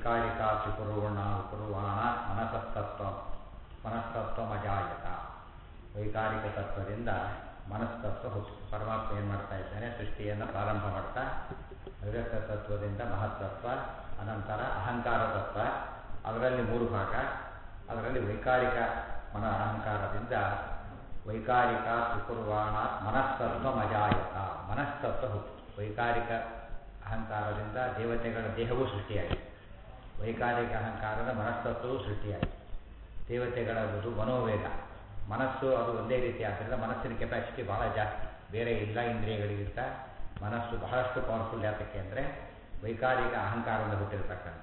ವೈಕಾರಿಕ ತ್ರಿಪುರುಣ ಕುರುವಾಣ ಮನಸಸ್ತತ್ವ ಮನಸ್ತತ್ವ ಮಜಾಯತ ವೈಕಾರಿಕ ತತ್ವದಿಂದ ಮನಸ್ತತ್ವ ಹುಟ್ಟು ಪರಮಾತ್ಮ ಏನು ಮಾಡ್ತಾ ಇದ್ದಾನೆ ಸೃಷ್ಟಿಯನ್ನು ಪ್ರಾರಂಭ ಮಾಡ್ತಾ ಅವ್ಯಕ್ತ ತತ್ವದಿಂದ ಮಹತ್ತತ್ವ ಅನಂತರ ಅಹಂಕಾರ ತತ್ವ ಅದರಲ್ಲಿ ಮೂರು ಭಾಗ ಅದರಲ್ಲಿ ವೈಕಾರಿಕ ಮನ ಅಹಂಕಾರದಿಂದ ವೈಕಾರಿಕ ತ್ರಿಪುರ್ವಾಣ ಮನಸ್ತತ್ವ ಮಜಾಯತ ಮನಸ್ತತ್ವ ಹುಟ್ಟು ವೈಕಾರಿಕ ಅಹಂಕಾರದಿಂದ ದೇವತೆಗಳ ದೇಹವೂ ಸೃಷ್ಟಿಯಾಗಿದೆ ವೈಕಾರಿಕ ಅಹಂಕಾರದ ಮನಸ್ತತ್ವವೂ ಸೃಷ್ಟಿಯಾಗಿದೆ ದೇವತೆಗಳ ಒಂದು ಮನೋವೇಗ ಮನಸ್ಸು ಅದು ಒಂದೇ ರೀತಿ ಆದ್ದರಿಂದ ಮನಸ್ಸಿನ ಕೆಪಾಸಿಟಿ ಬಹಳ ಜಾಸ್ತಿ ಬೇರೆ ಎಲ್ಲ ಇಂದ್ರಿಯಗಳಿಗಿಂತ ಮನಸ್ಸು ಬಹಳಷ್ಟು ಪವರ್ಫುಲ್ ಯಾತಕ್ಕೆ ಅಂದರೆ ವೈಕಾರಿಕ ಅಹಂಕಾರದಿಂದ ಹುಟ್ಟಿರತಕ್ಕಂಥ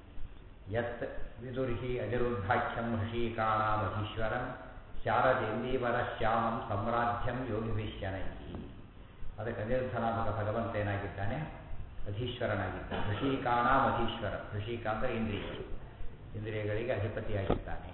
ಯತ್ ವಿದುರ್ಹಿ ಅನಿರುದ್ಧಾಖ್ಯಂ ಹೃಷೀಕಾಣಾಮಧೀಶ್ವರಂ ಶಾರದೇಂದೀವರ ಶ್ಯಾಮಂ ಸಮ್ರಾಜ್ಯಂ ಯೋಗಿಭಿಶ್ಯನೈಹಿ ಅದಕ್ಕೆ ಅನಿರುದ್ಧನಾಮಕ ಭಗವಂತ ಏನಾಗಿದ್ದಾನೆ ಅಧೀಶ್ವರನಾಗಿದ್ದಾನೆ ಹೃಷೀಕಾಣಾಂ ಅಧೀಶ್ವರ ಹೃಷೀಕ ಅಂದರೆ ಇಂದ್ರಿಯ ಇಂದ್ರಿಯಗಳಿಗೆ ಅಧಿಪತಿಯಾಗಿದ್ದಾನೆ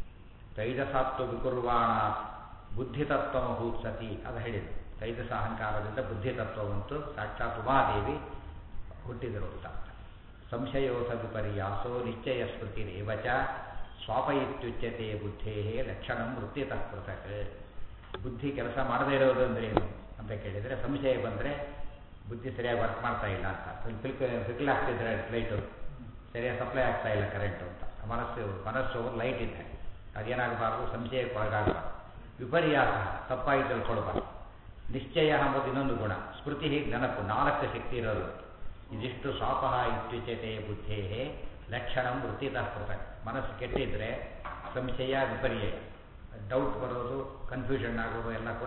ತೈಜಸಾತ್ವ ವಿಕುರ್ವಾಣ ಬುದ್ಧಿತತ್ವಮಭೂತ್ಸತಿ ಅದು ಹೇಳಿದರು ತೈಜಸ ಅಹಂಕಾರದಿಂದ ಬುದ್ಧಿತತ್ವವಂತೂ ಸಾಕ್ಷಾತ್ ಉಮಾದೇವಿ ಹುಟ್ಟಿದರು ಅಂತ ಸಂಶಯೋಥ ವಿಪರ್ಯಾಸೋ ನಿಶ್ಚಯ ಸ್ಮೃತಿರೇವಚ ಸ್ವಾಪ ಇತ್ಯುಚ್ಯತೆ ಬುದ್ಧೇ ಲಕ್ಷಣಂ ವೃತ್ತಿತಃ ಪೃಥಕ್ ಬುದ್ಧಿ ಕೆಲಸ ಮಾಡದೇ ಇರೋದು ಅಂದ್ರೆ ಏನು ಅಂತ ಕೇಳಿದರೆ ಸಂಶಯ ಬಂದರೆ ಬುದ್ಧಿ ಸರಿಯಾಗಿ ವರ್ಕ್ ಮಾಡ್ತಾ ಇಲ್ಲ ಅಂತ ಫಿಲ್ಕ್ ಫಿಕ್ಲ್ ಆಗ್ತಿದ್ರೆ ಲೈಟು ಸರಿಯಾಗಿ ಸಪ್ಲೈ ಆಗ್ತಾ ಇಲ್ಲ ಕರೆಂಟು ಅಂತ ಮನಸ್ಸು ಮನಸ್ಸು ಲೈಟ್ ಇದೆ ಅದೇನಾಗಬಾರ್ದು ಸಂಶಯಕ್ಕೆ ಒಳಗಾಗಬಾರ್ದು ವಿಪರ್ಯಾಸ ತಪ್ಪಾಗಿ ತಿಳ್ಕೊಳ್ಬಾರ್ದು ನಿಶ್ಚಯ ಎಂಬುದು ಇನ್ನೊಂದು ಗುಣ ಸ್ಮೃತಿ ಹೀಗೆ ನೆನಪು ನಾಲ್ಕು ಶಕ್ತಿ ಇರೋದು ಇದಿಷ್ಟು ಸ್ವಾಪಃ ಇತ್ಯುಚ್ಯತೆ ಬುದ್ಧೇ ಲಕ್ಷಣಂ ವೃತ್ತಿತಃ ಪೃಥಕ್ ಮನಸ್ಸು ಕೆಟ್ಟಿದ್ರೆ ಸಂಶಯ ವಿಪರ್ಯಯ ಡೌಟ್ ಬರೋದು ಕನ್ಫ್ಯೂಷನ್ ಆಗೋದು ಎಲ್ಲ ಕೂಡ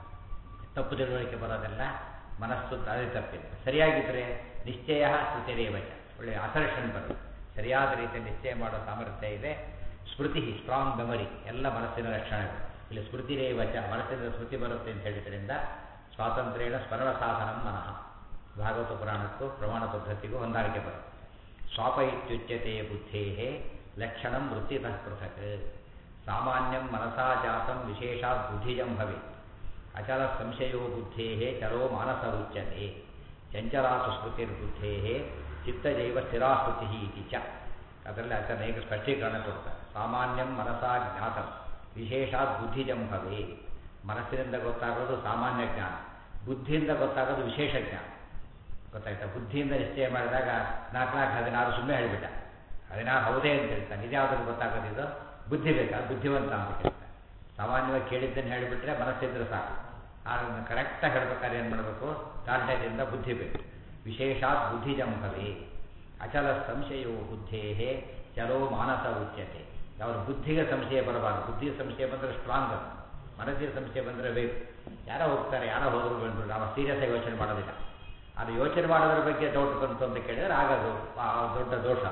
ತಪ್ಪು ತಿಳುವಳಿಕೆ ಬರೋದೆಲ್ಲ ಮನಸ್ಸು ದಾರಿ ತಪ್ಪಿದೆ ಸರಿಯಾಗಿದ್ದರೆ ನಿಶ್ಚಯ ಶ್ರುತಿರೇವಚ ಒಳ್ಳೆಯ ಅಸರ್ಷನ್ ಬರುತ್ತೆ ಸರಿಯಾದ ರೀತಿಯಲ್ಲಿ ನಿಶ್ಚಯ ಮಾಡೋ ಸಾಮರ್ಥ್ಯ ಇದೆ ಸ್ಮೃತಿ ಸ್ಟ್ರಾಂಗ್ ಮೆಮರಿ ಎಲ್ಲ ಮನಸ್ಸಿನ ಲಕ್ಷಣಗಳು ಇಲ್ಲಿ ಸ್ಮೃತಿರೇವಚ ಮನಸ್ಸಿನ ಸ್ಮೃತಿ ಬರುತ್ತೆ ಅಂತ ಹೇಳಿದ್ರಿಂದ ಸ್ವಾತಂತ್ರ್ಯನ ಸ್ಮರಣ ಸಾಧನ ಮನಃ ಭಾಗವತ ಪುರಾಣಕ್ಕೂ ಪ್ರಮಾಣ ಪದ್ಧತಿಗೂ ಹೊಂದಾಣಿಕೆ ಬರುತ್ತೆ ಸ್ವಾಪ ಇತ್ಯುಚ್ಯತೆ ಬುದ್ಧೇ ಲಕ್ಷಣಂ ವೃತ್ತಿತಃ ಪೃಥಕ್ ಸಾಮಾನ್ಯಂ ಮನಸಾ ಜಾತಂ ವಿಶೇಷಾತ್ ಬುದ್ಧಿಜಂ ಭವೇತ್ ಅಚಲ ಸಂಶಯೋ ಬುದ್ಧೇ ಚಲೋ ಮಾನಸ ಉಚ್ಯತೆ ಚಂಚಲಾಸು ಸ್ಮೃತಿರ್ಬುದ್ಧೇ ಚಿತ್ತಜೈವ ಸ್ಥಿರಾಸ್ತುತಿ ಇತಿ ಚ ಅದರಲ್ಲಿ ಆತ ಅನೇಕ ಸ್ಪಷ್ಟೀಕರಣ ಕೊಡ್ತಾರೆ ಸಾಮಾನ್ಯಂ ಮನಸಾ ಜ್ಞಾತಂ ವಿಶೇಷಾತ್ ಬುದ್ಧಿಜಂ ಭವೇ ಮನಸ್ಸಿನಿಂದ ಗೊತ್ತಾಗೋದು ಸಾಮಾನ್ಯ ಜ್ಞಾನ ಬುದ್ಧಿಯಿಂದ ಗೊತ್ತಾಗೋದು ವಿಶೇಷ ಜ್ಞಾನ ಗೊತ್ತಾಯ್ತಾ ಬುದ್ಧಿಯಿಂದ ನಿಶ್ಚಯ ಮಾಡಿದಾಗ ನಾಲ್ಕು ನಾಲ್ಕು ಹದಿನಾರು ಸುಮ್ಮನೆ ಹೇಳಿಬಿಟ್ಟ ಹದಿನಾರು ಹೌದೇ ಅಂತ ಹೇಳ್ತಾನೆ ಇದ್ಯಾವುದನ್ನು ಗೊತ್ತಾಗೋದಿದು ಬುದ್ಧಿ ಬೇಕಾ ಬುದ್ಧಿವಂತ ಅಂತ ಕೇಳ್ತಾನೆ ಸಾಮಾನ್ಯವಾಗಿ ಕೇಳಿದ್ದನ್ನು ಹೇಳಿಬಿಟ್ರೆ ಮನಸ್ಸಿದ್ರೆ ಸಾಕು ಅದನ್ನು ಕರೆಕ್ಟಾಗಿ ಹೇಳ್ಬೇಕಾದ್ರೆ ಏನು ಮಾಡಬೇಕು ದಾರ್ಢ್ಯದಿಂದ ಬುದ್ಧಿ ಬೇಕು ವಿಶೇಷಾತ್ ಬುದ್ಧಿಜಂ ಭವೇ ಅಚಲ ಸಂಶಯೋ ಬುದ್ಧೇ ಚಲೋ ಮಾನಸ ಉಚ್ಯತೆ ಅವ್ರ ಬುದ್ಧಿಗೆ ಸಂಶಯ ಬರಬಾರ್ದು ಬುದ್ಧಿಗೆ ಸಂಶಯ ಬಂದರೆ ಸ್ಟ್ರಾಂಗ್ ಮನಸ್ಸಿಗೆ ಸಂಶಯ ಬಂದರೆ ಬೇಕು ಯಾರೋ ಹೋಗ್ತಾರೆ ಯಾರೋ ಹೋದ್ರು ಬಂದರು ನಾವು ಸೀರಿಯಸ್ ಆಗಿ ಯೋಚನೆ ಮಾಡೋದಿಲ್ಲ ಅದು ಯೋಚನೆ ಮಾಡೋದ್ರ ಬಗ್ಗೆ ಡೌಟ್ ಬಂತು ಅಂತ ಕೇಳಿದ್ರೆ ಆಗೋದು ಆ ದೊಡ್ಡ ದೋಷ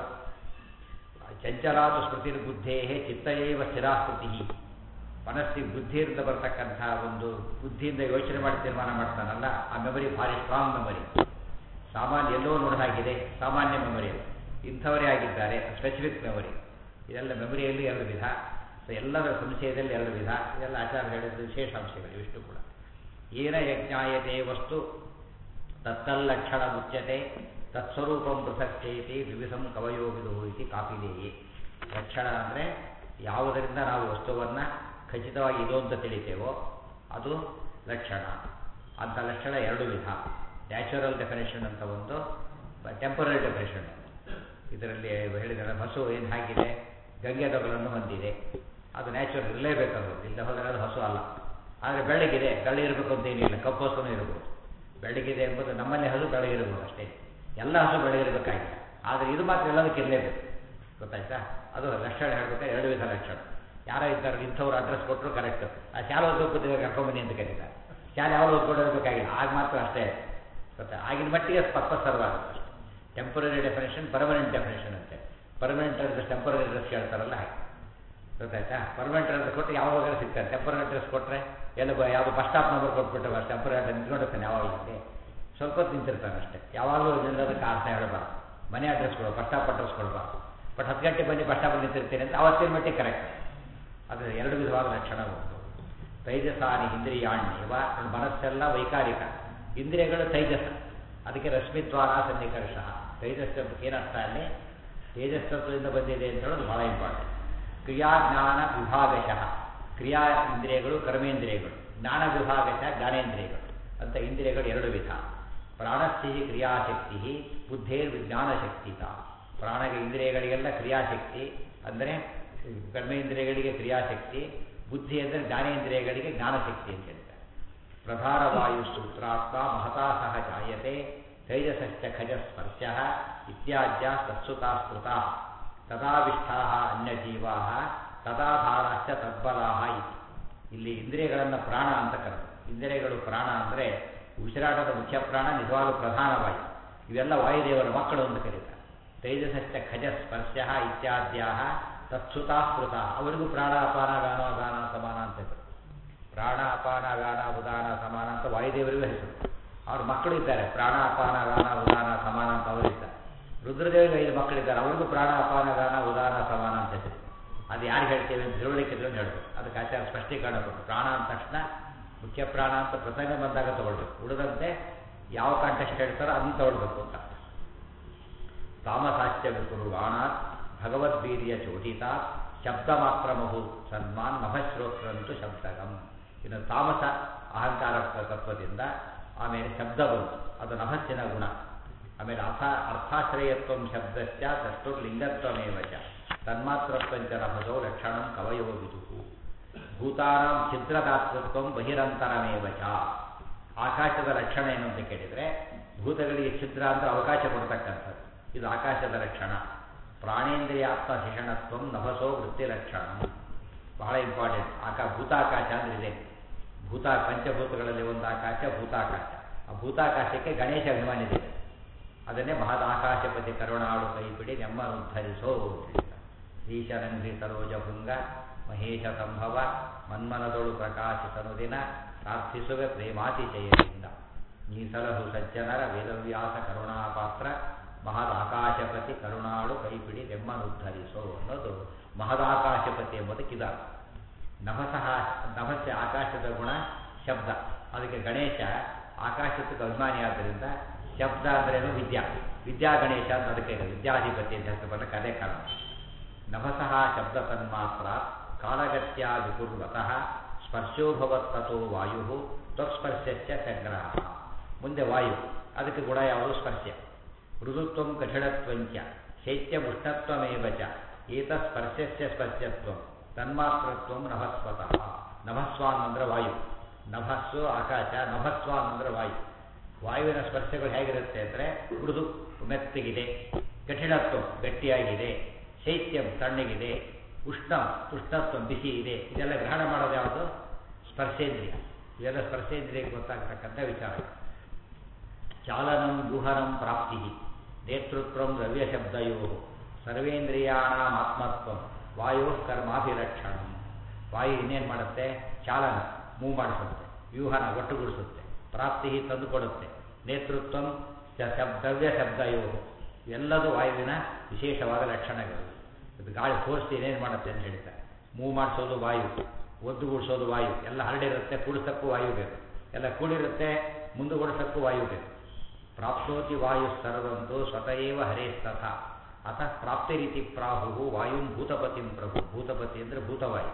ಚಂಚಲಾದ ಸ್ಮೃತಿ ಬುದ್ಧೇ ಚಿತ್ತಯೇವ ಸ್ಥಿರಾಸ್ಮೃತಿ ಮನಸ್ಸಿಗೆ ಬುದ್ಧಿಯಿಂದ ಬರ್ತಕ್ಕಂಥ ಒಂದು ಬುದ್ಧಿಯಿಂದ ಯೋಚನೆ ಮಾಡಿ ತೀರ್ಮಾನ ಮಾಡ್ತಾನಲ್ಲ ಆ ಮೆಮರಿ ಭಾರಿ ಸ್ಟ್ರಾಂಗ್ ಮೆಮರಿ ಸಾಮಾನ್ಯ ಎಲ್ಲೋ ನೋಡಾಗಿದೆ ಸಾಮಾನ್ಯ ಮೆಮರಿ ಇಂಥವರೇ ಆಗಿದ್ದಾರೆ ಸ್ಪೆಸಿಫಿಕ್ ಮೆಮರಿ ಇದೆಲ್ಲ ಮೆಮರಿಯಲ್ಲಿ ಎರಡು ವಿಧ ಸೊ ಎಲ್ಲದರ ಸಂಶಯದಲ್ಲಿ ಎರಡು ವಿಧ ಇದೆಲ್ಲ ಆಚಾರ ಹೇಳಿದ ವಿಶೇಷಾಂಶಗಳು ಇವಿಷ್ಟು ಕೂಡ ಏನ ಯಜ್ಞಾಯತೆ ವಸ್ತು ತತ್ತಲ್ಲಕ್ಷಣ ಮುಚ್ಯತೆ ತತ್ಸ್ವರೂಪಂ ಪೃಥಕ್ಚೇತಿ ವಿವಿಧಂ ಕವಯೋ ವಿದುಹು ಇತಿ ಕಾಪಿದೇಯೇ ಲಕ್ಷಣ ಅಂದರೆ ಯಾವುದರಿಂದ ನಾವು ವಸ್ತುವನ್ನು ಖಚಿತವಾಗಿ ಇದು ಅಂತ ತಿಳಿತೇವೋ ಅದು ಲಕ್ಷಣ ಅಂಥ ಲಕ್ಷಣ ಎರಡು ವಿಧ ನ್ಯಾಚುರಲ್ ಡೆಫಿನೇಷನ್ ಅಂತ ಒಂದು ಟೆಂಪರರಿ ಡೆಫಿನೇಷನ್ ಇದರಲ್ಲಿ ಹೇಳಿದರೆ ಹಸು ಏನು ಹಾಕಿದೆ ಗಂಗೆ ದೊಗಲನ್ನು ಹೊಂದಿದೆ ಅದು ನ್ಯಾಚುರಲ್ ಇರಲೇಬೇಕದು ಇಲ್ಲ ಹೋದರೆ ಅದು ಹಸು ಅಲ್ಲ ಆದರೆ ಬೆಳಗಿದೆ ಬೆಳಗಿರಬೇಕು ಅಂತ ಏನಿಲ್ಲ ಕಪ್ಪು ಹಸುನೂ ಇರಬಹುದು ಬೆಳಗಿದೆ ಎಂಬುದು ನಮ್ಮಲ್ಲಿ ಹಸು ಬೆಳಗಿರಬಹುದು ಅಷ್ಟೇ ಎಲ್ಲ ಹಸು ಬೆಳಗಿರಬೇಕಾಗಿಲ್ಲ ಆದರೆ ಇದು ಮಾತ್ರ ಎಲ್ಲದಕ್ಕೆ ಇರಲೇಬೇಕು ಗೊತ್ತಾಯ್ತಾ ಅದು ಲಕ್ಷಣ ಹೇಳ್ಬೇಕಾದ್ರೆ ಎರಡು ವಿಧ ಲಕ್ಷಣ ಯಾರೋ ಇದ್ದಾರೆ ಇಂಥವ್ರು ಅಡ್ರೆಸ್ ಕೊಟ್ಟರು ಕರೆಕ್ಟ್ ಆ ಶಾಲೆ ಓದ್ಬೇಕು ಕರ್ಕೊಂಬನ್ನಿ ಅಂತ ಕರೀತಾರೆ ಶಾಲೆ ಯಾವಾಗ ಓದ್ಕೊಂಡಿರಬೇಕಾಗಿಲ್ಲ ಆಗ ಮಾತ್ರ ಅಷ್ಟೇ ಗೊತ್ತಾ ಆಗಿನ ಮಟ್ಟಿಗೆ ಪಕ್ಕ ಸರ್ವ್ ಆಗುತ್ತೆ ಅಷ್ಟೇ ಟೆಂಪರರಿ ಡೆಫಿನೇಷನ್ ಪರ್ಮನೆಂಟ್ ಡೆಫಿನೇಷನ್ ಅಂತೆ ಪರ್ಮನೆಂಟ್ ಅಡ್ರೆಸ್ ಟೆಂಪರರಿ ಅಡ್ರೆಸ್ ಕೇಳ್ತಾರಲ್ಲ ಹಾಗೆ ಗೊತ್ತಾಯ್ತಾ ಪರ್ಮನೆಂಟ್ ಅಡ್ರೆಸ್ ಕೊಟ್ಟು ಯಾವಾಗ ಸಿಗ್ತಾರೆ ಟೆಂಪರರಿ ಅಡ್ರೆಸ್ ಕೊಟ್ಟರೆ ಎಲ್ಲ ಯಾವುದು ಬಸ್ ಸ್ಟಾಪ್ ನಂಬರ್ ಕೊಟ್ಬಿಟ್ಟು ಬಸ್ ಟೆಂಪರರಿ ಅಡ್ರೆಸ್ ನಿಂತ್ಕೊಂಡಿರ್ತಾನೆ ಯಾವಾಗಲೂ ಸ್ವಲ್ಪ ಹೊತ್ತು ನಿಂತಿರ್ತಾನೆ ಅಷ್ಟೇ ಯಾವಾಗಲೂ ಜನರದಕ್ಕೆ ಕಾರಣ ಹೇಳಬಾರ್ದು ಮನೆ ಅಡ್ರೆಸ್ ಕೊಡೋ ಬಸ್ ಸ್ಟಾಪ್ ಅಡ್ರೆಸ್ ಕೊಡಬಾರ್ದು ಬಟ್ ಹತ್ತು ಗಂಟೆ ಬಂದು ಬಸ್ ಸ್ಟಾಪಲ್ಲಿ ನಿಂತಿರ್ತೀನಿ ಅಂತ ಅವತ್ತಿನ ಮಟ್ಟಿಗೆ ಕರೆಕ್ಟ್ ಅದು ಎರಡು ವಿಧವಾದ ಲಕ್ಷಣ ಉಂಟು ತೈಜಸಾನಿ ಇಂದ್ರಿಯಾಣ್ಯವ ಮನಸ್ಸೆಲ್ಲ ವೈಕಾರಿಕ ಇಂದ್ರಿಯಗಳು ತೈಜಸ ಅದಕ್ಕೆ ರಶ್ಮಿದ್ವಾರ ಸನ್ನಿಕರ್ಷ ತೈಜಸ್ ಏನರ್ಥ ಅಲ್ಲಿ ತೇಜಸ್ತತ್ವದಿಂದ ಬಂದಿದೆ ಅಂತ ಹೇಳೋದು ಬಹಳ ಇಂಪಾರ್ಟೆಂಟ್ ಕ್ರಿಯಾಜ್ಞಾನ ವಿಭಾಗಶಃ ಕ್ರಿಯಾ ಇಂದ್ರಿಯಗಳು ಕರ್ಮೇಂದ್ರಿಯಗಳು ಜ್ಞಾನ ವಿಭಾಗಶಃ ಜ್ಞಾನೇಂದ್ರಿಯಗಳು ಅಂತ ಇಂದ್ರಿಯಗಳು ಎರಡು ವಿಧ ಪ್ರಾಣಸ್ಥಿ ಕ್ರಿಯಾಶಕ್ತಿ ಬುದ್ಧೇರ್ ವಿಜ್ಞಾನ ಶಕ್ತಿ ಪ್ರಾಣಗೆ ಇಂದ್ರಿಯಗಳಿಗೆಲ್ಲ ಕ್ರಿಯಾಶಕ್ತಿ ಅಂದರೆ ಕರ್ಮೇಂದ್ರಿಯಗಳಿಗೆ ಕ್ರಿಯಾಶಕ್ತಿ ಬುದ್ಧಿ ಅಂದರೆ ಜ್ಞಾನೇಂದ್ರಿಯಗಳಿಗೆ ಜ್ಞಾನಶಕ್ತಿ ಅಂತ ಹೇಳ್ತಾರೆ ಪ್ರಧಾನವಾಯು ಸೂತ್ರಾತ್ಮ ಮಹತಾ ಸಹ ಜಾಯತೆ ತೈಜಸಶ್ಚ ಖಜ ಸ್ಪರ್ಶ ಇತ್ಯಾದ್ಯ ತತ್ಸುತಾ ಸ್ಮೃತ ತದಾವಿಷ್ಟಾ ಅನ್ಯಜೀವಾ ತದಾಧಾರಶ್ಚ ತದ್ಬಲಾ ಇತಿ ಇಲ್ಲಿ ಇಂದ್ರಿಯಗಳನ್ನು ಪ್ರಾಣ ಅಂತ ಕರೆದು ಇಂದ್ರಿಯಗಳು ಪ್ರಾಣ ಅಂದರೆ ಉಸಿರಾಟದ ಮುಖ್ಯ ಪ್ರಾಣ ನಿಜವಾಗಲೂ ಪ್ರಧಾನವಾಯು ಇವೆಲ್ಲ ವಾಯುದೇವರ ಮಕ್ಕಳು ಅಂತ ಕರೀತಾರೆ ತೈಜಸಶ್ಚ ಖಜ ಸ್ಪರ್ಶ ಇತ್ಯಾದ್ಯ ತತ್ಸುತಾ ಸ್ಮೃತ ಅವರಿಗೂ ಪ್ರಾಣ ಅಪಾನ ಗಾನ ಗಾನ ಸಮಾನ ಅಂತ ಹೆಸರು ಪ್ರಾಣ ಅಪಾನ ಗಾನ ಉದಾನ ಸಮಾನ ಅಂತ ವಾಯುದೇವರಿಗೂ ಹೆಸರು ಅವ್ರ ಮಕ್ಕಳು ಇದ್ದಾರೆ ಪ್ರಾಣ ಅಪಾನ ಗಾನ ಉದಾನ ಸಮಾನ ಅಂತ ಅವರಿದ್ದಾರೆ ರುದ್ರದೇವಿಗೆ ಐದು ಮಕ್ಕಳಿದ್ದಾರೆ ಅವ್ರಿಗೂ ಪ್ರಾಣ ಅಪಾನ ಗಾನ ಉದಾನ ಸಮಾನ ಅಂತ ಹೆಸರು ಅದು ಯಾರು ಹೇಳ್ತೇವೆ ಅಂತ ತಿಳುವಳಿಕೆ ಅಂತ ಹೇಳ್ಬೇಕು ಅದಕ್ಕೆ ಆಚಾರ ಸ್ಪಷ್ಟೀಕರಣ ಕೊಟ್ಟು ಪ್ರಾಣ ಅಂದ ತಕ್ಷಣ ಮುಖ್ಯ ಪ್ರಾಣ ಅಂತ ಪ್ರಸಂಗ ಬಂದಾಗ ತಗೊಳ್ಬೇಕು ಉಳಿದಂತೆ ಯಾವ ಕಾಂಟೆಸ್ಟ್ ಹೇಳ್ತಾರೋ ಅದನ್ನು ತಗೊಳ್ಬೇಕು ಅಂತ ತಾಮಸಾಚ್ಯ ವಿಕುರುಗಾಣ ಭಗವದ್ವೀರ್ಯ ಚೋಟಿತ ಶಬ್ದ ಮಾತ್ರ ಮಹು ಸನ್ಮಾನ್ ನಭಶ್ರೋತ್ರಂತು ಶಬ್ದಗಂ ಇನ್ನು ತಾಮಸ ಅಹಂಕಾರ ತತ್ವದಿಂದ ಆಮೇಲೆ ಶಬ್ದ ಬಂತು ಅದು ನಭಸ್ಸಿನ ಗುಣ ಆಮೇಲೆ ಅಥ ಅರ್ಥಾಶ್ರಯತ್ವ ಶಬ್ದಶ್ಚ ತಷ್ಟುರ್ಲಿಂಗತ್ವಮೇವ ಚ ತನ್ಮಾತ್ರತ್ವಂಚ ನಭಸೋ ಲಕ್ಷಣಂ ಕವಯೋ ವಿದುಹು ಭೂತಾನಾಂ ಛಿದ್ರದಾತೃತ್ವ ಬಹಿರಂತರಮೇವ ಚ ಆಕಾಶದ ಲಕ್ಷಣ ಏನು ಅಂತ ಕೇಳಿದರೆ ಭೂತಗಳಿಗೆ ಛಿದ್ರ ಅಂದರೆ ಅವಕಾಶ ಕೊಡ್ತಕ್ಕಂಥದ್ದು ಇದು ಆಕಾಶದ ಲಕ್ಷಣ ಪ್ರಾಣೇಂದ್ರಿಯ ಆತ್ಮಶಿಷಣತ್ವ ನಭಸೋ ವೃತ್ತಿ ಲಕ್ಷಣ ಬಹಳ ಇಂಪಾರ್ಟೆಂಟ್ ಆಕಾ ಭೂತಾಕಾಶ ಅಂದ್ರೆ ಇದೆ ಭೂತ ಪಂಚಭೂತಗಳಲ್ಲಿ ಒಂದು ಆಕಾಶ ಭೂತಾಕಾಶ ಆ ಭೂತಾಕಾಶಕ್ಕೆ ಗಣೇಶ ಅಭಿಮಾನಿ ಇದೆ ಅದನ್ನೇ ಮಹದಾಕಾಶಪತಿ ಕರುಣಾಳು ಕೈಪಿಡಿ ನೆಮ್ಮನುದ್ಧರಿಸೋ ಶ್ರೀಶರಂಘ್ರಿ ಸರೋಜ ಭೃಂಗ ಮಹೇಶ ಸಂಭವ ಮನ್ಮನದೊಳು ಪ್ರಕಾಶಿಸನು ದಿನ ಪ್ರಾರ್ಥಿಸುವೆ ಪ್ರೇಮಾತಿಶಯದಿಂದ ಮೀಸಲಹು ಸಜ್ಜನರ ವೇದವ್ಯಾಸ ಕರುಣಾಪಾತ್ರ ಮಹದಾಕಾಶಪತಿ ಕರುಣಾಳು ಕೈಪಿಡಿ ನೆಮ್ಮನುದ್ಧರಿಸೋ ಅನ್ನೋದು ಮಹದಾಕಾಶಪತಿ ಎಂಬುದಕ್ಕಿದ ನಭಸಃ ನಭಸ್ಯ ಆಕಾಶದ ಗುಣ ಶಬ್ದ ಅದಕ್ಕೆ ಗಣೇಶ ಆಕಾಶಕ್ಕೆ ಅಭಿಮಾನಿ ಆದ್ದರಿಂದ ಶಬ್ದ ಅಂದ್ರೇನು ವಿದ್ಯಾ ವಿದ್ಯಾ ಗಣೇಶ ಅಂತ ಅದಕ್ಕೆ ವಿದ್ಯಾಧಿಪತಿ ಅಂತ ಹೆಸರು ಬರಲಿಕ್ಕೆ ಅದೇ ಕಾರಣ ನಭಸಃ ಶಬ್ದ ತನ್ಮಾತ್ರ ಕಾಲಗತ್ಯ ವಿಕುರ್ವತಃ ಸ್ಪರ್ಶೋಭವತ್ತೋ ವಾಯು ತ್ವಕ್ಸ್ಪರ್ಶಸ್ಯ ಸಂಗ್ರಹ ಮುಂದೆ ವಾಯು ಅದಕ್ಕೆ ಗುಣ ಯಾವುದು ಸ್ಪರ್ಶ ಮೃದುತ್ವ ಕಠಿಣತ್ವಂಚ ಶೈತ್ಯ ಉಷ್ಣತ್ವಮೇವ ಚ ಏತ ಸ್ಪರ್ಶಸ್ಯ ಸ್ಪರ್ಶತ್ವ ತನ್ಮಾತ್ರತ್ವ ನಭಸ್ವತಃ ನಭಸ್ವಾನ್ ಅಂದ್ರೆ ವಾಯು ನಭಸ್ಸು ಆಕಾಶ ನಭಸ್ವಾನ್ ಅಂದ್ರೆ ವಾಯು ವಾಯುವಿನ ಸ್ಪರ್ಶಗಳು ಹೇಗಿರುತ್ತೆ ಅಂದರೆ ಮೃದು ಮೆತ್ತಗಿದೆ ಕಠಿಣತ್ವ ಗಟ್ಟಿಯಾಗಿದೆ ಶೈತ್ಯಂ ತಣ್ಣಗಿದೆ ಉಷ್ಣ ಉಷ್ಣತ್ವ ಬಿಸಿ ಇದೆ ಇದೆಲ್ಲ ಗ್ರಹಣ ಮಾಡೋದು ಯಾವುದು ಸ್ಪರ್ಶೇಂದ್ರಿಯ ಇವೆಲ್ಲ ಸ್ಪರ್ಶೇಂದ್ರಿಯಕ್ಕೆ ಗೊತ್ತಾಗ್ತಕ್ಕಂಥ ವಿಚಾರ ಚಾಲನಂ ಗುಹರಂ ಪ್ರಾಪ್ತಿ ನೇತೃತ್ವ ದ್ರವ್ಯಶಬ್ದಯೋ ಸರ್ವೇಂದ್ರಿಯಾಣಾಂ ಆತ್ಮತ್ವ ವಾಯು ಕರ್ಮಾಭಿಲಕ್ಷಣ ವಾಯು ಇನ್ನೇನು ಮಾಡುತ್ತೆ ಚಾಲನ ಮೂವ್ ಮಾಡಿಸುತ್ತೆ ವ್ಯೂಹನ ಒಟ್ಟುಗೂಡಿಸುತ್ತೆ ಪ್ರಾಪ್ತಿ ತಂದುಕೊಡುತ್ತೆ ನೇತೃತ್ವ ದ್ರವ್ಯ ಶಬ್ದಯೋ ಎಲ್ಲದೂ ವಾಯುವಿನ ವಿಶೇಷವಾದ ಲಕ್ಷಣಗಳು ಇದು ಗಾಳಿ ಫೋರ್ಸ್ ಏನೇನು ಮಾಡುತ್ತೆ ಅಂತ ಹೇಳ್ತಾರೆ ಮೂವ್ ಮಾಡಿಸೋದು ವಾಯು ಒದ್ದುಗೂಡಿಸೋದು ವಾಯು ಎಲ್ಲ ಹರಡಿರುತ್ತೆ ಕೂಡಿಸೋಕ್ಕೂ ವಾಯು ಬೇಕು ಎಲ್ಲ ಕೂಡಿರುತ್ತೆ ಮುಂದುಗೂಡಿಸೋಕ್ಕೂ ವಾಯು ಬೇಕು ಪ್ರಾಪ್ತೋತಿ ವಾಯು ಸರ್ವಂತು ಸ್ವತಃವ ಹರೇಸ್ತಥ ಅಥ ಪ್ರಾಪ್ತಿ ರೀತಿ ಪ್ರಾಹು ವಾಯುಂ ಭೂತಪತಿಂ ಪ್ರಭು ಭೂತಪತಿ ಅಂದರೆ ಭೂತವಾಯು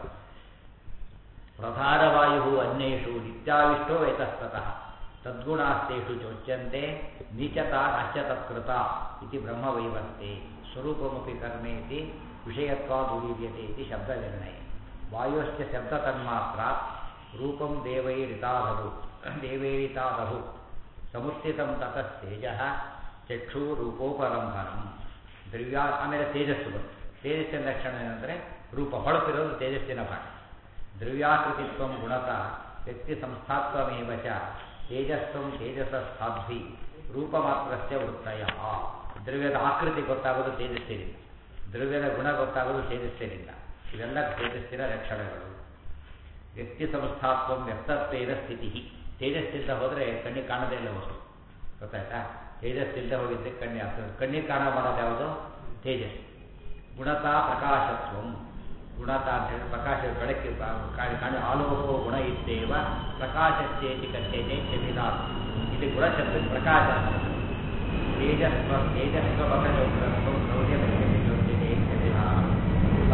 ಪ್ರಧಾನವಾಯು ಅನ್ಯೇಷು ನಿತ್ಯಾವಿಷ್ಟೋ ಯತಸ್ತತಃ ತದ್ಗುಣಾಸ್ತೇಷು ಚೋಚ್ಯಂತೆ ನೀಚತಾ ನಾಶ್ಯ ತತ್ಕೃತ ಇತಿ ಬ್ರಹ್ಮವೈವಂತೆ ಸ್ವರೂಪಮಪಿ ಕರ್ಮೇತಿ ವಿಷಯತ್ವಾದುರೀರ್ಯತೆ ಇತಿ ಶಬ್ದನಿರ್ಣಯ ವಾಯೋಶ್ಚ ಶಬ್ದತನ್ಮಾತ್ರ ರೂಪಂ ದೇವೈರಿತಾದಭು ದೇವೈರಿತಾದಭು ಸಮುತ್ಥಿತಂ ತತಃ ತೇಜ ಚಕ್ಷುರೂಪೋಪಲಂಬನಂ ದ್ರವ್ಯ ಆಮೇಲೆ ತೇಜಸ್ಸು ಬಂತು ತೇಜಸ್ಸಿನ ಲಕ್ಷಣ ಏನಂದರೆ ರೂಪ ಹೊಳಪಿರೋದು ತೇಜಸ್ಸಿನ ಭಾಗ ದ್ರವ್ಯಾಕೃತಿತ್ವ ಗುಣತ ವ್ಯಕ್ತಿ ಸಂಸ್ಥಾತ್ವಮೇವ ಚ ತೇಜಸ್ವಂ ತೇಜಸ್ಸಾಧ್ವಿ ರೂಪಮಾತ್ರಸ್ಯ ವೃತ್ತಯ ದ್ರವ್ಯದ ಆಕೃತಿ ಗೊತ್ತಾಗೋದು ತೇಜಸ್ಸಿನಿಂದ ದ್ರವ್ಯದ ಗುಣ ಗೊತ್ತಾಗೋದು ತೇಜಸ್ಸಿನಿಂದ ಇವೆಲ್ಲ ತೇಜಸ್ಸಿನ ಲಕ್ಷಣಗಳು ವ್ಯಕ್ತಿ ಸಂಸ್ಥಾತ್ವ ವ್ಯಕ್ತತ್ವೇನ ಸ್ಥಿತಿ ತೇಜಸ್ಸಿಂದ ಹೋದರೆ ಕಣ್ಣಿಗೆ ಕಾಣದೇ ಇಲ್ಲ ವಸ್ತು ಗೊತ್ತಾಯ್ತಾ ತೇಜಸ್ಸಿಂದ ಹೋಗಿದ್ದೆ ಕಣ್ಣಿ ಕಣ್ಣಿಗೆ ಕಾಣ ಮಾಡೋದು ಯಾವುದು ತೇಜಸ್ ಗುಣತಾ ಪ್ರಕಾಶತ್ವ ಗುಣತ ಅಂತ ಹೇಳಿ ಪ್ರಕಾಶ ಬೆಳಕಿಗೆ ಕಾಣಿ ಆಲೋಕೋ ಗುಣ ಇದ್ದೇವ ಪ್ರಕಾಶಸ್ಯೇತಿ ಕಥೆಯೇ ಚಮಿದ ಇಲ್ಲಿ ಗುಣಶಬ್ದ ಪ್ರಕಾಶ ತೇಜಸ್ವ ತೇಜಸ್ವ ಬಕಜೌತ್ರಸ್ವ ಸೌರ್ಯ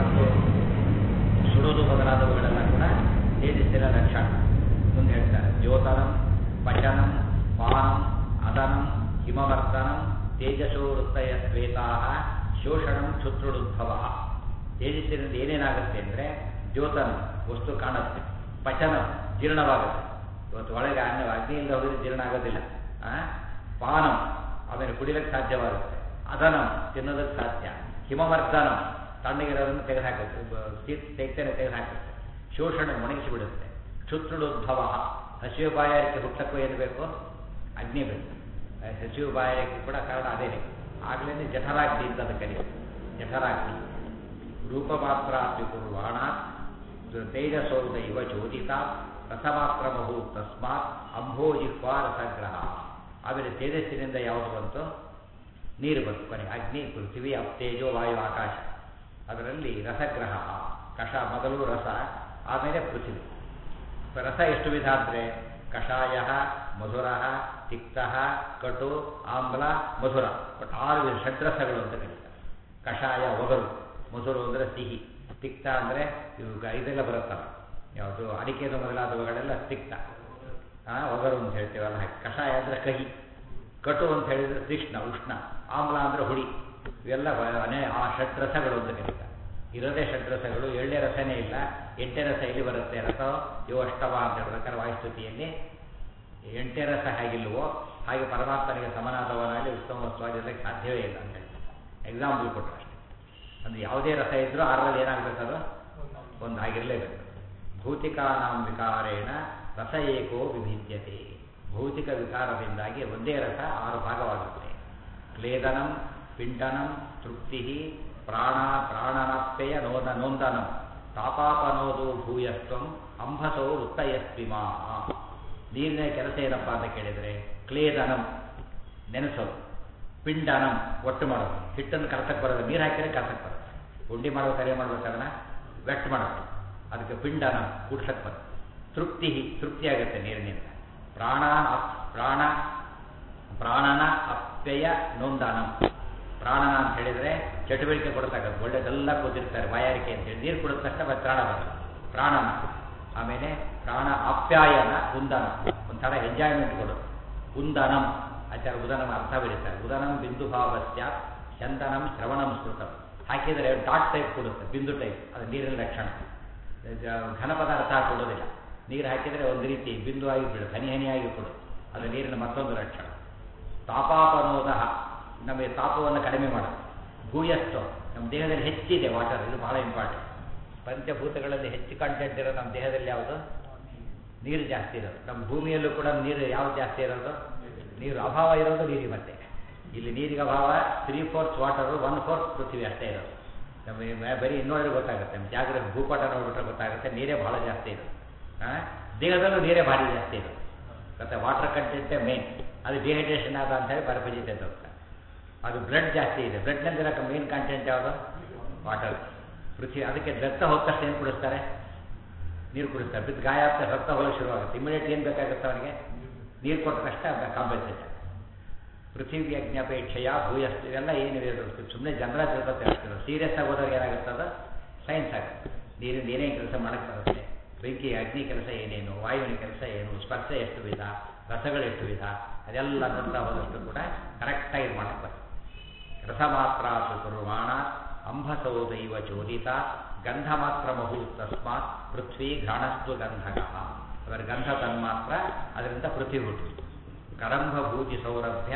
ಮತ್ತು ಸುಡೋದು ಮೊದಲಾದವುಗಳೆಲ್ಲ ಕೂಡ ತೇಜಸ್ಸಿನ ಲಕ್ಷಣ ಮುಂದೆ ಹೇಳ್ತಾರೆ ದ್ಯೋತನಂ ಪಚನಂ ಪಾನಂ ಅದನಂ ಹಿಮವರ್ಧನಂ ತೇಜಸೋ ವೃತ್ತಯ ಶ್ವೇತಾ ಶೋಷಣಂ ಕ್ಷುತ್ರುಡುದ್ಭವ ತೇಜಸ್ಸಿನಿಂದ ಏನೇನಾಗುತ್ತೆ ಅಂದರೆ ದ್ಯೋತನ ವಸ್ತು ಕಾಣುತ್ತೆ ಪಚನ ಜೀರ್ಣವಾಗುತ್ತೆ ಇವತ್ತು ಒಳಗೆ ಅನ್ನ ಅಗ್ನಿಯಿಂದ ಹೋದರೆ ಜೀರ್ಣ ಆಗೋದಿಲ್ಲ ಆ? ಪಾನಂ ಆಮೇಲೆ ಕುಡಿಲಿಕ್ಕೆ ಸಾಧ್ಯವಾಗುತ್ತೆ ಅದನಂ ತಿನ್ನೋದಕ್ಕೆ ಸಾಧ್ಯ ಹಿಮವರ್ಧನಂ ತಣ್ಣಗಿರೋದನ್ನು ತೆಗೆದುಹಾಕುತ್ತೆ ಶೀತ ಶೈತ್ಯನ ತೆಗೆದುಹಾಕುತ್ತೆ ಶೋಷಣ ಒಣಗಿಸಿಬಿಡುತ್ತೆ ಕ್ಷುತ್ರುಡುದ್ಭವ ಹಸಿವು ಬಾಯಾರಿಕೆ ಹುಟ್ಟಕ್ಕೂ ಏನು ಬೇಕು ಅಗ್ನಿ ಬೇಕು ಆ ಹಸಿವು ಬಾಯಾರಿಕೆ ಕೂಡ ಕಾರಣ ಅದೇನೆ ಆಗ್ಲೇ ಜಠರಾಗ್ನಿ ಅಂತ ಅದು ಕರೀತಾರೆ ಜಠರಾಗ್ನಿ ರೂಪಮಾತ್ರ ಕುರ್ವಾಣ ತೇಜಸೋದ ಇವ ಚೋದಿತ ರಸಮಾತ್ರ ಮಹು ತಸ್ಮಾತ್ ಅಂಭೋ ಜಿಹ್ವಾ ರಸಗ್ರಹ ಆಮೇಲೆ ತೇಜಸ್ಸಿನಿಂದ ಯಾವುದು ಬಂತು ನೀರು ಬಂತು ಕೊನೆ ಅಗ್ನಿ ಪೃಥ್ವಿ ಅಪ್ತೇಜೋ ವಾಯು ಆಕಾಶ ಅದರಲ್ಲಿ ರಸಗ್ರಹ ಕಷ ಮೊದಲು ರಸ ಆಮೇಲೆ ಪೃಥ್ವಿ ರಸ ಎಷ್ಟು ವಿಧ ಅಂದರೆ ಕಷಾಯ ಮಧುರ ತಿಕ್ತ ಕಟು ಆಮ್ಲ ಮಧುರ ಬಟ್ ಆರು ವಿಧ ಷಡ್ರಸಗಳು ಅಂತ ಕರೀತಾರೆ ಕಷಾಯ ಒಗರು ಮಧುರು ಅಂದರೆ ಸಿಹಿ ತಿಕ್ತ ಅಂದರೆ ಇವು ಗ- ಇದೆಲ್ಲ ಬರುತ್ತಲ್ಲ ಯಾವುದು ಅಡಿಕೆದು ಮೊದಲಾದವುಗಳೆಲ್ಲ ತಿಕ್ತ ಆ, ಒಗರು ಅಂತ ಹೇಳ್ತೀವಲ್ಲ ಹಾಗೆ ಕಷಾಯ ಅಂದರೆ ಕಹಿ ಕಟು ಅಂತ ಹೇಳಿದರೆ ತೀಕ್ಷ್ಣ ಉಷ್ಣ ಆಮ್ಲ ಅಂದರೆ ಹುಳಿ ಇವೆಲ್ಲ ವ- ಅನೇ ಆ ಷಡ್ರಸಗಳು ಅಂತ ಕರೀತಾರೆ ಇರೋದೇ ಷಡ್ರಸಗಳು ಎಳ್ಳೆ ರಸನೇ ಇಲ್ಲ ಎಂಟೇ ರಸ ಇಲ್ಲಿ ಬರುತ್ತೆ ರಸ ಇವು ಅಷ್ಟವ ಅಂತ ಹೇಳ್ಬೇಕಾದ್ರೆ ವಾಯುಸ್ತುತಿಯಲ್ಲಿ ಎಂಟೇ ರಸ ಹೇಗಿಲ್ವೋ ಹಾಗೆ ಪರಮಾತ್ಮನಿಗೆ ಸಮನಾದವನಾಗಿ ಉತ್ತಮ ವಸ್ತುವಾಗಿರಲಿಕ್ಕೆ ಸಾಧ್ಯವೇ ಇಲ್ಲ ಅಂತ ಹೇಳಿ ಎಕ್ಸಾಂಪಲ್ ಕೊಟ್ಟರು ಅಷ್ಟೇ ಅಂದರೆ ಯಾವುದೇ ರಸ ಇದ್ರೂ ಆರಲ್ಲಿ ಏನಾಗಬೇಕದು ಒಂದು ಆಗಿರಲೇಬೇಕು ಭೌತಿಕಾನಾಂ ವಿಕಾರೇಣ ರಸ ಏಕೋ ವಿಭಿದ್ಯತೆ ಭೌತಿಕ ವಿಕಾರದಿಂದಾಗಿ ಒಂದೇ ರಸ ಆರು ಭಾಗವಾಗುತ್ತೆ ಕ್ಲೇದನಂ ಪಿಂಡನಂ ತೃಪ್ತಿ ಪ್ರಾಣ ಪ್ರಾಣನಾಪ್ಯಯ ನೋದ ನೊಂದನಂ ತಾಪಾಪನೋದು ಭೂಯಸ್ತ್ವಂ ಅಂಬಸೋ ವೃತ್ತಯಸ್ವಿಮಾ ನೀರಿನ ಕೆಲಸ ಏನಪ್ಪ ಅಂತ ಕೇಳಿದರೆ ಕ್ಲೇದನಂ ನೆನೆಸೋದು ಪಿಂಡನಂ ಒಟ್ಟು ಮಾಡೋದು ಹಿಟ್ಟನ್ನು ಕರ್ಸಕ್ಕೆ ಬರೋದು ನೀರು ಹಾಕಿದ್ರೆ ಕರ್ಸಕ್ಕೆ ಬರುತ್ತೆ ಉಂಡಿ ಮಾಡೋ ಕರೆ ಮಾಡ್ಬೇಕಾದ್ರೆ ವೆಟ್ ಮಾಡೋದು ಅದಕ್ಕೆ ಪಿಂಡನ ಕೂಡ್ಸಕ್ಕೆ ಬರುತ್ತೆ ತೃಪ್ತಿ ತೃಪ್ತಿ ಆಗುತ್ತೆ ನೀರಿನಿಂದ ಪ್ರಾಣ ಅಪ್- ಪ್ರಾಣ ಪ್ರಾಣನ ಅಪ್ಯಯ ನೊಂದನಂ ಪ್ರಾಣನ ಅಂತ ಹೇಳಿದರೆ ಚಟುವಟಿಕೆ ಕೊಡ್ತಕ್ಕಂಥ ಒಳ್ಳೆದೆಲ್ಲ ಕೂತಿರ್ತಾರೆ ಬಾಯಾರಿಕೆ ಅಂತೇಳಿ ನೀರು ಕುಡಿದ ತಕ್ಷಣ ಮತ್ತೆ ಪ್ರಾಣ ಬರುತ್ತೆ ಪ್ರಾಣನ ಆಮೇಲೆ ಪ್ರಾಣ ಆಪ್ಯಾಯನ ಉಂದನ ಒಂಥರ ಎಂಜಾಯ್ಮೆಂಟ್ ಕೊಡೋದು ಉಂದನಂ ಆಚಾರ ಉದನಂ ಅರ್ಥ ಬರೀತಾರೆ ಉದನಂ ಬಿಂದು ಭಾವಸ್ಯ ಚಂದನಂ ಶ್ರವಣಂ ಸ್ಮೃತಂ ಹಾಕಿದರೆ ಡಾಟ್ ಟೈಪ್ ಕೊಡುತ್ತೆ ಬಿಂದು ಟೈಪ್ ಅದು ನೀರಿನ ಲಕ್ಷಣ ಜ- ಘನ ಪದಾರ್ಥ ಕೊಡೋದಿಲ್ಲ ನೀರು ಹಾಕಿದರೆ ಒಂದು ರೀತಿ ಬಿಂದು ಆಗಿ ಬಿಡುತ್ತೆ ಹನಿ ಹನಿಯಾಗಿ ಕೊಡುತ್ತೆ ಅದು ನೀರಿನ ಮತ್ತೊಂದು ಲಕ್ಷಣ ತಾಪಾಪನೋದ ನಮಗೆ ತಾಪವನ್ನು ಕಡಿಮೆ ಮಾಡೋದು ಭೂಯಸ್ತು ನಮ್ಮ ದೇಹದಲ್ಲಿ ಹೆಚ್ಚಿದೆ ವಾಟರ್ ಇದು ಬಹಳ ಇಂಪಾರ್ಟೆಂಟ್ ಪಂಚಭೂತಗಳಲ್ಲಿ ಹೆಚ್ಚು ಕಂಟೆಂಟ್ ಇರೋದು ನಮ್ಮ ದೇಹದಲ್ಲಿ ಯಾವುದು ನೀರು ಜಾಸ್ತಿ ಇರೋದು ನಮ್ಮ ಭೂಮಿಯಲ್ಲೂ ಕೂಡ ನೀರು ಯಾವ್ದು ಜಾಸ್ತಿ ಇರೋದು ನೀರು ಅಭಾವ ಇರೋದು ನೀರಿಗೆ ಮತ್ತೆ ಇಲ್ಲಿ ನೀರಿಗೆ ಅಭಾವ three fourth water one fourth ಪೃಥ್ವಿ ಅಷ್ಟೇ ಇರೋದು ನಮಗೆ ಬ- ಬರೀ ಇನ್ನೊಂದ್ರೆ ಗೊತ್ತಾಗುತ್ತೆ ನಮ್ಮ ಜಾಗ್ರತೆ ಭೂಪಟ ನೋಡ್ಬಿಟ್ರೆ ಗೊತ್ತಾಗುತ್ತೆ ನೀರೇ ಬಹಳ ಜಾಸ್ತಿ ಇರೋದು ಆ? ದೇಹದಲ್ಲೂ ನೀರೇ ಭಾರಿ ಜಾಸ್ತಿ ಇರೋದು ಮತ್ತೆ ವಾಟರ್ ಕಂಟೆಂಟೇ ಮೇನ್ ಅದು ಡಿಹೈಡ್ರೇಷನ್ ಆದ ಅಂತ ಹೇಳಿ ಬರಪಜಿತೆ ಅಂತ ಹೋಗ್ತಾರೆ ಅದು ಬ್ಲಡ್ ಜಾಸ್ತಿ ಇದೆ ಬ್ಲಡ್ನಲ್ಲಿರೋ ಮೇನ್ ಕಂಟೆಂಟ್ ಯಾವುದು ವಾಟರ್ ಪೃಥ್ವಿ ಅದಕ್ಕೆ ರಕ್ತ ಹೋದ ತಕ್ಷಣ ಏನು ಕುಡಿಸ್ತಾರೆ ನೀರು ಕುಡಿಸ್ತಾರೆ ಬಿದ್ದು ಗಾಯ ಆಗ್ತಾ ರಕ್ತ ಹೋಗಲು ಶುರುವಾಗುತ್ತೆ ಇಮಿಡಿಯೇಟ್ ಏನು ಬೇಕಾಗುತ್ತೆ ಅವನಿಗೆ ನೀರು ಕೊಟ್ಟ ತಕ್ಷಣ ಕಾಂಪನ್ಸೇಷನ್ ಪೃಥ್ವಿ ಅಜ್ಞಾಪೇಕ್ಷೆಯ ಭೂಯಸ್ತು ಇವೆಲ್ಲ ಏನಿದೆ ಸುಮ್ಮನೆ ಜನರ ತಿಳ್ಕೊತ ಹೇಳ್ತಾರೆ ಸೀರಿಯಸ್ ಆಗಿ ಹೋದಾಗ ಏನಾಗುತ್ತೆ ಅದು ಸೈನ್ಸ್ ಆಗುತ್ತೆ ನೀರಿಂದ ಏನೇನು ಕೆಲಸ ಮಾಡಕ್ಕೆ ಬರುತ್ತೆ ಬೆಂಕಿ ಅಗ್ನಿ ಕೆಲಸ ಏನೇನು ವಾಯುವಿನ ಕೆಲಸ ಏನು ಸ್ಪರ್ಶ ಎಷ್ಟು ವಿಧ ರಸಗಳು ಎಷ್ಟು ವಿಧ ಅದೆಲ್ಲ ನೋಡ್ತಾ ಹೋದಷ್ಟು ಕೂಡ ಕರೆಕ್ಟಾಗಿ ಇದು ಮಾಡಕ್ಕೆ ಬರುತ್ತೆ ರಸಮಾತ್ರ ಕುರ್ವಾಣ ಅಂಬಸೌ ದೈವ ಚೋದಿತ ಗಂಧ ಮಾತ್ರ ಮಹು ತಸ್ಮಾತ್ ಪೃಥ್ವಿ ಘ್ರಾಣಸ್ತು ಗಂಧಕ ಅದರ ಗಂಧ ತನ್ಮಾತ್ರ ಅದರಿಂದ ಪೃಥ್ವಿ ಹುಟ್ಟು ಕರಂಭಭೂತಿ ಸೌರಭ್ಯ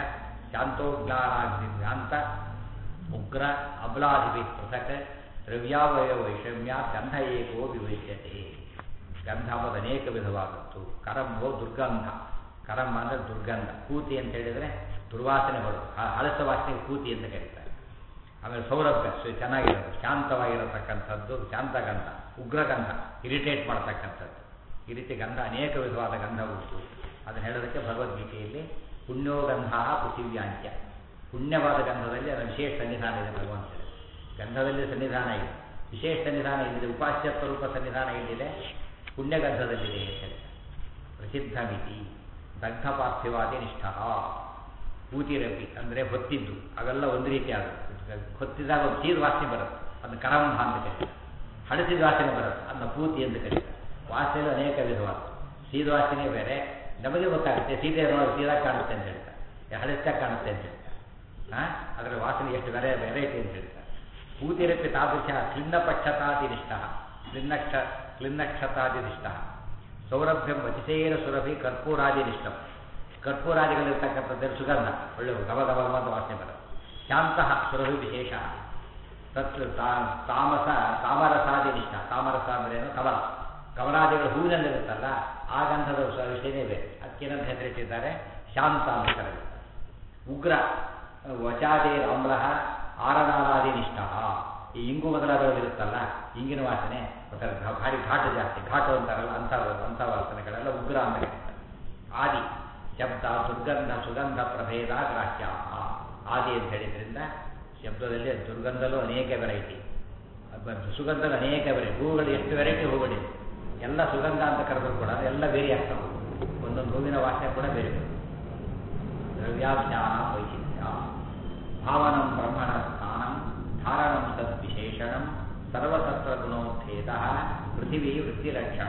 ಶಾಂತೋಗ್ಲಾರಾಗ್ನಿಭ್ಯಾಂತ ಉಗ್ರ ಅಬ್ಲಾಧಿಭಿ ಪೃಥಕ್ ದ್ರವ್ಯಾವಯ ವೈಷಮ್ಯ ಗಂಧ ಏಕೋ ವಿವೈಶ್ಯತೆ ಗಂಧ ಅನ್ನೋದು ಅನೇಕ ವಿಧವಾಗುತ್ತು ಕರಂಭೋ ದುರ್ಗಂಧ ಕರಂಭ ಅಂದರೆ ದುರ್ಗಂಧ ಕೂತಿ ಅಂತ ಹೇಳಿದರೆ ದುರ್ವಾಸನೆ ಬರೋದು ಆ ಹಳಸ ವಾಸನೆಗೆ ಕೂತಿ ಅಂತ ಕರೀತಾರೆ ಆಮೇಲೆ ಸೌರಭ್ಯ ಸೊ ಚೆನ್ನಾಗಿರೋದು ಶಾಂತವಾಗಿರತಕ್ಕಂಥದ್ದು ಶಾಂತಗಂಧ ಉಗ್ರಗಂಧ ಇರಿಟೇಟ್ ಮಾಡ್ತಕ್ಕಂಥದ್ದು ಈ ರೀತಿ ಗಂಧ ಅನೇಕ ವಿಧವಾದ ಗಂಧ ಉಂಟು ಅದನ್ನು ಹೇಳೋದಕ್ಕೆ ಭಗವದ್ಗೀತೆಯಲ್ಲಿ ಪುಣ್ಯೋಗಂಧ ಪೃಥಿವ್ಯಾಂತ್ಯ ಪುಣ್ಯವಾದ ಗಂಧದಲ್ಲಿ ಅದರ ವಿಶೇಷ ಸನ್ನಿಧಾನ ಇದೆ ಭಗವಂತನ ಗಂಧದಲ್ಲಿ ಸನ್ನಿಧಾನ ಇದೆ ವಿಶೇಷ ಸನ್ನಿಧಾನ ಇಲ್ಲಿದೆ ಉಪಾಸ್ಯ ಸ್ವರೂಪ ಸನ್ನಿಧಾನ ಇಲ್ಲಿದೆ ಪುಣ್ಯಗಂಧದಲ್ಲಿದೆ ಅಂತ ಹೇಳ್ತಾರೆ ಪ್ರಸಿದ್ಧ ಮಿತಿ ದಗ್ಧ ಪಾರ್ಥಿವಾದಿ ನಿಷ್ಠ ಕೂತಿರಪಿ ಅಂದರೆ ಹೊತ್ತಿದ್ದು ಅವೆಲ್ಲ ಒಂದು ರೀತಿ ಆಗುತ್ತೆ ಹೊತ್ತಿದಾಗ ಒಂದು ಸೀದ ವಾಸನೆ ಬರುತ್ತೆ ಅದನ್ನು ಕರಂಭ ಅಂತ ಕರೀತಾರೆ ಹಳಸಿದ ವಾಸನೆ ಬರುತ್ತೆ ಅದನ್ನ ಪೂತಿ ಅಂತ ಕರೀತಾರೆ ವಾಸನೆ ಅನೇಕ ವಿಧವಾದ ಸೀದ ವಾಸನೆ ಬೇರೆ ನಮಗೆ ಗೊತ್ತಾಗುತ್ತೆ ಸೀದೆ ನೋಡಿ ಸೀದಾ ಕಾಣುತ್ತೆ ಅಂತ ಹೇಳ್ತಾರೆ ಹಳಸ್ತಾಗ ಕಾಣುತ್ತೆ ಅಂತ ಹೇಳ್ತಾರೆ ಹಾಂ ಅದರ ವಾಸನೆ ಎಷ್ಟು ಬೇರೆ ವೆರೈಟಿ ಅಂತ ಹೇಳ್ತಾರೆ ಪೂತಿರಪಿ ತಾದೃಶ ಕ್ಲಿನ್ನಪಕ್ಷತಾದಿನಿಷ್ಠ ಕ್ಲಿನ್ನಕ್ಷ ಕ್ಲಿನ್ನಕ್ಷತಾದಿನಿಷ್ಠ ಸೌರಭ್ಯಂ ವಚಿಸೇನ ಸುರಭಿ ಕರ್ಪೂರಾದಿನಿಷ್ಠ ಕರ್ಪೂರಾದಿಗಳಿರ್ತಕ್ಕಂಥದ್ದು ಸುಗಂಧ ಒಳ್ಳೆ ಗವ ಗವ ಗವ ವಾಸನೆ ಬರುತ್ತೆ ಶಾಂತಃ ಸುರಭಿ ವಿಶೇಷ ತತ್ ತಾ- ತಾಮಸ ತಾಮರಸಾದಿನಿಷ್ಠ ತಾಮರಸ ಅಂದ್ರೇನು ಕಮಲ ಕಮಲಾದಿಗಳು ಹೂವಿನಲ್ಲಿರುತ್ತಲ್ಲ ಆ ಗಂಧದ ಸ- ವಿಷಯನೇ ಬೇರೆ ಅದಕ್ಕೇನಂತ ಹೆಸರಿಟ್ಟಿದ್ದಾರೆ ಶಾಂತ ಅಂತ ಕರೆಯುತ್ತಾರೆ ಉಗ್ರ ವಚಾದೇರ್ ಅಮ್ಲ ಆರನಾದಾದಿನಿಷ್ಠ ಈ ಇಂಗು ಮೊದಲಾದವುಗಳಿರುತ್ತಲ್ಲ ಇಂಗಿನ ವಾಸನೆ ಒಂಥರ ಘ- ಭಾರಿ ಘಾಟು ಜಾಸ್ತಿ ಘಾಟು ಅಂತಾರಲ್ಲ ಅಂಥ ಅಂಥ ವಾಸನೆಗಳೆಲ್ಲ ಉಗ್ರ ಅಂತ ಕರೀತಾರೆ ಆದಿ ಶಬ್ದ ದುರ್ಗಂಧ ಸುಗಂಧ ಪ್ರಭೇದ ಗ್ರಾಹ್ಯ ಆದಿ ಅಂತ ಹೇಳಿದ್ರಿಂದ ಶಬ್ದದಲ್ಲಿ ದುರ್ಗಂಧಲು ಅನೇಕ ವೆರೈಟಿ ಸುಗಂಧಲು ಅನೇಕ ವೆರೈಟಿ ಹೂಗಳು ಎಷ್ಟು ವೆರೈಟಿ ಹೂಗಳಿದೆ ಎಲ್ಲ ಸುಗಂಧ ಅಂತ ಕರೆದ್ರು ಕೂಡ ಎಲ್ಲ ಬೇರೆ ಆಗ್ತವೆ ಒಂದೊಂದು ಹೂವಿನ ವಾಸನೆ ಕೂಡ ಬೇರೆ ಬೇರೆ ದ್ರವ್ಯಾಜ್ಞಾನ ವೈಚಿತ್ರ್ಯ ಭಾವನಂ ಬ್ರಹ್ಮಣ ಸ್ಥಾನಂ ಧಾರಣಂ ತದ್ವಿಶೇಷಣಂ ಸರ್ವತತ್ರ ಗುಣೋತ್ಥೇದ ಪೃಥಿವೀ ವೃತ್ತಿಲಕ್ಷಣ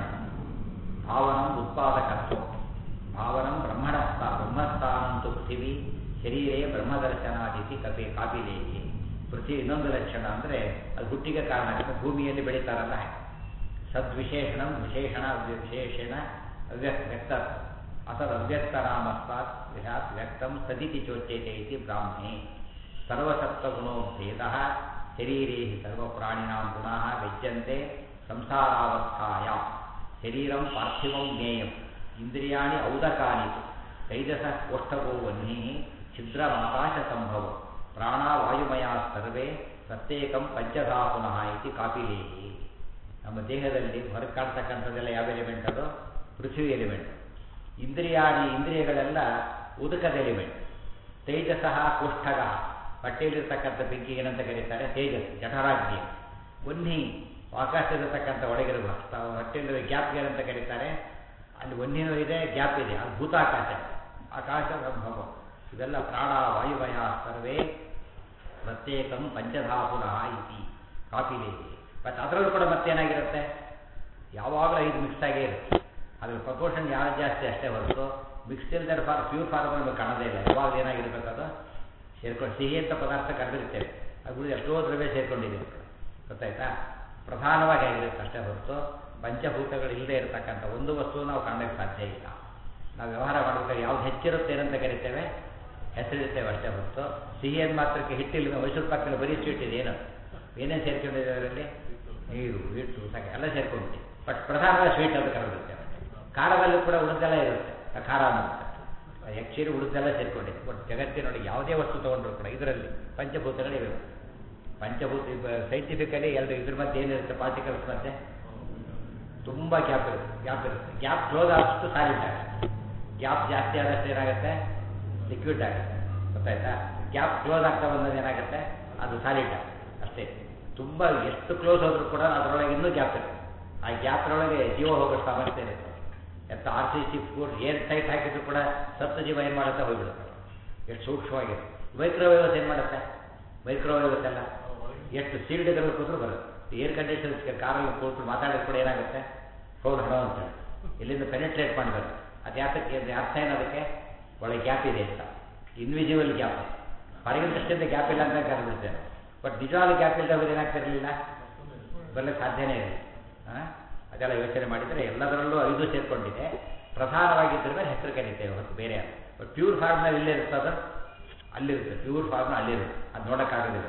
ಭಾವನಂ ಉತ್ಪಾದಕತ್ವ ಭಾವನಂ ಬ್ರಹ್ಮಣ ಸ್ಥಾ ಬ್ರಹ್ಮಸ್ಥಾನಂತು ಪೃಥಿವಿ ಶರೀರೇ ಬ್ರಹ್ಮದರ್ಶನಾದಿತಿ ಕಪಿ ಕಾಪಿಲೇಹಿ ಪೃಥ್ವಿ ಇನ್ನೊಂದು ಲಕ್ಷಣ ಅಂದರೆ ಅದು ಹುಟ್ಟಿಗೆ ಕಾರಣ ಆಗುತ್ತೆ ಭೂಮಿಯಲ್ಲಿ ಬೆಳೀತಾರಲ್ಲ ಹಾಗೆ ಸದ್ವಿಶೇಷಣಂ ವಿಶೇಷಣ ವಿಶೇಷಣ ಅವ್ಯಕ್ತ ವ್ಯಕ್ತ ಅಸದ್ ಅವ್ಯಕ್ತನಾಮಸ್ತಾತ್ ವಿಹಾತ್ ವ್ಯಕ್ತಂ ಸದಿತಿ ಚೋಚ್ಯತೆ ಇತಿ ಬ್ರಾಹ್ಮಣೆ ಸರ್ವಸತ್ವಗುಣೋಭೇದ ಶರೀರೇ ಸರ್ವಪ್ರಾಣಿನಾಂ ಗುಣಾಃ ವಿದ್ಯಂತೆ ಸಂಸಾರಾವಸ್ಥಾಯ ಶರೀರಂ ಪಾರ್ಥಿವಂ ಜ್ಞೇಯಂ ಇಂದ್ರಿಯಾಣಿ ಔದಕಾನಿ ತೈಜಸ ಕೋಷ್ಠಗೋ ವನ್ನಿ ಛಿದ್ರಮಾಕಾಶ ಸಂಭವ ಪ್ರಾಣವಾಯುಮಯ ಸರ್ವೇ ಪ್ರತ್ಯೇಕಂ ಪಂಚಧಾ ಪುನಃ ಇತಿ ಕಾಪಿಲೇಹಿ ನಮ್ಮ ದೇಹದಲ್ಲಿ ಹೊರಗೆ ಕಾಣ್ತಕ್ಕಂಥದ್ದೆಲ್ಲ ಯಾವ ಎಲಿಮೆಂಟ್ ಅದು ಪೃಥ್ವಿ ಎಲಿಮೆಂಟ್ ಇಂದ್ರಿಯಾಣಿ ಇಂದ್ರಿಯಗಳೆಲ್ಲ ಉದಕದ ಎಲಿಮೆಂಟ್ ತೇಜಸಃ ಕೋಷ್ಠಗ ಹೊಟ್ಟೆಯಲ್ಲಿರ್ತಕ್ಕಂಥ ಬೆಂಕಿ ಏನಂತ ಕರೀತಾರೆ ತೇಜಸ್ ಜಠರಾಗ್ನಿ ವನ್ನಿ ಆಕಾಶದಲ್ಲಿರ್ತಕ್ಕಂಥ ಒಳಗಿರುವ ತ- ಹೊಟ್ಟೆಯಲ್ಲಿರುವ ಗ್ಯಾಪ್ ಏನಂತ ಕರೀತಾರೆ ಅಲ್ಲಿ ವನ್ನಿನೂ ಇದೆ ಗ್ಯಾಪ್ ಇದೆ ಅದು ಭೂತಾಕಾಶ ಆಕಾಶ ಸಂಭವ ಇದೆಲ್ಲ ಪ್ರಾಣ ವಾಯುಮಯ ಸರ್ವೇ ಪ್ರತ್ಯೇಕಂ ಪಂಚಧಾಪುರ ಇತಿ ಕಾಪಿಲೆ ಬಟ್ ಅದರಲ್ಲೂ ಕೂಡ ಮತ್ತೇನಾಗಿರುತ್ತೆ ಯಾವಾಗಲೂ ಐದು ಮಿಕ್ಸ್ ಆಗೇ ಇರುತ್ತೆ ಅದ್ರ ಪ್ರಪೋರ್ಷನ್ ಯಾರು ಜಾಸ್ತಿ ಅಷ್ಟೇ ಹೊರತು ಮಿಕ್ಸ್ ಇಲ್ದರೆ ಫಾರ್ ಪ್ಯೂರ್ ಫಾರ್ಮ್ ನಮಗೆ ಕಾಣೋದೇ ಇಲ್ಲ ಯಾವಾಗ ಏನಾಗಿರ್ಬೇಕು ಅದು ಸೇರ್ಕೊಂಡು ಸಿಹಿ ಅಂತ ಪದಾರ್ಥ ಕರೆದಿರ್ತೇವೆ ಅದು ಎಷ್ಟೋ ದ್ರವ್ಯ ಸೇರ್ಕೊಂಡಿದೆ ಗೊತ್ತಾಯ್ತಾ ಪ್ರಧಾನವಾಗಿ ಆಗಿರುತ್ತೆ ಅಷ್ಟೇ ಹೊರತು ಪಂಚಭೂತಗಳು ಇಲ್ಲದೆ ಇರತಕ್ಕಂಥ ಒಂದು ವಸ್ತು ನಾವು ಕಾಣಲಿಕ್ಕೆ ಸಾಧ್ಯ ಇಲ್ಲ ನಾವು ವ್ಯವಹಾರ ಮಾಡಬೇಕಾದ್ರೆ ಯಾವ್ದು ಹೆಚ್ಚಿರುತ್ತೆ ಏನಂತ ಕರಿತೇವೆ ಹೆಸರಿರ್ತೇವೆ ಅಷ್ಟೇ ಹೊರತು ಸಿಹಿ ಅಂದ ಮಾತ್ರಕ್ಕೆ ಹಿಟ್ಟಿಲ್ಲ ಮೈಸೂರು ಪಾಕಿನ ಬರೀ ಸ್ವೀಟ್ ಇದೆ ಏನು ಏನೇನು ಸೇರ್ಕೊಂಡಿದೆ ಅದರಲ್ಲಿ ನೀರು ಹಿಟ್ಟು ಸಾಕೆ ಎಲ್ಲ ಸೇರ್ಕೊಂಡಿದೆ ಬಟ್ ಪ್ರಧಾನವಾಗಿ ಸ್ವೀಟ್ ಅಂತ ಕರೆದಿರ್ತೇವೆ ಖಾರದಲ್ಲೂ ಕೂಡ ಉಳಿದೆಲ್ಲ ಇರುತ್ತೆ ಆ ಖಾರ ಅನ್ನೋದು ಆ್ಯಕ್ಚುಲಿ ಉಳಿದೆಲ್ಲ ಸೇರ್ಕೊಂಡಿದೆ ಬಟ್ ಜಗತ್ತಿನೊಳಗೆ ಯಾವುದೇ ವಸ್ತು ತೊಗೊಂಡ್ರು ಕೂಡ ಇದರಲ್ಲಿ ಪಂಚಭೂತಗಳಿವೆ ಪಂಚಭೂತ ಸೈಂಟಿಫಿಕಲಿ ಎರಡು ಇದ್ರ ಮಧ್ಯೆ ಏನಿರುತ್ತೆ ಪಾರ್ಟಿಕಲ್ಸ್ ಮಧ್ಯೆ ತುಂಬ ಗ್ಯಾಪ್ ಇರುತ್ತೆ ಗ್ಯಾಪ್ ಇರುತ್ತೆ ಗ್ಯಾಪ್ ಕ್ಲೋಸ್ ಆದಷ್ಟು ಸಾಲಿಡ್ ಆಗುತ್ತೆ ಗ್ಯಾಪ್ ಜಾಸ್ತಿ ಆದಷ್ಟು ಏನಾಗುತ್ತೆ ಲಿಕ್ವಿಡ್ ಆಗುತ್ತೆ ಗೊತ್ತಾಯ್ತಾ ಗ್ಯಾಪ್ ಕ್ಲೋಸ್ ಆಗ್ತಾ ಬಂದಾಗ ಏನಾಗುತ್ತೆ ಅದು ಸಾಲಿಡ್ ಆಗುತ್ತೆ ಅಷ್ಟೇ ತುಂಬ ಎಷ್ಟು ಕ್ಲೋಸ್ ಹೋದ್ರೂ ಕೂಡ ಅದರೊಳಗೆ ಇನ್ನೂ ಗ್ಯಾಪ್ ಇರುತ್ತೆ ಆ ಗ್ಯಾಪ್ನೊಳಗೆ ಜೀವ ಹೋಗೋ ಸಾಮರ್ಥ್ಯ ಇರುತ್ತೆ ಎತ್ತ R C C food airtight ಹಾಕಿದ್ರು ಕೂಡ ಸಪ್ತ ಜೀವ ಏನು ಮಾಡುತ್ತೆ ಹೋಗ್ಬಿಡುತ್ತೆ ಎಷ್ಟು ಸೂಕ್ಷ್ಮವಾಗಿದೆ ಮೈಕ್ರೋವೇವ್ಸ್ ಏನು ಮಾಡುತ್ತೆ ಮೈಕ್ರೋವೇವ್ಸ್ ಎಲ್ಲ ಎಷ್ಟು ಸೀಲ್ಡ್ ಇದ್ರೆ ಕೂತ್ರು ಬರುತ್ತೆ ಏರ್ ಕಂಡೀಷನ್ಸ್ ಕಾರಲ್ಲಿ ಕೂತು ಮಾತಾಡಿದ್ರು ಕೂಡ ಏನಾಗುತ್ತೆ ಫೋನ್ ಹಡೋ ಅಂತ ಇಲ್ಲಿಂದ ಪೆನೆಟ್ರೇಟ್ ಮಾಡಬೇಕು ಅದು ಯಾತಕ್ಕೆ ಅದು ಅರ್ಥ ಏನು ಅದಕ್ಕೆ ಒಳ್ಳೆ ಗ್ಯಾಪ್ ಇದೆ ಅಂತ ಇನ್ವಿಜಿಬಲ್ ಗ್ಯಾಪ್ ಹೊರಗಿನ ದೃಷ್ಟಿಯಿಂದ ಗ್ಯಾಪ್ ಇಲ್ಲ ಅಂತ ಕರೆದಿರ್ತೇನೆ ಬಟ್ ನಿಜವಾದ ಗ್ಯಾಪ್ ಇಲ್ಲದೆ ಅವ್ರು ಏನಾಗ್ತಿರಲಿಲ್ಲ ಬರ್ಲಿಕ್ಕೆ ಸಾಧ್ಯನೇ ಇಲ್ಲ ಆ? ಅದೆಲ್ಲ ಯೋಚನೆ ಮಾಡಿದರೆ ಎಲ್ಲದರಲ್ಲೂ ಐದು ಸೇರ್ಕೊಂಡಿದೆ ಪ್ರಧಾನವಾಗಿದ್ದರೆ ಮೇಲೆ ಹೆಸರು ಕರೀತೇವೆ ಹೊರತು ಬೇರೆ ಅಲ್ಲ ಬಟ್ ಪ್ಯೂರ್ ಫಾರ್ಮ್ನಲ್ಲಿ ಇಲ್ಲೇ ಇರ್ತದ ಅಲ್ಲಿರುತ್ತೆ ಪ್ಯೂರ್ ಫಾರ್ಮ್ ಅಲ್ಲಿರುತ್ತೆ ಅದು ನೋಡೋಕ್ಕಾಗೋದಿಲ್ಲ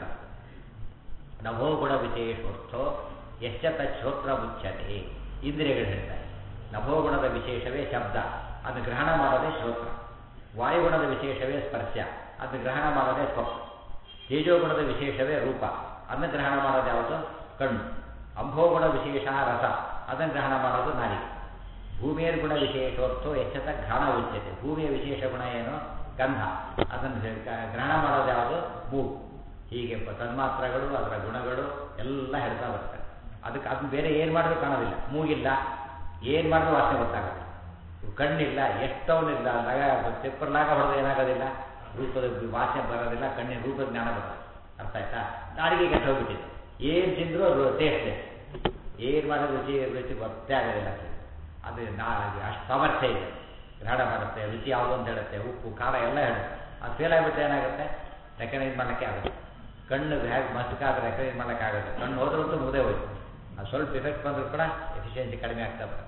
ನಭೋ ಗುಣ ವಿಶೇಷೋರ್ಥೋ ಎಷ್ಟ ಶ್ರೋತ್ರ ಮುಚ್ಚತೆ ಇಂದ್ರಿಯಗಳು ಹೇಳ್ತಾರೆ ನಭೋಗುಣದ ವಿಶೇಷವೇ ಶಬ್ದ ಅದು ಗ್ರಹಣ ಮಾಡೋದೇ ಶ್ರೋತ್ರ ವಾಯುಗುಣದ ವಿಶೇಷವೇ ಸ್ಪರ್ಶ ಅದು ಗ್ರಹಣ ಮಾಡೋದೇ ತ್ವಕ್ ತೇಜೋಗುಣದ ವಿಶೇಷವೇ ರೂಪ ಅದನ್ನು ಗ್ರಹಣ ಮಾಡೋದು ಯಾವುದು ಕಣ್ಣು ಅಂಭೋಗುಣ ವಿಶೇಷ ರಸ ಅದನ್ನು ಗ್ರಹಣ ಮಾಡೋದು ನಾಲಿಗೆ ಭೂಮಿಯ ಗುಣ ವಿಶೇಷೋರ್ಥೋ ಎಚ್ಚತ ಘ್ರಾಣ ಉಚ್ಯತೆ ಭೂಮಿಯ ವಿಶೇಷ ಗುಣ ಏನು ಗಂಧ ಅದನ್ನು ಗ- ಗ್ರಹಣ ಮಾಡೋದು ಯಾವುದು ಮೂಗು ಹೀಗೆ ಪ- ತನ್ಮಾತ್ರಗಳು ಅದರ ಗುಣಗಳು ಎಲ್ಲ ಹೇಳ್ತಾ ಬರ್ತಾರೆ ಅದಕ್ಕೆ ಅದನ್ನ ಬೇರೆ ಏನು ಮಾಡಿದ್ರು ಕಾಣೋದಿಲ್ಲ ಮೂಗಿಲ್ಲ ಏನು ಮಾಡಿದ್ರು ವಾಸನೆ ಗೊತ್ತಾಗೋದಿಲ್ಲ ಇವು ಕಣ್ಣಿಲ್ಲ ಎಷ್ಟವನಿಲ್ಲ ಲಗ ಪೇಪರ್ ಲಾಗ ಹೊಡೆದು ಏನಾಗೋದಿಲ್ಲ ರೂಪದ ವಾಸನೆ ಬರೋದಿಲ್ಲ ಕಣ್ಣಿನ ರೂಪದ ಜ್ಞಾನ ಬರೋದು ಅರ್ಥ ಆಯ್ತಾ ನಾಡಿಗೆ ಕೆಟ್ಟ ಹೋಗ್ಬಿಟ್ಟಿದೆ ಏನು ತಿಂದರೂ ಅದು ಟೇಸ್ಟ್ ಏನು ಮಾಡೋದು ರುಚಿ ರುಚಿ ಗೊತ್ತೇ ಆಗೋದಿಲ್ಲ ಅದು. ಅದು ನಾ ಅದು ಅಷ್ಟು ಸಾಮರ್ಥ್ಯ ಇದೆ ಗ್ರಹಣ ಮಾಡುತ್ತೆ ರುಚಿ ಯಾವುದು ಅಂತ ಹೇಳುತ್ತೆ ಉಪ್ಪು ಖಾರ ಎಲ್ಲ ಹೇಳುತ್ತೆ ಅದು ಫೇಲ್ ಆಗಿಬಿಟ್ಟು ಏನಾಗುತ್ತೆ ರೆಕಗ್ನೈಸ್ ಮಾಡೋಕ್ಕೆ ಆಗುತ್ತೆ ಕಣ್ಣು ಹೇಗೆ ಮಸ್ಕಾದ್ರೆ ರೆಕಗ್ನೈಸ್ ಮಾಡೋಕ್ಕೆ ಆಗುತ್ತೆ ಕಣ್ಣು ಹೋದ್ರಂತೂ ಮುದೇ ಹೋಯ್ತು ಅದು ಸ್ವಲ್ಪ ಎಫೆಕ್ಟ್ ಬಂದರೂ ಕೂಡ ಎಫಿಷಿಯನ್ಸಿ ಕಡಿಮೆ ಆಗ್ತಾ ಬರುತ್ತೆ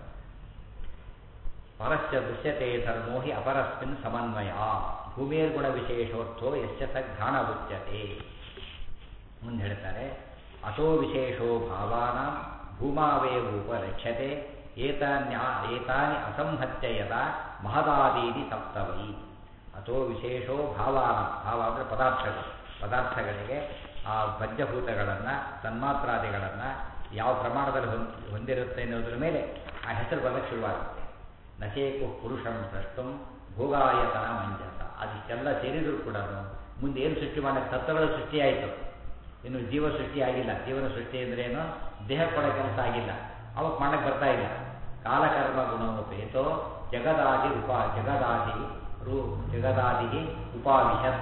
ಪರಸ್ಯ ದೃಶ್ಯತೆ ಧರ್ಮೋ ಹಿ ಅಪರಸ್ಮಿನ್ ಸಮನ್ವಯ ಭೂಮಿಯರ್ಗುಣ ವಿಶೇಷೋರ್ಥೋ ಯಶ್ಚ ಸ ಘ್ರಾಣ ಉಚ್ಯತೆ ಮುಂದೆ ಹೇಳ್ತಾರೆ ಅಸೋ ವಿಶೇಷೋ ಭಾವಾನ ಭೂಮಾವೇವ ಉಪಲಕ್ಷ್ಯತೆ ಏತಾನ್ಯಾ ಏತಾನಿ ಅಸಂಹತ್ಯ ಯದಾ ಮಹದಾದೀನಿ ಸಪ್ತವೈ ಅಥೋ ವಿಶೇಷೋ ಭಾವಾನ ಭಾವ ಅಂದರೆ ಪದಾರ್ಥಗಳು ಪದಾರ್ಥಗಳಿಗೆ ಆ ಪಂಚಭೂತಗಳನ್ನು ತನ್ಮಾತ್ರಾದಿಗಳನ್ನು ಯಾವ ಪ್ರಮಾಣದಲ್ಲಿ ಹೊಂದ್ ಹೊಂದಿರುತ್ತೆ ಅನ್ನೋದ್ರ ಮೇಲೆ ಆ ಹೆಸರು ಬರಲಿಕ್ಕೆ ಶುರುವಾಗುತ್ತೆ ನಚೇಕು ಪುರುಷಂ ಪ್ರಷ್ಟುಂ ಭೋಗಾಯತನ ಮಂಜಸ ಅದಿಷ್ಟೆಲ್ಲ ಸೇರಿದರೂ ಕೂಡ ಮುಂದೆ ಏನು ಸೃಷ್ಟಿ ಮಾಡೋಕ್ಕೆ ತತ್ವಗಳ ಸೃಷ್ಟಿಯಾಯಿತು ಇನ್ನು ಜೀವ ಸೃಷ್ಟಿ ಆಗಿಲ್ಲ ಜೀವನ ಸೃಷ್ಟಿ ಅಂದ್ರೆ ಏನು ದೇಹ ಕೊಡೋ ಕೆಲಸ ಆಗಿಲ್ಲ ಅವಾಗ ಮಾಡಕ್ಕೆ ಬರ್ತಾ ಇಲ್ಲ ಕಾಲಕರ್ಮ ಗುಣೋಪೇತೋ ಜಗದಾದಿ ಉಪ ಜಗದಾದಿ ರೂ ಜಗದಾದಿ ಉಪಾವಿಶತ್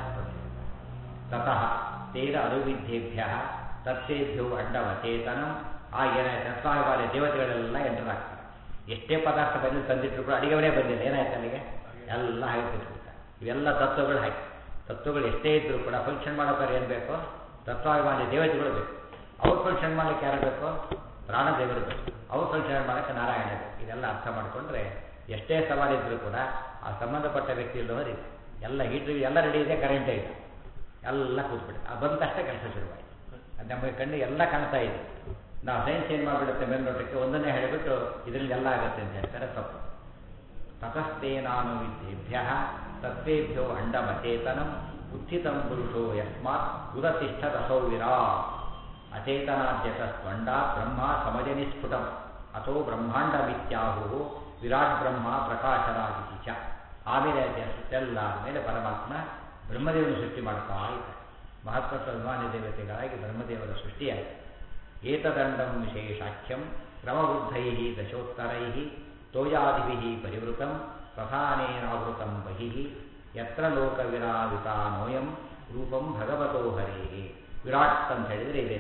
ತತಃ ತೇನ ಅನುವಿದ್ಯೇಭ್ಯ ತತ್ಸೇಭ್ಯೋ ಅಂಡವಚೇತನಂ ಆಗೇನ ತತ್ವಾಭಿಮಾನ ದೇವತೆಗಳೆಲ್ಲ ಎಂಟರ್ ಆಗ್ತಾರೆ ಎಷ್ಟೇ ಪದಾರ್ಥ ಬಂದು ತಂದಿಟ್ಟರು ಕೂಡ ಅಡಿಗೆವರೇ ಬಂದಿಲ್ಲ ಏನಾಯ್ತು ಅಲ್ಲಿಗೆ ಎಲ್ಲ ಹಾಗೆ ಕೂತ್ಬಿಡ್ತಾರೆ ಇವೆಲ್ಲ ತತ್ವಗಳು ಹಾಕಿ ತತ್ವಗಳು ಎಷ್ಟೇ ಇದ್ದರೂ ಕೂಡ ಫಂಕ್ಷನ್ ಮಾಡೋಕ್ಕಾರೆ ಏನು ಬೇಕು ತತ್ವಾಭಿಮಾನಿ ದೇವತೆಗಳು ಬೇಕು ಅವ್ರು ಫಂಕ್ಷನ್ ಮಾಡಲಿಕ್ಕೆ ಯಾರು ಬೇಕು ಪ್ರಾಣದೇವರು ಬೇಕು ಅವ್ರು ಫಂಕ್ಷನ್ ಮಾಡೋಕ್ಕೆ ನಾರಾಯಣ ಬೇಕು ಇದೆಲ್ಲ ಅರ್ಥ ಮಾಡಿಕೊಂಡ್ರೆ ಎಷ್ಟೇ ಸವಾಲಿದ್ದರೂ ಕೂಡ ಆ ಸಂಬಂಧಪಟ್ಟ ವ್ಯಕ್ತಿ ಇಲ್ಲವರಿ ಎಲ್ಲ ಹೀಟ್ರು ಎಲ್ಲ ರೆಡಿ ಇದೆ ಕರೆಂಟೇ ಇದೆ ಎಲ್ಲ ಕೂತ್ಬಿಟ್ಟು ಅದು ಬಂದ ತಕ್ಷಣ ಕೆಲಸ ಶುರುವಾಯಿತು ಅದು ನಮಗೆ ಕಣ್ಣು ಎಲ್ಲ ಕಾಣ್ತಾ ಇದೆ ನಾವು ಸೈನ್ಸ್ ಏನು ಮಾಡಿಬಿಡುತ್ತೆ ಮೇಲ್ನೋಟಕ್ಕೆ ಒಂದನ್ನೇ ಹೇಳಿಬಿಟ್ಟು ಇದರಲ್ಲಿ ಎಲ್ಲ ಆಗುತ್ತೆ ಅಂತ ಹೇಳ್ತಾರೆ ತಪ್ಪು ತತಸ್ತೇನಾನು ವಿದ್ಯೇಭ್ಯ ತತ್ವೇಭ್ಯೋ ಅಂಡಮಚೇತನಂ ಉತ್ಥಿತಂ ಪುರುಷೋ ಯಸ್ಮಾತ್ ಉದತಿಷ್ಠದಸೌ ವಿರಾ ಅಚೇತನಾದ್ಯತ ಸ್ಪಂಡ ಬ್ರಹ್ಮ ಸಮಜನಿ ಸ್ಫುಟಂ ಅಥೋ ಬ್ರಹ್ಮಾಂಡಮಿತ್ಯಾಹು ವಿರಾಟ್ ಬ್ರಹ್ಮ ಪ್ರಕಾಶನಾದಿ ಚ ಆಮೇಲೆ ಅಷ್ಟೆಲ್ಲ ಮೇಲೆ ಪರಮಾತ್ಮ ಬ್ರಹ್ಮದೇವನ ಸೃಷ್ಟಿ ಮಾಡ್ತಾ ಇದ್ದಾರೆ ಮಹತ್ವದ ಅಭಿಮಾನಿ ದೇವತೆಗಳಾಗಿ ಬ್ರಹ್ಮದೇವರ ಸೃಷ್ಟಿಯಾಯಿತು ಏತದಂಡಂ ವಿಶೇಷಾಖ್ಯಂ ಕ್ರಮವೃದ್ಧೈ ದಶೋತ್ತರೈ ತೋಯಾದಿಭಿ ಪರಿವೃತಂ ಪ್ರಧಾನೇನಾವೃತಂ ಬಹಿಃ ಯತ್ರ ಲೋಕವಿರಾವಿತಾನೋಯಂ ರೂಪಂ ಭಗವತೋ ಹರೇ ವಿರಾಟ್ ಅಂತ ಹೇಳಿದರೆ ಇದೆ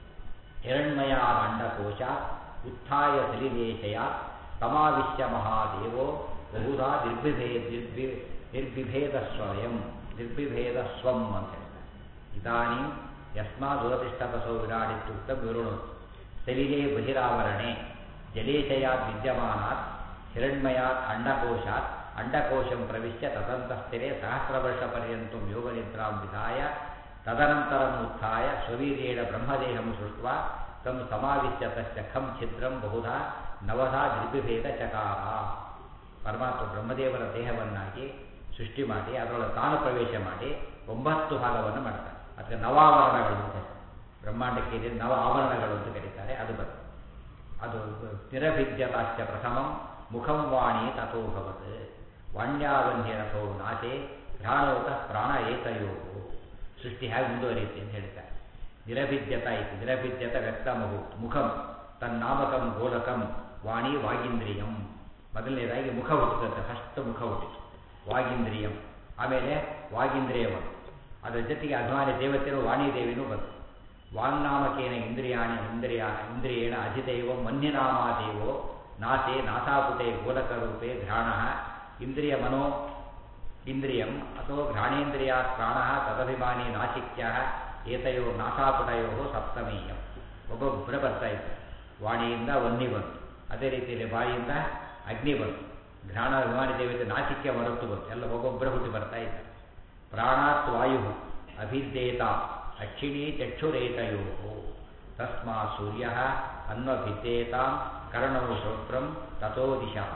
ಹಿರಣ್ಮಯ ಅಂಡಕೋಶ ಉತ್ಥಾಯ ಸಲಿಲೇಶಯ ತಮಾವಿಶ್ಯ ಮಹಾದೇವೋ ಬಹುಧಾ ನಿರ್ಬಿಭೇ ನಿರ್ಬಿ ನಿರ್ಬಿಭೇದ ಸ್ವಯಂ ನಿರ್ಬಿಭೇದ ಸ್ವಂ ಅಂತ ಹೇಳ್ತಾರೆ ಇದಾನಿ ಯಸ್ಮಾದುರತಿಷ್ಠತಸೋ ವಿರಾಡಿತ್ಯುಕ್ತ ವಿವೃಣು ಸಲಿಲೆ ಬಹಿರಾವರಣೆ ಜಲೇಶಯಾತ್ ವಿದ್ಯಮಾನಾತ್ ಹಿರಣ್ಮಯಾತ್ ಅಂಡಕೋಶಾತ್ ಅಂಡಕೋಶಂ ಪ್ರವಿಶ್ಯ ತದಂತಸ್ಥಿರೆ ಸಹಸ್ರವರ್ಷಪರ್ಯಂತಂ ಯೋಗನಿದ್ರಾಂ ವಿಧಾಯ ತದನಂತರಂ ಉತ್ಥಾಯ ಸ್ವವೀರ್ಯೇಣ ಬ್ರಹ್ಮದೇಹಂ ಸೃಷ್ಟ್ವಾ ತಂ ಸಮಾವಿಶ್ಯ ತಸ್ಯ ಖಂ ಛಿದ್ರಂ ಬಹುಧಾ ನವಧಾ ನಿರ್ಬಿಭೇದ ಚಕಾರ ಪರಮಾತ್ಮ ಬ್ರಹ್ಮದೇವರ ದೇಹವನ್ನಾಗಿ ಸೃಷ್ಟಿ ಮಾಡಿ ಅದರೊಳಗೆ ತಾನು ಪ್ರವೇಶ ಮಾಡಿ ಒಂಬತ್ತು ಭಾಗವನ್ನು ಮಾಡ್ತಾರೆ ಅದಕ್ಕೆ ನವಾವರಣಗಳು ಅಂತ ಹೆಸರು. ಬ್ರಹ್ಮಾಂಡಕ್ಕೆ ಇದೆ ನವ ಆವರಣಗಳು ಅಂತ ಕರೀತಾರೆ ಅದು ಬರುತ್ತೆ ಅದು ನಿರಭಿದ್ಯತಾಶ್ಚ ಪ್ರಥಮಂ ಮುಖಂ ವಾಣಿ ತಥೋಭವತ್ ವಾಣ್ಯಾವನ್ಯರಥೋ ನಾಚೆ ಘ್ರಾಣೋತ ಪ್ರಾಣ ಏತಯೋ ಸೃಷ್ಟಿ ಹೇಗೆ ಮುಂದುವರಿಯುತ್ತೆ ಅಂತ ಹೇಳ್ತಾರೆ ನಿರಭಿದ್ಯತ ಇತಿ ನಿರಭಿದ್ಯತ ವ್ಯಕ್ತಮಹು ಮುಖಂ ತನ್ನಾಮಕಂ ಗೋಲಕಂ ವಾಣಿ ವಾಗಿಂದ್ರಿಯಂ ಮೊದಲನೇದಾಗಿ ಮುಖ ಹುಟ್ಟುತ್ತೆ ಫಸ್ಟ್ ಮುಖ ಹುಟ್ಟಿತು ವಾಗಿಂದ್ರಿಯಂ ಆಮೇಲೆ ವಾಗಿಂದ್ರಿಯಂ ಅದರ ಜೊತೆಗೆ ಅಭಿಮಾನಿ ದೇವತೆಯರು ವಾಣಿದೇವಿನೂ ಬಂತು ವಾಂಗ್ನಾಮಕೇನ ಇಂದ್ರಿಯಾಣಿ ಇಂದ್ರಿಯ ಇಂದ್ರಿಯೇಣ ಅಧಿದೈವ ಮನ್ಯನಾಮಾದೇವೋ ನಾಸೆ ನಾಸಾಪುಟೆ ಗೋಲಕರೂಪೆ ಘ್ರಾಣ ಇಂದ್ರಿಯ ಮನೋ ಇಂದ್ರಿಯಂ ಅಥವಾ ಘ್ರಾಣೇಂದ್ರಿಯಾತ್ ಪ್ರಾಣ ತದಭಿಮಾನಿ ನಾಚಿಕ್ಯ ಏತಯೋ ನಾಸಾಪುಟಯೋ ಸಪ್ತಮೀಯಂ ಒಬ್ಬೊಬ್ಬರ ಬರ್ತಾ ಇತ್ತು ವಾಣಿಯಿಂದ ವನ್ನಿ ಬಂತು ಅದೇ ರೀತಿಯಲ್ಲಿ ಬಾಯಿಯಿಂದ ಅಗ್ನಿ ಬಂತು ಘ್ರಾಣ ಅಭಿಮಾನಿ ದೇವತೆ ನಾಚಿಕ್ಯ ಮರತ್ತು ಬಂತು ಎಲ್ಲ ಒಬ್ಬೊಬ್ಬರ ಹುಟ್ಟಿ ಬರ್ತಾ ಇತ್ತು ಪ್ರಾಣಾತ್ ವಾಯು ಅಭಿದ್ದೇತ ಅಕ್ಷಿಣಿ ಚಕ್ಷುರೇತಯೋ ತಸ್ಮಾ ಸೂರ್ಯ ಅನ್ವಭಿದ್ದೇತ ಕರ್ಣೌ ಶ್ರೋತ್ರಂ ತಥೋ ದಿಶಃ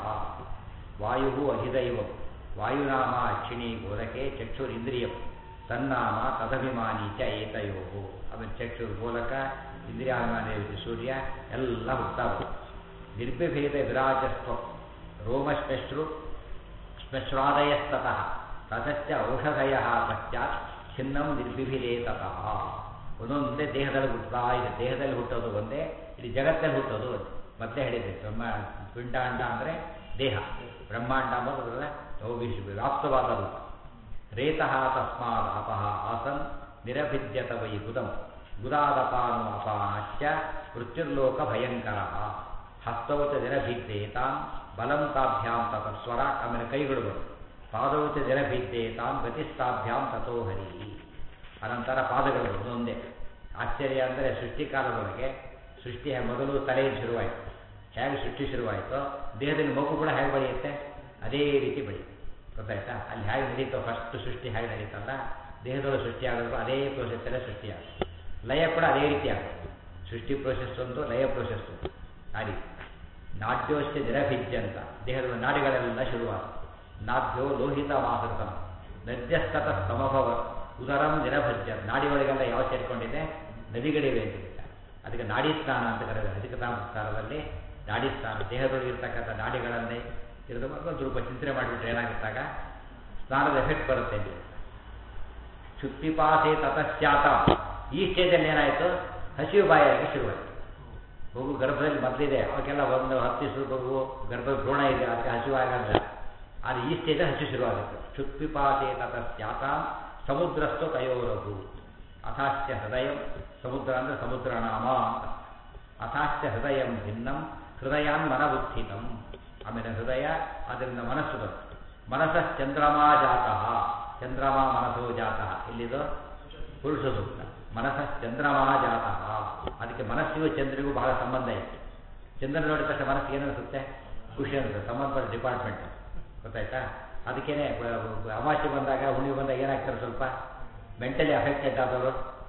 ವಾಯು ಅಧಿದೈವಂ ವಾಯುನಾಮ ಅಕ್ಷಿಣಿ ಗೋಲಕೆ ಚಕ್ಷುರಿಂದ್ರಿಯಂ ತನ್ನಾಮ ತದಭಿಮಾನಿ ಚ ಏತಯೋ ಆಮೇಲೆ ಚಕ್ಷುರ್ ಗೋಲಕ ಇಂದ್ರಿಯಾಭಿಮಾನಿ ಸೂರ್ಯ ಎಲ್ಲ ಹುಡ್ತಾ ಬರುತ್ತೆ ನಿರ್ಬಿಭೇದ ವಿರಾಜಸ್ತ್ವ ರೋಮಶ್ಮಶ್ರು ಶ್ಮಶ್ರಾದಯಸ್ತತಃ ತತಶ್ಚ ಔಷಧಯ ಪಶ್ಚಾತ್ ಚಿನ್ನಂ ನಿರ್ಬಿಭಿಲೇ ತತಃ ಒಂದೊಂದೇ ದೇಹದಲ್ಲಿ ಹುಟ್ಟುತ್ತಾ ಇದೆ ದೇಹದಲ್ಲಿ ಹುಟ್ಟೋದು ಒಂದೇ ಇಡೀ ಜಗತ್ತಲ್ಲಿ ಹುಟ್ಟೋದು ಒಂದೇ ಮತ್ತೆ ಹೇಳಿದೆ ಬ್ರಹ್ಮ ಪಿಂಡಾಂಡ ಅಂದರೆ ದೇಹ ಬ್ರಹ್ಮಾಂಡ ಅನ್ನೋದು ವ್ಯಾಪ್ತವಾದ ರೂಪ ರೇತಃ ತಸ್ಮಾದ್ ಅಪಃ ಆಸನ್ ನಿರಭಿದ್ಯತ ವೈ ಗುದಂ ಗುದಾದಪಾನು ಅಪಾನಾಶ್ಚ ಮೃತ್ಯುರ್ಲೋಕ ಭಯಂಕರ ಹಸ್ತೌಚ ಜಲಭಿದ್ದೇತಾಂ ಬಲಂ ತಾಭ್ಯಾಂ ತತ ಸ್ವರ ಆಮೇಲೆ ಕೈಗಳು ಬರು ಪಾದೌಚ ಜಲಭಿದ್ದೇತಾಂ ಗತಿಸ್ತಾಭ್ಯಾಂ ತಥೋ ಹರಿ ಅನಂತರ ಪಾದಗಳು ಬರು ಒಂದೊಂದೇ ಆಶ್ಚರ್ಯ ಅಂದರೆ ಸೃಷ್ಟಿಕಾಲದೊಳಗೆ ಸೃಷ್ಟಿ ಮೊದಲು ತಲೆಯಲ್ಲಿ ಶುರುವಾಯಿತು ಹೇಗೆ ಸೃಷ್ಟಿ ಶುರುವಾಯಿತೋ ದೇಹದಲ್ಲಿ ಮಗು ಕೂಡ ಹೇಗೆ ಬೆಳೆಯುತ್ತೆ ಅದೇ ರೀತಿ ಬೆಳೆಯುತ್ತೆ ಗೊತ್ತಾಯ್ತಾ ಅಲ್ಲಿ ಹೇಗೆ ನಡೀತೋ ಫಸ್ಟ್ ಸೃಷ್ಟಿ ಹೇಗೆ ನಡೀತಲ್ಲ ದೇಹದೊಳಗೆ ಸೃಷ್ಟಿ ಆಗೋದು ಅದೇ ಪ್ರೋಸೆಸ್ಸಲ್ಲೇ ಸೃಷ್ಟಿಯಾಗುತ್ತೆ ಲಯ ಕೂಡ ಅದೇ ರೀತಿ ಆಗುತ್ತೆ ಸೃಷ್ಟಿ ಪ್ರೋಸೆಸ್ ಒಂದು ಲಯ ಪ್ರೋಸೆಸ್ ಒಂದು ಆ ರೀತಿ ನಾಡ್ಯೋಶ್ಚ ಜಲಭಿಜ್ಯ ಅಂತ ದೇಹದ ನಾಡಿಗಳೆಲ್ಲ ಶುರುವಾದ ನಾಭ್ಯೋ ಲೋಹಿತ ಮಾಹೃತಂ ನದ್ಯಸ್ತತ ಸಮಭವ ಉದರಂ ಜಲಭಜ್ಯ ನಾಡಿಗಳಿಗೆಲ್ಲ ಯಾವ ಸೇರಿಕೊಂಡಿದೆ ನದಿಗಳಿವೆ ಅಂತ ಹೇಳ್ತಾರೆ ಅದಕ್ಕೆ ನಾಡಿ ಸ್ನಾನ ಅಂತ ಕರೆಯುತ್ತಾರೆ ಅದಕ್ಕೆ ಸಂಸ್ಕಾರದಲ್ಲಿ ನಾಡಿ ಸ್ನಾನ ದೇಹದೊಳಗೆ ಇರ್ತಕ್ಕಂಥ ನಾಡಿಗಳನ್ನೇ ಇರೋದು ಒಂದು ರೂಪ ಚಿಂತನೆ ಮಾಡಿಬಿಟ್ರೆ ಏನಾಗುತ್ತಾಗ ಸ್ನಾನದ ಎಫೆಕ್ಟ್ ಬರುತ್ತೆ ಅಲ್ಲಿ ಶುದ್ಧಿಪಾಸೆ ತತಶ್ಚಾತ ಈ ಸ್ಟೇಜಲ್ಲಿ ಏನಾಯಿತು ಹಸಿವು ಬಾಯಾಗಿ ಶುರುವಾಯಿತು ಮಗು ಗರ್ಭದಲ್ಲಿ ಮೊದಲಿದೆ ಅವಕ್ಕೆಲ್ಲ ಒಂದು ಹತ್ತು ದಿವಸದ ಮಗು ಗರ್ಭ ಭ್ರೂಣ ಇದೆ ಅದಕ್ಕೆ ಹಸಿವು ಆಗಲ್ಲ ಆದರೆ ಈ ಸ್ಟೇಜಲ್ಲಿ ಹಸಿವು ಶುರುವಾಗುತ್ತೆ ಶುದ್ಧಿಪಾಸೆ ತತಶ್ಚಾತ ಸಮುದ್ರಸ್ತು ತಯೋರಭು ಅಥಾಸ್ಯ ಹೃದಯ ಸಮುದ್ರ ಅಂದರೆ ಸಮುದ್ರ ನಾಮ ಅಂತ ಅಥಾಸ್ಯ ಹೃದಯ ಭಿನ್ನಂ ಹೃದಯಾನ್ ಮನಬುದ್ಧಿತಂ ಆಮೇಲೆ ಹೃದಯ ಅದರಿಂದ ಮನಸ್ಸು ಬಂತು ಮನಸ್ಸ ಚಂದ್ರಮಾ ಜಾತಃ ಚಂದ್ರಮ ಮನಸ್ಸೋ ಜಾತಃ ಇಲ್ಲಿದು ಪುರುಷ ಸೂಕ್ತ ಮನಸ್ಸ ಚಂದ್ರಮಾ ಜಾತಃ ಅದಕ್ಕೆ ಮನಸ್ಸಿಗೂ ಚಂದ್ರಿಗೂ ಬಹಳ ಸಂಬಂಧ ಇದೆ ಚಂದ್ರ ನೋಡಿದ ತಕ್ಷಣ ಮನಸ್ಸಿಗೆ ಏನು ಅನಿಸುತ್ತೆ ಖುಷಿ ಅನಿಸುತ್ತೆ ಸಂಬಂಧಪಟ್ಟ ಡಿಪಾರ್ಟ್ಮೆಂಟ್ ಗೊತ್ತಾಯ್ತಾ ಅದಕ್ಕೇನೆ ಅಮಾವಾಸ್ಯೆ ಬಂದಾಗ ಹುಣ್ಣಿಮೆ ಬಂದಾಗ ಏನಾಗ್ತಾರೆ ಸ್ವಲ್ಪ ಮೆಂಟಲಿ ಅಫೆಕ್ಟೆಡ್ ಆದವರು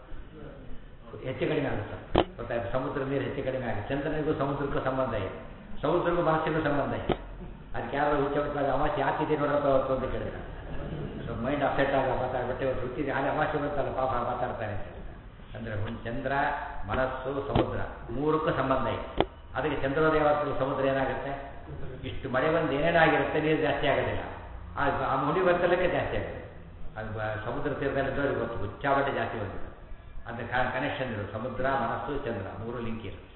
ಹೆಚ್ಚು ಕಡಿಮೆ ಆಗುತ್ತೆ ಗೊತ್ತಾಯ್ತು ಸಮುದ್ರ ನೀರು ಹೆಚ್ಚು ಕಡಿಮೆ ಆಗುತ್ತೆ ಚಂದ್ರನಿಗೂ ಸಮುದ್ರಕ್ಕೂ ಸಂಬಂಧ ಇದೆ ಸಮುದ್ರಕ್ಕೂ ಮನಸ್ಸಿಗೂ ಸಂಬಂಧ ಇದೆ ಅದಕ್ಕೆ ಯಾರು ಹುಚ್ಚ ಅಮಾವಾಸ್ಯೆ ಯಾಕಿದೆ ನೋಡಪ್ಪ ಅವತ್ತು ಅಂತ ಕೇಳಿದ್ರೆ ಸೊ ಮೈಂಡ್ ಅಪ್ಸೆಟ್ ಆಗ ಮಾತಾಡ್ಬಿಟ್ಟು ಇವತ್ತು ಹುಟ್ಟಿದೆ ಆಗ ಅಮಾವಾಸ್ಯೆ ಬಂತಲ್ಲ ಪಾಪ ಮಾತಾಡ್ತಾರೆ ಅಂದರೆ ಚಂದ್ರ ಮನಸ್ಸು ಸಮುದ್ರ ಮೂರಕ್ಕೂ ಸಂಬಂಧ ಇದೆ ಅದಕ್ಕೆ ಚಂದ್ರೋದಯ ಸಮುದ್ರ ಏನಾಗುತ್ತೆ ಇಷ್ಟು ಮಳೆ ಬಂದು ಏನೇನಾಗಿರುತ್ತೆ ನೀರು ಜಾಸ್ತಿ ಆಗೋದಿಲ್ಲ ಆ ಮುಡಿ ಬರ್ತಲಕ್ಕೆ ಜಾಸ್ತಿ ಆಗುತ್ತೆ ಅದು ಸಮುದ್ರ ತೀರದಲ್ಲಿದ್ದವ್ರಿಗೆ ಗೊತ್ತು ಹುಚ್ಚಾಬಟ್ಟೆ ಜಾಸ್ತಿ ಬಂದಿದೆ ಅಂತ ಕನೆಕ್ಷನ್ ಇರೋದು ಸಮುದ್ರ ಮನಸ್ಸು ಚಂದ್ರ ಮೂರು ಲಿಂಕ್ ಇರುತ್ತೆ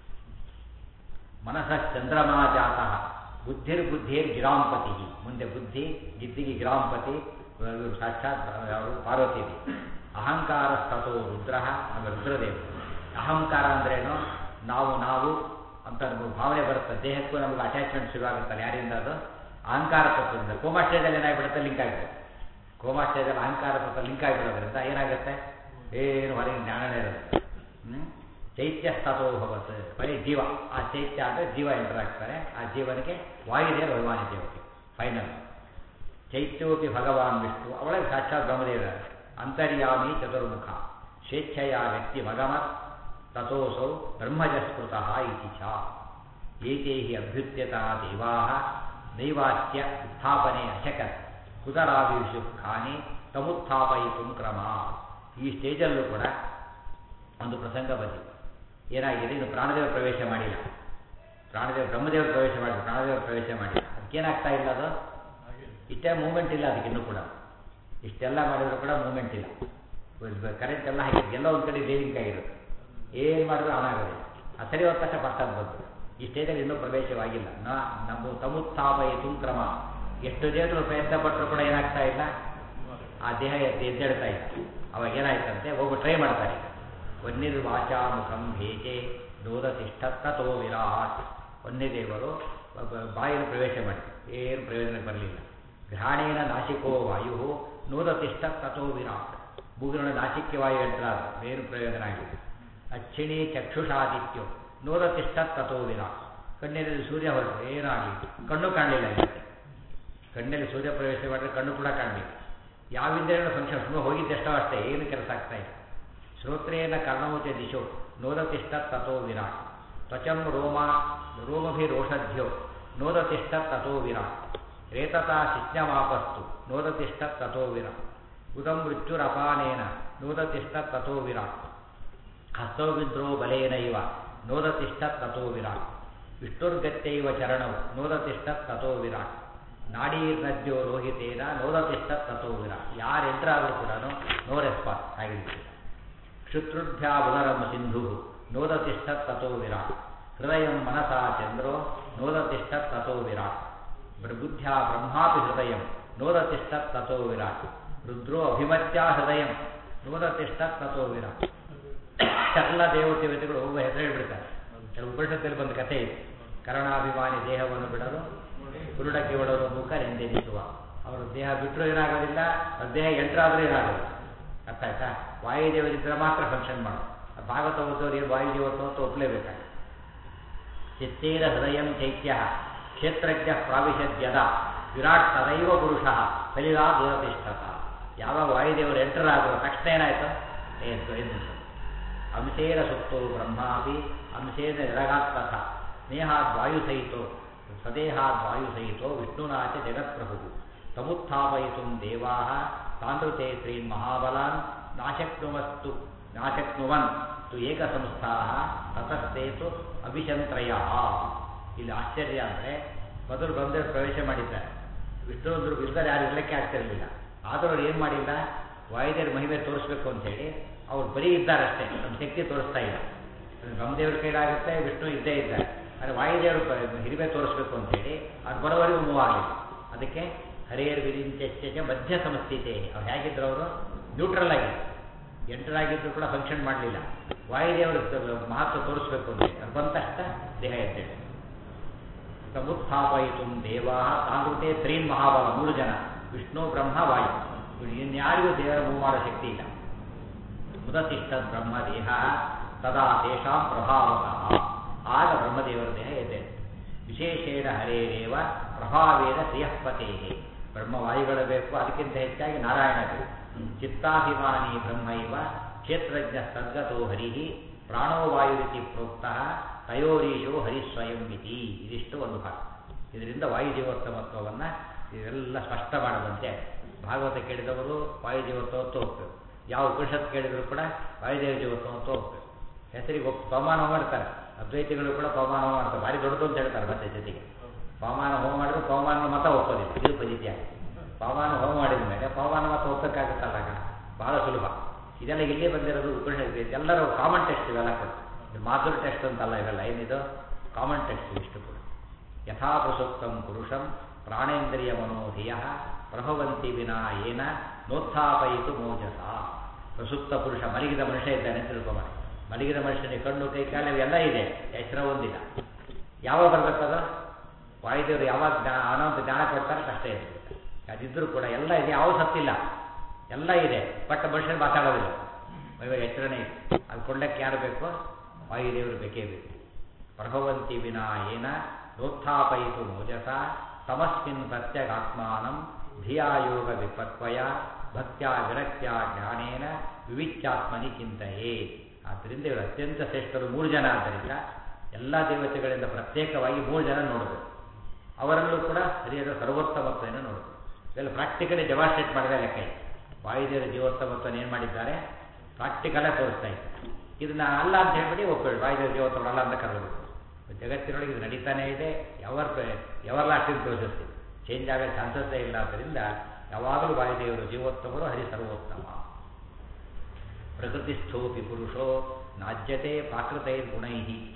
ಮನಸ್ಸ ಚಂದ್ರಮಾ ಜಾತಃ ಬುದ್ಧಿರ್ ಬುದ್ಧಿರ್ ಗಿರಾಂಪತಿ ಮುಂದೆ ಬುದ್ಧಿ ಗಿದ್ದಿಗೆ ಗಿರಾಂಪತಿ ಸಾಕ್ಷಾತ್ ಅವರು ಪಾರ್ವತಿ ಅಹಂಕಾರ ಸ್ತೋ ರುದ್ರ ಆಮೇಲೆ ರುದ್ರದೇವರು ಅಹಂಕಾರ ಅಂದ್ರೇನು ನಾವು ನಾವು ಅಂತ ನಮಗೆ ಭಾವನೆ ಬರುತ್ತೆ ದೇಹಕ್ಕೂ ನಮಗೆ ಅಟ್ಯಾಚ್ಮೆಂಟ್ ಶುರುವಾಗುತ್ತಲ್ಲ ಯಾರಿಂದ ಅದು ಅಹಂಕಾರ ತತ್ವದಿಂದ ಕೋಮಾ ಸ್ಟೇಜಲ್ಲಿ ಏನಾಗ್ಬಿಡುತ್ತೆ ಲಿಂಕ್ ಆಗಿಬಿಡುತ್ತೆ ಕೋಮಾ ಸ್ಟೇಜಲ್ಲಿ ಅಹಂಕಾರ ತತ್ವ ಲಿಂಕ್ ಆಗಿಬಿಡೋದ್ರಿಂದ ಏನಾಗುತ್ತೆ ಏನು ಹೊರಗಿನ ಜ್ಞಾನನೇ ಇರುತ್ತೆ ಹ್ಞೂ ಚೈತ್ಯ ಸ್ತತೋ ಭವತ್ ಬರೀ ಜೀವ ಆ ಚೈತ್ಯ ಅಂದರೆ ಜೀವ ಎಂಟರ್ ಆಗ್ತಾರೆ ಆ ಜೀವನಿಗೆ ವಾಯುದೇವ ಅಭಿಮಾನಿ ದೇವತೆ ಫೈನಲ್ ಚೈತ್ಯೋಪಿ ಭಗವಾನ್ ವಿಷ್ಣು ಅವಳೇ ಸಾಕ್ಷಾತ್ ಬ್ರಹ್ಮದೇವ ಅಂತರ್ಯಾಮಿ ಚತುರ್ಮುಖ ಸ್ವೇಚ್ಛೆಯ ವ್ಯಕ್ತಿ ಮಗಮತ್ ತಥೋಸೌ ಬ್ರಹ್ಮಜಸ್ಮೃತಃ ಇತಿ ಚ ಏತೈಹಿ ಅಭ್ಯುತ್ಯತಾ ದೇವಾ ನೈವಾಚ್ಯ ಉತ್ಥಾಪನೆ ಅಶಕತ್ ಕುತರಾವಿಷು ಖಾನಿ ತಮುತ್ಥಾಪಯಿತು ಕ್ರಮ ಈ ಸ್ಟೇಜಲ್ಲೂ ಕೂಡ ಒಂದು ಪ್ರಸಂಗ ಬಂದಿದೆ ಏನಾಗಿದೆ ಇನ್ನು ಪ್ರಾಣದೇವ ಪ್ರವೇಶ ಮಾಡಿಲ್ಲ ಪ್ರಾಣದೇವ ಬ್ರಹ್ಮದೇವರು ಪ್ರವೇಶ ಮಾಡಿದ್ರು ಪ್ರಾಣದೇವರು ಪ್ರವೇಶ ಮಾಡಿಲ್ಲ ಅದಕ್ಕೇನಾಗ್ತಾ ಇಲ್ಲ ಅದು ಇಷ್ಟೇ ಮೂಮೆಂಟ್ ಇಲ್ಲ ಅದಕ್ಕೆ ಇನ್ನೂ ಕೂಡ ಇಷ್ಟೆಲ್ಲ ಮಾಡಿದ್ರು ಕೂಡ ಮೂಮೆಂಟ್ ಇಲ್ಲ ಕರೆಂಟ್ ಎಲ್ಲ ಹಾಕಿದ್ದು ಎಲ್ಲ ಒಂದು ಕಡೆ ರೇವಿಂಗ್ ಆಗಿರುತ್ತೆ ಏನು ಮಾಡಿದ್ರು ಆನ್ ಆಗೋದಿಲ್ಲ ಆ ಸರಿ ಹೋದ ತಕ್ಷಣ ಬರ್ತಾನೆ ಬಂತು ಈ ಸ್ಟೇಜಲ್ಲಿ ಇನ್ನೂ ಪ್ರವೇಶವಾಗಿಲ್ಲ ನಾ ನಮ್ಮ ತಮುತ್ಥಾಪಯಿತು ಕ್ರಮ ಎಷ್ಟು ದೇವರು ಪ್ರಯತ್ನ ಪಟ್ಟರು ಕೂಡ ಏನಾಗ್ತಾ ಇಲ್ಲ ಆ ದೇಹ ಎದ್ದೇಳ್ತಾ ಇಲ್ಲ ಅವಾಗ ಏನಾಯ್ತಂತೆ ಹೋಗು ಟ್ರೈ ಮಾಡ್ತಾರೆ ವನ್ಯರ್ವಾಚಾ ಮುಖಂ ಭೇಜೆ ನೋದತಿಷ್ಠತ್ತೋ ವಿರಾಟ್ ವನ್ಯದೇವರು ಬಾಯಿನ ಪ್ರವೇಶ ಮಾಡಿ ಏನು ಪ್ರಯೋಜನ ಬರಲಿಲ್ಲ ಗ್ರಹಣೇನ ನಾಸಿಕೋ ವಾಯು ನೋದತಿಷ್ಠತ್ತೋ ವಿರಾಟ್ ಮೂಗಿನೊಳಗೆ ನಾಸಿಕ್ಯ ವಾಯು ಎಂಟ್ರಾದ ಏನು ಪ್ರಯೋಜನ ಆಗಿದೆ ಅಚ್ಚಿಣಿ ಚಕ್ಷುಷಾದಿತ್ಯೋ ನೋದತಿಷ್ಠತ್ತೋ ವಿರಾಟ್ ಕಣ್ಣಿನಲ್ಲಿ ಸೂರ್ಯ ಹೊರಟು ಏನೂ ಆಗಲಿಲ್ಲ ಕಣ್ಣು ಕಾಣಲಿಲ್ಲ ಇದಕ್ಕೆ ಕಣ್ಣಲ್ಲಿ ಸೂರ್ಯ ಪ್ರವೇಶ ಮಾಡಿದ್ರೆ ಕಣ್ಣು ಕೂಡ ಕಾಣಲಿಲ್ಲ ಯಾವ ಇಂದ್ರಿಯಗಳ ಫಂಕ್ಷನ್ ಸುಮ್ಮನೆ ಹೋಗಿದ್ದೆಷ್ಟೋ ಅಷ್ಟೇ ಏನು ಕೆಲಸ ಆಗ್ತಾ ಇಲ್ಲ ಶ್ರೋತ್ರೇನ ಕರ್ಣಮುಚ ದಿಶೋ ನೋದತಿಷ್ಠ ತಥೋ ವಿರಾಟ್ ತ್ವಚಂ ರೋಮ ರೋಮಭಿರೋಷಧ್ಯೋ ನೋದತಿಷ್ಠ ತಥೋ ವಿರಾಟ್ ರೇತತಾ ಶಿಜ್ಞಮಾಪಸ್ತು ನೋದತಿಷ್ಠ ತಥೋ ವಿರಾಟ್ ಉದಂ ಮೃತ್ಯುರಪಾನೇನ ನೋದತಿಷ್ಠ ತಥೋ ವಿರಾಟ್ ಹಸ್ತೌವಿದ್ರೋ ಬಲೇನೈವ ನೋದತಿಷ್ಠ ತಥೋ ವಿರಾಟ್ ವಿಷ್ಣುರ್ಗತ್ಯೈವ ಚರಣೌ ನೋದತಿಷ್ಠ ತಥೋ ವಿರಾಟ್ ನಾಡೀರ್ನದ್ಯೋ ರೋಹಿತೇನ ನೋದತಿಷ್ಠ ತಥೋ ವಿರಾಟ್ ಯಾರು ಎಂಟ್ರಾದರೂ ಕೂಡ ನೋ ರೆಸ್ಪಾನ್ಸ್ ಆಗಿರ್ತೀವಿ ಶುತ್ರುಭ್ಯಾ ಉದರಂ ಸಿಂಧು ನೋದತಿಷ್ಠ ತಥೋ ವಿರಾಟ್ ಹೃದಯ ಮನಸಾ ಚಂದ್ರೋ ನೋದತಿಷ್ಠ ತಥೋ ವಿರಾಟ್ ಬುದ್ಧ್ಯಾ ಬ್ರಹ್ಮಾಪಿ ಹೃದಯ ನೋದತಿಷ್ಠ ತಥೋ ವಿರಾಟ್ ರುದ್ರೋ ಅಭಿಮತ್ಯಾ ಹೃದಯ ನೋದತಿಷ್ಠ ತಥೋ ವಿರಾಟ್ ಎಲ್ಲ ದೇವ ದೇವತೆಗಳು ಒಬ್ಬ ಹೆಸರು ಹೇಳ್ಬಿಡ್ತಾರೆ ಕೆಲವು ಉಪನಿಷತ್ತಲ್ಲಿ ಬಂದ ಕಥೆ ಇದೆ ಕರ್ಣಾಭಿಮಾನಿ ದೇಹವನ್ನು ಬಿಡಲು ಕುರುಡಕ್ಕೆ ಒಡಲು ಮುಖರೆಂದೆನಿಸುವ ಅವರು ದೇಹ ಬಿಟ್ಟರು ಏನಾಗೋದಿಲ್ಲ ಅವ್ರ ದೇಹ ಎಂಟ್ರಾದರೂ ಏನಾಗೋದಿಲ್ಲ ಅರ್ಥ ಆಯ್ತಾ ವಾಯುದೇವರಿದ್ದರೆ ಮಾತ್ರ ಫಂಕ್ಷನ್ ಮಾಡೋದು ಭಾಗವತ ಓದೋರು ಏನು ವಾಯುದೇವತ್ತು ಅಂತ ಒಪ್ಪಲೇಬೇಕಾಗುತ್ತೆ ಚಿತ್ತೇನ ಹೃದಯ ಚೈತ್ಯ ಕ್ಷೇತ್ರಜ್ಞ ಪ್ರಾವಿಶದ್ಯದ ವಿರಾಟ್ ತದೈವ ಪುರುಷ ಫಲಿಲಾ ದೂರತಿಷ್ಠತ ಯಾವಾಗ ವಾಯುದೇವರು ಎಂಟರ್ ಆದರೂ ತಕ್ಷಣ ಏನಾಯ್ತು ಏನು ಏನು ಅಂಶೇನ ಸುತ್ತೋ ಬ್ರಹ್ಮಾಪಿ ಅಂಶೇನ ನಿರಗಾತ್ಮಕ ಸ್ನೇಹಾದ್ ವಾಯುಸಹಿತೋ ಸದೇಹಾದ್ ವಾಯುಸಹಿತೋ ವಿಷ್ಣುನಾಚ ಜಗತ್ಪ್ರಭು ತಮುತ್ಥಾಪಯಿತು ದೇವಾ ತಾಂತೃತೆ ಶ್ರೀನ್ ಮಹಾಬಲಾನ್ ನಾಶಕ್ನುವಸ್ತು ನಾಶಕ್ನುವನ್ ತು ಏಕಸಂಸ್ಥಾ ತತಸ್ತೇತು ಅಭಿಶಂತ್ರಯ ಇಲ್ಲಿ ಆಶ್ಚರ್ಯ ಅಂದರೆ ಮೊದಲು ಬಂದರೆ ಪ್ರವೇಶ ಮಾಡಿದ್ದಾರೆ ವಿಷ್ಣುವಂದರು ಇಲ್ಲದೆ ಯಾರು ಇರಲಿಕ್ಕೆ ಆಗ್ತಿರಲಿಲ್ಲ ಆದರೂ ಅವ್ರು ಏನು ಮಾಡಿಲ್ಲ ವಾಯುದೇವ್ರ ಮಹಿಮೆ ತೋರಿಸ್ಬೇಕು ಅಂತೇಳಿ ಅವ್ರು ಬರೀ ಇದ್ದಾರಷ್ಟೇ ನಮ್ಮ ಶಕ್ತಿ ತೋರಿಸ್ತಾ ಇಲ್ಲ ಬ್ರಹ್ಮದೇವ್ರ ಕೈಲಾಗುತ್ತೆ ವಿಷ್ಣು ಇದ್ದೇ ಇದ್ದಾರೆ ಆದರೆ ವಾಯುದೇವರು ಪ- ಹಿರಿಮೆ ತೋರಿಸ್ಬೇಕು ಅಂತೇಳಿ ಅದು ಬರೋವರೆಗೂ ಮೂವ್ ಆಗಲಿಲ್ಲ ಅದಕ್ಕೆ ಹರಿಯರ್ ವಿರಿಂಚೆ ಮಧ್ಯ ಸಮಸ್ಥಿತೆ ಅವ್ರು ಹೇಗಿದ್ರು ಅವರು ನ್ಯೂಟ್ರಲ್ ಆಗಿ ಎಂಟರಾಗಿದ್ರು ಕೂಡ ಫಂಕ್ಷನ್ ಮಾಡಲಿಲ್ಲ ವಾಯುದೇವರು ತ- ಮಹತ್ವ ತೋರಿಸ್ಬೇಕು ಅಂತ ಅದು ಬಂದ ತಕ್ಷಣ ದೇಹ ಎದ್ದೇಳಿ ಸಮುತ್ಥಾಪಯಿತು ದೇವಾ ತಾಂಗೃತೆ ತ್ರೀನ್ ಮಹಾಬಲ ಮೂರು ಜನ ವಿಷ್ಣು ಬ್ರಹ್ಮ ವಾಯು ಇವ್ರು ಇನ್ಯಾರಿಗೂ ದೇವರ ಮೂವ್ ಮಾಡೋ ಶಕ್ತಿ ಇಲ್ಲ ಮುದತಿಷ್ಠ ಬ್ರಹ್ಮ ದೇಹ ತದಾ ತೇಷಾಂ ಪ್ರಭಾವತಃ ಆಗ ಬ್ರಹ್ಮದೇವರ ದೇಹ ಎದ್ದೆ ವಿಶೇಷೇಣ ಹರೇರೇವ ಪ್ರಭಾವೇನ ಶ್ರೇಯಃಪತೇ ಬ್ರಹ್ಮವಾಯುಗಳು ಬೇಕು ಅದಕ್ಕಿಂತ ಹೆಚ್ಚಾಗಿ ನಾರಾಯಣ ಬೇಕು ಚಿತ್ತಾಭಿಮಾನಿ ಬ್ರಹ್ಮ ಇವ ಕ್ಷೇತ್ರಜ್ಞ ಸದ್ಗತೋ ಹರಿ ಪ್ರಾಣೋ ವಾಯುರಿತಿ ಪ್ರೋಕ್ತ ತಯೋರೀಶೋ ಹರಿಸ್ವಯಂ ಇತಿ ಇದಿಷ್ಟು ಒಂದು ಭಾಗ ಇದರಿಂದ ವಾಯುಜೀವೋತ್ತಮತ್ವವನ್ನು ಇದೆಲ್ಲ ಸ್ಪಷ್ಟ ಮಾಡದಂತೆ ಭಾಗವತ ಕೇಳಿದವರು ವಾಯುಜೀವೋತ್ಸವತ್ತು ಹೋಗ್ಬೇಕು ಯಾವ ಉಪನಿಷತ್ ಕೇಳಿದ್ರು ಕೂಡ ವಾಯುದೇವ ಜೀವೋತ್ಸವತ್ತು ಹೋಗ್ಬೇಕು ಹೆಸರಿಗೆ ಒಪ್ ಪವಮಾನ ಮಾಡ್ತಾರೆ ಅದ್ವೈತಿಗಳು ಕೂಡ ಪವಮಾನ ಮಾಡ್ತಾರೆ ಭಾರಿ ದೊಡ್ಡದು ಅಂತ ಹೇಳ್ತಾರೆ ಮತ್ತೆ ಜೊತೆಗೆ ಪವಮಾನ ಹೋಮ ಮಾಡಿದ್ರು ಪವಮಾನ ಮತ ಒಪ್ಪೋದಿಲ್ಲ ಇದು ಪದ್ಧತಿ ಆಗಿದೆ ಪವಮಾನ ಹೋಮ ಮಾಡಿದ ಮೇಲೆ ಪವಮಾನ ಮತ ಒಪ್ಪಕ್ಕಾಗುತ್ತಲ್ಲ ಆಗ ಬಹಳ ಸುಲಭ ಇದೆಲ್ಲ ಇಲ್ಲೇ ಬಂದಿರೋದು ಉಪನಿಷತ್ ಎಲ್ಲರೂ ಕಾಮನ್ ಟೆಸ್ಟ್ ಇವೆಲ್ಲ ಕೂಡ ಇದು ಮಾತೃ ಟೆಸ್ಟ್ ಅಂತಲ್ಲ ಇವೆಲ್ಲ ಏನಿದು ಕಾಮನ್ ಟೆಸ್ಟ್ ಇಷ್ಟು ಕೂಡ ಯಥಾ ಪ್ರಸುಪ್ತಂ ಪುರುಷಂ ಪ್ರಾಣೇಂದ್ರಿಯ ಮನೋಧಿಯ ಪ್ರಭವಂತಿ ವಿನಾ ಏನ ನೋತ್ಥಾಪಯಿತು ಮೋಜಸ ಪ್ರಸುಪ್ತ ಪುರುಷ ಮಲಗಿದ ಮನುಷ್ಯ ಇದ್ದಾನೆ ಅಂತ ತಿಳ್ಕೊಂಬಾರಿ ಮಲಗಿದ ಮನುಷ್ಯನಿಗೆ ಕಣ್ಣು ಕೈ ಕಾಲು ಇವೆಲ್ಲ ಇದೆ ಎಚ್ಚರ ಒಂದಿಲ್ಲ ಯಾವಾಗ ಬರ್ಬೇಕದ ವಾಯುದೇವರು ಯಾವಾಗ ಜ್ಞಾ- ಅನಂತ ಜ್ಞಾನ ಕೊಡ್ತಾರೆ ಕಷ್ಟ ಇರ್ತದೆ ಅದಿದ್ರೂ ಕೂಡ ಎಲ್ಲ ಇದೆ ಯಾವ ಸತ್ತಿಲ್ಲ ಎಲ್ಲ ಇದೆ ಬಟ್ ಮನುಷ್ಯರು ಮಾತಾಡೋದಿಲ್ಲ ಇವಾಗ ಎಚ್ಚರನೇ ಇದೆ ಅದು ಕೊಡ್ಲಿಕ್ಕೆ ಯಾರು ಬೇಕೋ ವಾಯುದೇವರು ಬೇಕೇ ಬೇಕು ಪ್ರಭವಂತಿ ವಿನಾ ಏನ ನೋತ್ಥಾಪಯಿತು ಮೋಜಸ ತಮಸ್ಮಿನ್ ಪ್ರತ್ಯಗಾತ್ಮಾನಂ ಧಿಯಾಯೋಗ ವಿಪಕ್ವಯ ಭಕ್ತ್ಯ ವಿರಕ್ತ್ಯ ಜ್ಞಾನೇನ ವಿವಿಚ್ಯಾತ್ಮನಿ ಚಿಂತೆಯೇ ಆದ್ದರಿಂದ ಇವರು ಅತ್ಯಂತ ಶ್ರೇಷ್ಠರು ಮೂರು ಜನ ಆದ್ದರಿಂದ ಎಲ್ಲ ದೇವತೆಗಳಿಂದ ಪ್ರತ್ಯೇಕವಾಗಿ ಮೂರು ಜನ ನೋಡಬೇಕು ಅವರಲ್ಲೂ ಕೂಡ ಹರಿಯದ ಸರ್ವೋತ್ತಮತ್ವವನ್ನು ನೋಡಬೇಕು ಇದೆಲ್ಲ ಪ್ರಾಕ್ಟಿಕಲಿ ಡೆಮಾನ್ಸ್ಟ್ರೇಟ್ ಮಾಡಿದ ಲೆಕ್ಕ ಇದೆ ವಾಯುದೇವರ ಜೀವೋತ್ತಮತ್ವವನ್ನು ಏನು ಮಾಡಿದ್ದಾರೆ ಪ್ರಾಕ್ಟಿಕಲೇ ತೋರಿಸ್ತಾ ಇದ್ದಾರೆ ಇದನ್ನ ಅಲ್ಲ ಅಂತ ಹೇಳ್ಬಿಟ್ಟು ಒಪ್ಪೇಳಿ ವಾಯುದೇವರ ಜೀವೋತ್ತಮ ಅಲ್ಲ ಅಂತ ಕರೆದು ಜಗತ್ತಿನೊಳಗೆ ಇದು ನಡೀತಾನೇ ಇದೆ ever everlasting process change ಆಗೋ ಚಾನ್ಸಸ್ಸೇ ಇಲ್ಲ ಆದ್ದರಿಂದ ಯಾವಾಗಲೂ ವಾಯುದೇವರು ಜೀವೋತ್ತಮರು ಹರಿ ಸರ್ವೋತ್ತಮ ಪ್ರಕೃತಿಸ್ಥೋಪಿ ಪುರುಷೋ ನಾಜ್ಯತೆ ಪ್ರಾಕೃತೈರ್ಗುಣೈ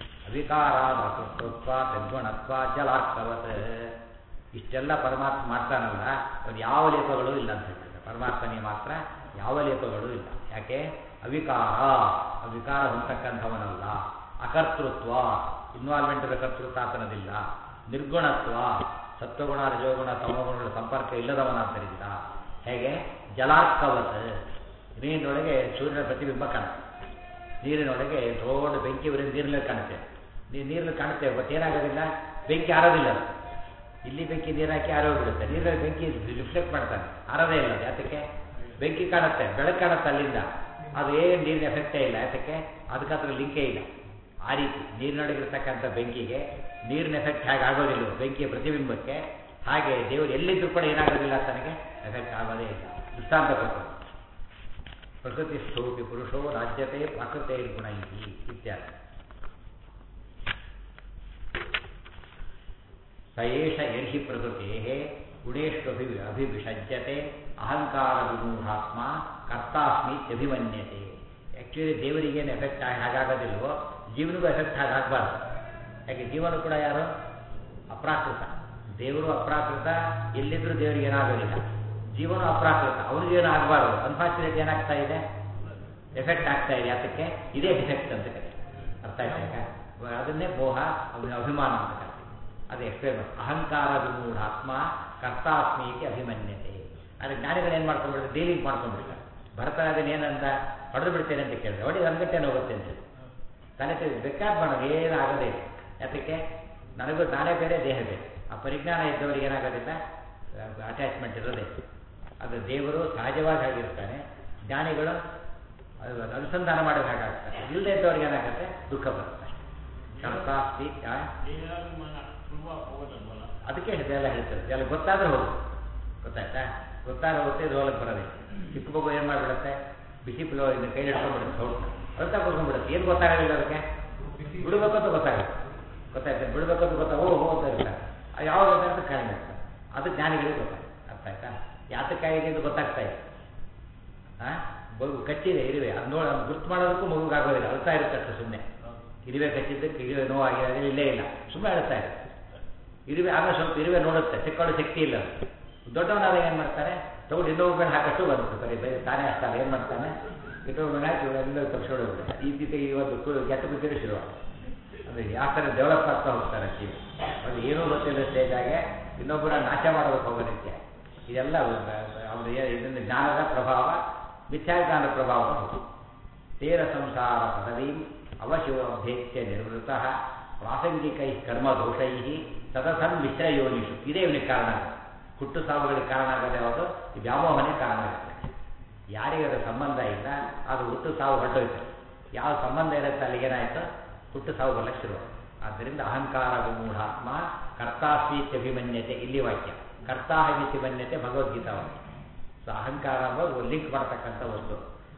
ಅವಿಕಾರಾತ್ವ ತದ್ಗುಣತ್ವ ಜಲಾರ್ಥವತ್ ಇಷ್ಟೆಲ್ಲ ಪರಮಾತ್ಮ ಮಾಡ್ತಾನಲ್ಲ ಅವನು ಯಾವ ಲೇಪಗಳು ಇಲ್ಲ ಅಂತ ಹೇಳ್ತಾರೆ ಪರಮಾತ್ಮನಿಗೆ ಮಾತ್ರ ಯಾವ ಲೇಪಗಳು ಇಲ್ಲ ಯಾಕೆ ಅವಿಕಾರ ಅವಿಕಾರ ಹೊಂದತಕ್ಕಂಥವನಲ್ಲ ಅಕರ್ತೃತ್ವ ಇನ್ವಾಲ್ವ್ಮೆಂಟ್ ಕರ್ತೃತ್ವ ಆತನದಿಲ್ಲ ನಿರ್ಗುಣತ್ವ ಸತ್ವಗುಣ ರಜೋಗುಣ ತಮೋಗುಣಗಳ ಸಂಪರ್ಕ ಇಲ್ಲದವನಾದ್ದರಿಂದ ಹೇಗೆ ಜಲಾರ್ಕವತ್ ನೀರಿನೊಳಗೆ ಸೂರ್ಯನ ಪ್ರತಿಬಿಂಬ ಕಾಣುತ್ತೆ ನೀರಿನೊಳಗೆ ದೊಡ್ಡ ಬೆಂಕಿ ಉರಿದ ನೀರಿನಲ್ಲಿ ಕಾಣುತ್ತೆ ನೀರು ನೀರಲ್ಲಿ ಕಾಣುತ್ತೆ ಬಟ್ ಏನಾಗೋದಿಲ್ಲ ಬೆಂಕಿ ಆರೋದಿಲ್ಲ ಅದು ಇಲ್ಲಿ ಬೆಂಕಿ ನೀರು ಹಾಕಿ ಆರೋಗ್ಬಿಡುತ್ತೆ ನೀರಲ್ಲಿ ಬೆಂಕಿ ರಿಫ್ಲೆಕ್ಟ್ ಮಾಡ್ತಾನೆ ಆರೋದೇ ಇಲ್ಲ ಅದು ಯಾತಕ್ಕೆ ಬೆಂಕಿ ಕಾಣುತ್ತೆ ಬೆಳಕು ಕಾಣುತ್ತೆ ಅಲ್ಲಿಂದ ಅದು ಏನು ನೀರಿನ ಎಫೆಕ್ಟೇ ಇಲ್ಲ ಯಾತಕ್ಕೆ ಅದಕ್ಕೆ ಅದ್ರ ಲಿಂಕೇ ಇಲ್ಲ ಆ ರೀತಿ ನೀರಿನೊಳಗಿರ್ತಕ್ಕಂಥ ಬೆಂಕಿಗೆ ನೀರಿನ ಎಫೆಕ್ಟ್ ಹೇಗೆ ಆಗೋದಿಲ್ಲ ಬೆಂಕಿಯ ಪ್ರತಿಬಿಂಬಕ್ಕೆ ಹಾಗೆ ದೇವರು ಎಲ್ಲಿದ್ದರೂ ಕೂಡ ಏನಾಗೋದಿಲ್ಲ ತನಗೆ ಎಫೆಕ್ಟ್ ಆಗೋದೇ ಇಲ್ಲ ದೃಷ್ಟಾಂತ ಕೊಟ್ಟು ಪ್ರಕೃತಿ ಸ್ಥೂಪಿ ಪುರುಷೋ ರಾಜ್ಯತೆ ಪ್ರಾಕೃತೆ ಗುಣೈ ಇತ್ಯಾದಿ ಸಯೇಷ ಯರ್ಹಿ ಪ್ರಕೃತೆ ಗುಣೇಶ್ವಭಿ ಅಭಿವಿಷಜ್ಯತೆ ಅಹಂಕಾರ ವಿಮೂಢಾತ್ಮ ಕರ್ತಾಸ್ಮಿತ್ಯಭಿಮನ್ಯತೆ ಆ್ಯಕ್ಚುಲಿ ದೇವರಿಗೇನು ಎಫೆಕ್ಟ್ ಹಾಗಾಗೋದಿಲ್ವೋ ಜೀವನಿಗೂ ಎಫೆಕ್ಟ್ ಹಾಗಾಗಬಾರ್ದು ಯಾಕೆ ಜೀವನ ಕೂಡ ಯಾರು ಅಪ್ರಾಕೃತ ದೇವರು ಅಪ್ರಾಕೃತ ಎಲ್ಲಿದ್ರೂ ದೇವರಿಗೆ ಏನಾಗೋದಿಲ್ಲ ಜೀವನ ಅಪ್ರಾಕೃತ ಅವನಿಗೇನು ಆಗಬಾರ್ದು ಅನ್ಫಾರ್ಚುನೇಟ್ ಏನಾಗ್ತಾ ಇದೆ ಎಫೆಕ್ಟ್ ಆಗ್ತಾ ಇದೆ ಅದಕ್ಕೆ ಇದೇ ಡಿಫೆಕ್ಟ್ ಅಂತ ಕರೀತಾರೆ ಅರ್ಥ ಆಯ್ತಾ ಈಗ ಅದನ್ನೇ ಮೋಹ ಅವನ ಅಭಿಮಾನ ಅಂತ ಕರಿತೀವಿ ಅದು ಎಕ್ಸ್ಪ್ಲೇನ್ ಮಾಡಿ ಅಹಂಕಾರ ವಿಮೂಢಾತ್ಮ ಕರ್ತಾಸ್ಮೀತಿ ಅಭಿಮನ್ಯತೆ ಆದರೆ ಜ್ಞಾನಿಗಳು ಏನು ಮಾಡ್ಕೊಂಡ್ಬಿಡ್ತಾರೆ ಡೀಲಿಂಗ್ ಮಾಡ್ಕೊಂಡ್ಬಿಡ್ತಾರೆ ಭರತರಾಜನ್ ಏನಂತ ಹೊಡೆದು ಬಿಡ್ತೇನೆ ಅಂತ ಕೇಳಿದ್ರೆ ಹೊಡಿ ಗಂಟೆನೇ ಹೋಗುತ್ತೆ ಅಂತ ತಲೆ ತೆಗೆದು ಬೇಕಾದ್ ಮಾಡೋದು ಏನಾಗದೇ ಇಲ್ಲ ಯಾತಕ್ಕೆ ನನಗೂ ನಾನೇ ಬೇರೆ ದೇಹ ಬೇರೆ ಆ ಪರಿಜ್ಞಾನ ಇದ್ದವರಿಗೆ ಏನಾಗೋದಿಲ್ಲ ಅಟ್ಯಾಚ್ಮೆಂಟ್ ಇರೋದೇ ಅದು ದೇವರು ಸಹಜವಾಗಿ ಆಗಿರ್ತಾನೆ ಜ್ಞಾನಿಗಳು ಅದು ಅನುಸಂಧಾನ ಮಾಡೋದು ಹಾಗಾಗ್ತಾರೆ ಇಲ್ಲದೆ ಇದ್ದವ್ರಿಗೆ ಏನಾಗುತ್ತೆ ದುಃಖ ಬರುತ್ತೆ ಕರ್ತಾಸ್ತಿ ಆ? ದೇಹಾಭಿಮಾನ ಸುಲಭ ಹೋಗೋದಲ್ವಲ್ಲ ಅದಕ್ಕೆ ಇದೆಲ್ಲ ಹೇಳ್ತಾರೆ ಇದೆಲ್ಲ ಗೊತ್ತಾದ್ರೆ ಹೋಗು ಗೊತ್ತಾಯ್ತಾ ಗೊತ್ತಾದ್ರೆ ಹೋಗುತ್ತೆ ಇದು ಹೋಗಕ್ಕೆ ಬರೋದಿಲ್ಲ ಚಿಕ್ಕ ಮಗು ಏನು ಮಾಡಿಬಿಡುತ್ತೆ ಬಿಸಿ ಪಿಲೋ ಇನ್ನು ಕೈ ಹಿಡ್ಕೊಂಡ್ಬಿಡುತ್ತೆ ಸೌಟ್ನ ಅಳ್ತಾ ಕೂತ್ಕೊಂಡ್ಬಿಡುತ್ತೆ ಏನು ಗೊತ್ತಾಗಲಿಲ್ಲ ಅದಕ್ಕೆ ಬಿಡಬೇಕು ಅಂತ ಗೊತ್ತಾಗುತ್ತೆ ಗೊತ್ತಾಯ್ತಾ ಬಿಡಬೇಕು ಅಂತ ಗೊತ್ತಾ ಓ ಹೋಗ್ತಾ ಇರ್ತಾರೆ ಅದು ಯಾವಾಗ ಅಂತ ಕಾರಣ ಇರ್ತದೆ ಅದು ಜ್ಞಾನಿಗಳಿಗೆ ಗೊತ್ತಾಗುತ್ತೆ ಅರ್ಥ ಆಯ್ತಾ ಯಾತಕ್ಕಾಗಿದೆ ಅಂತ ಗೊತ್ತಾಗ್ತಾ ಇದೆ ಹಾಂ ಮಗು ಕಚ್ಚಿದೆ ಇರುವೆ ಅದು ನೋಡಿ ಅದು ಗುರ್ತು ಮಾಡೋದಕ್ಕೂ ಮಗುಗೆ ಆಗೋದಿಲ್ಲ ಅಳ್ತಾ ಇರುತ್ತೆ ಅಷ್ಟೇ ಸುಮ್ಮನೆ ಇರುವೆ ಕಚ್ಚಿದ್ದಕ್ಕೆ ಇರುವೆ ನೋವಾಗಿರೋದಿಲ್ಲ ಇಲ್ಲೇ ಇಲ್ಲ ಸುಮ್ಮನೆ ಅಳ್ತಾ ಇದೆ ಇರುವೆ ಆಮೇಲೆ ಸ್ವಲ್ಪ ಇರುವೆ ನೋಡುತ್ತೆ ಸಿಕ್ಕೊಳ್ಳೋ ಶಕ್ತಿ ಇಲ್ಲ ಅದು. ದೊಡ್ಡವನಾದಾಗ ಏನು ಮಾಡ್ತಾರೆ ತಗೊಂಡು ಇನ್ನೊಬ್ಬ ಮೇಲೆ ಹಾಕಷ್ಟು ಬರುತ್ತೆ ಬರೀ ಬರೀ ತಾನೇ ಅಷ್ಟಲ್ಲ ಏನು ಮಾಡ್ತಾನೆ ಇನ್ನೊಬ್ಬ ಮೇಲೆ ಹಾಕಿ ಎಲ್ಲ ತಪ್ಪಿಸ್ಕೊಂಡು ಹೋಗ್ಬಿಡುತ್ತೆ ಈ ರೀತಿ ಈ ಒಂದು ಕು- ಕೆಟ್ಟ ಬುದ್ಧಿರು ಶುರು ಅಂದರೆ ಯಾವ ಥರ ಡೆವಲಪ್ ಆಗ್ತಾ ಹೋಗ್ತಾರೆ ಜೀವ ಅದು ಏನೂ ಗೊತ್ತಿಲ್ಲ ಸ್ಟೇಜಾಗೆ ಇನ್ನೊಬ್ಬರ ನಾಶ ಮಾಡೋದಕ್ಕೆ ಹೋಗೋದಕ್ಕೆ ಇದೆಲ್ಲ ಅವರು ಇದರಿಂದ ಜ್ಞಾನದ ಪ್ರಭಾವ ಮಿಥ್ಯಾಜ್ಞಾನ ಪ್ರಭಾವ ಹೌದು ತೇರ ಸಂಸಾರ ಪದವೀಂ ಅವಶಿವಭೇತ್ಯ ನಿವೃತ್ತ ಪ್ರಾಸಂಗಿಕೈ ಕರ್ಮದೋಷೈ ಸದಸನ್ ಮಿಶ್ರ ಯೋನಿಷು ಇದೇ ಇವನಿಗೆ ಕಾರಣ ಹುಟ್ಟು ಸಾವುಗಳಿಗೆ ಕಾರಣ ಆಗೋದು ಯಾವುದು ಈ ವ್ಯಾಮೋಹನೇ ಕಾರಣ ಆಗುತ್ತೆ ಯಾರಿಗೆ ಅದರ ಸಂಬಂಧ ಇಲ್ಲ ಅದು ಹುಟ್ಟು ಸಾವು ಹೊರಟೋಯ್ತು ಯಾವ ಸಂಬಂಧ ಇರುತ್ತೆ ಅಲ್ಲಿಗೆ ಏನಾಯಿತು ಹುಟ್ಟು ಸಾವು ಬರಲಿಕ್ಕೆ ಶುರು ಆದ್ದರಿಂದ ಅಹಂಕಾರ ವಿಮೂಢಾತ್ಮ ಕರ್ತಾಸ್ಮೀತ್ಯಭಿಮನ್ಯತೆ ಇಲ್ಲಿ ವಾಕ್ಯ ಕರ್ತಾಹಮಿತಿಮನ್ಯತೆ ಭಗವದ್ಗೀತಾ ವಾಕ್ಯ ಸೊ ಅಹಂಕಾರ ಅನ್ನೋದು ಲಿಂಕ್ ಮಾಡ್ತಕ್ಕಂಥ ವಸ್ತು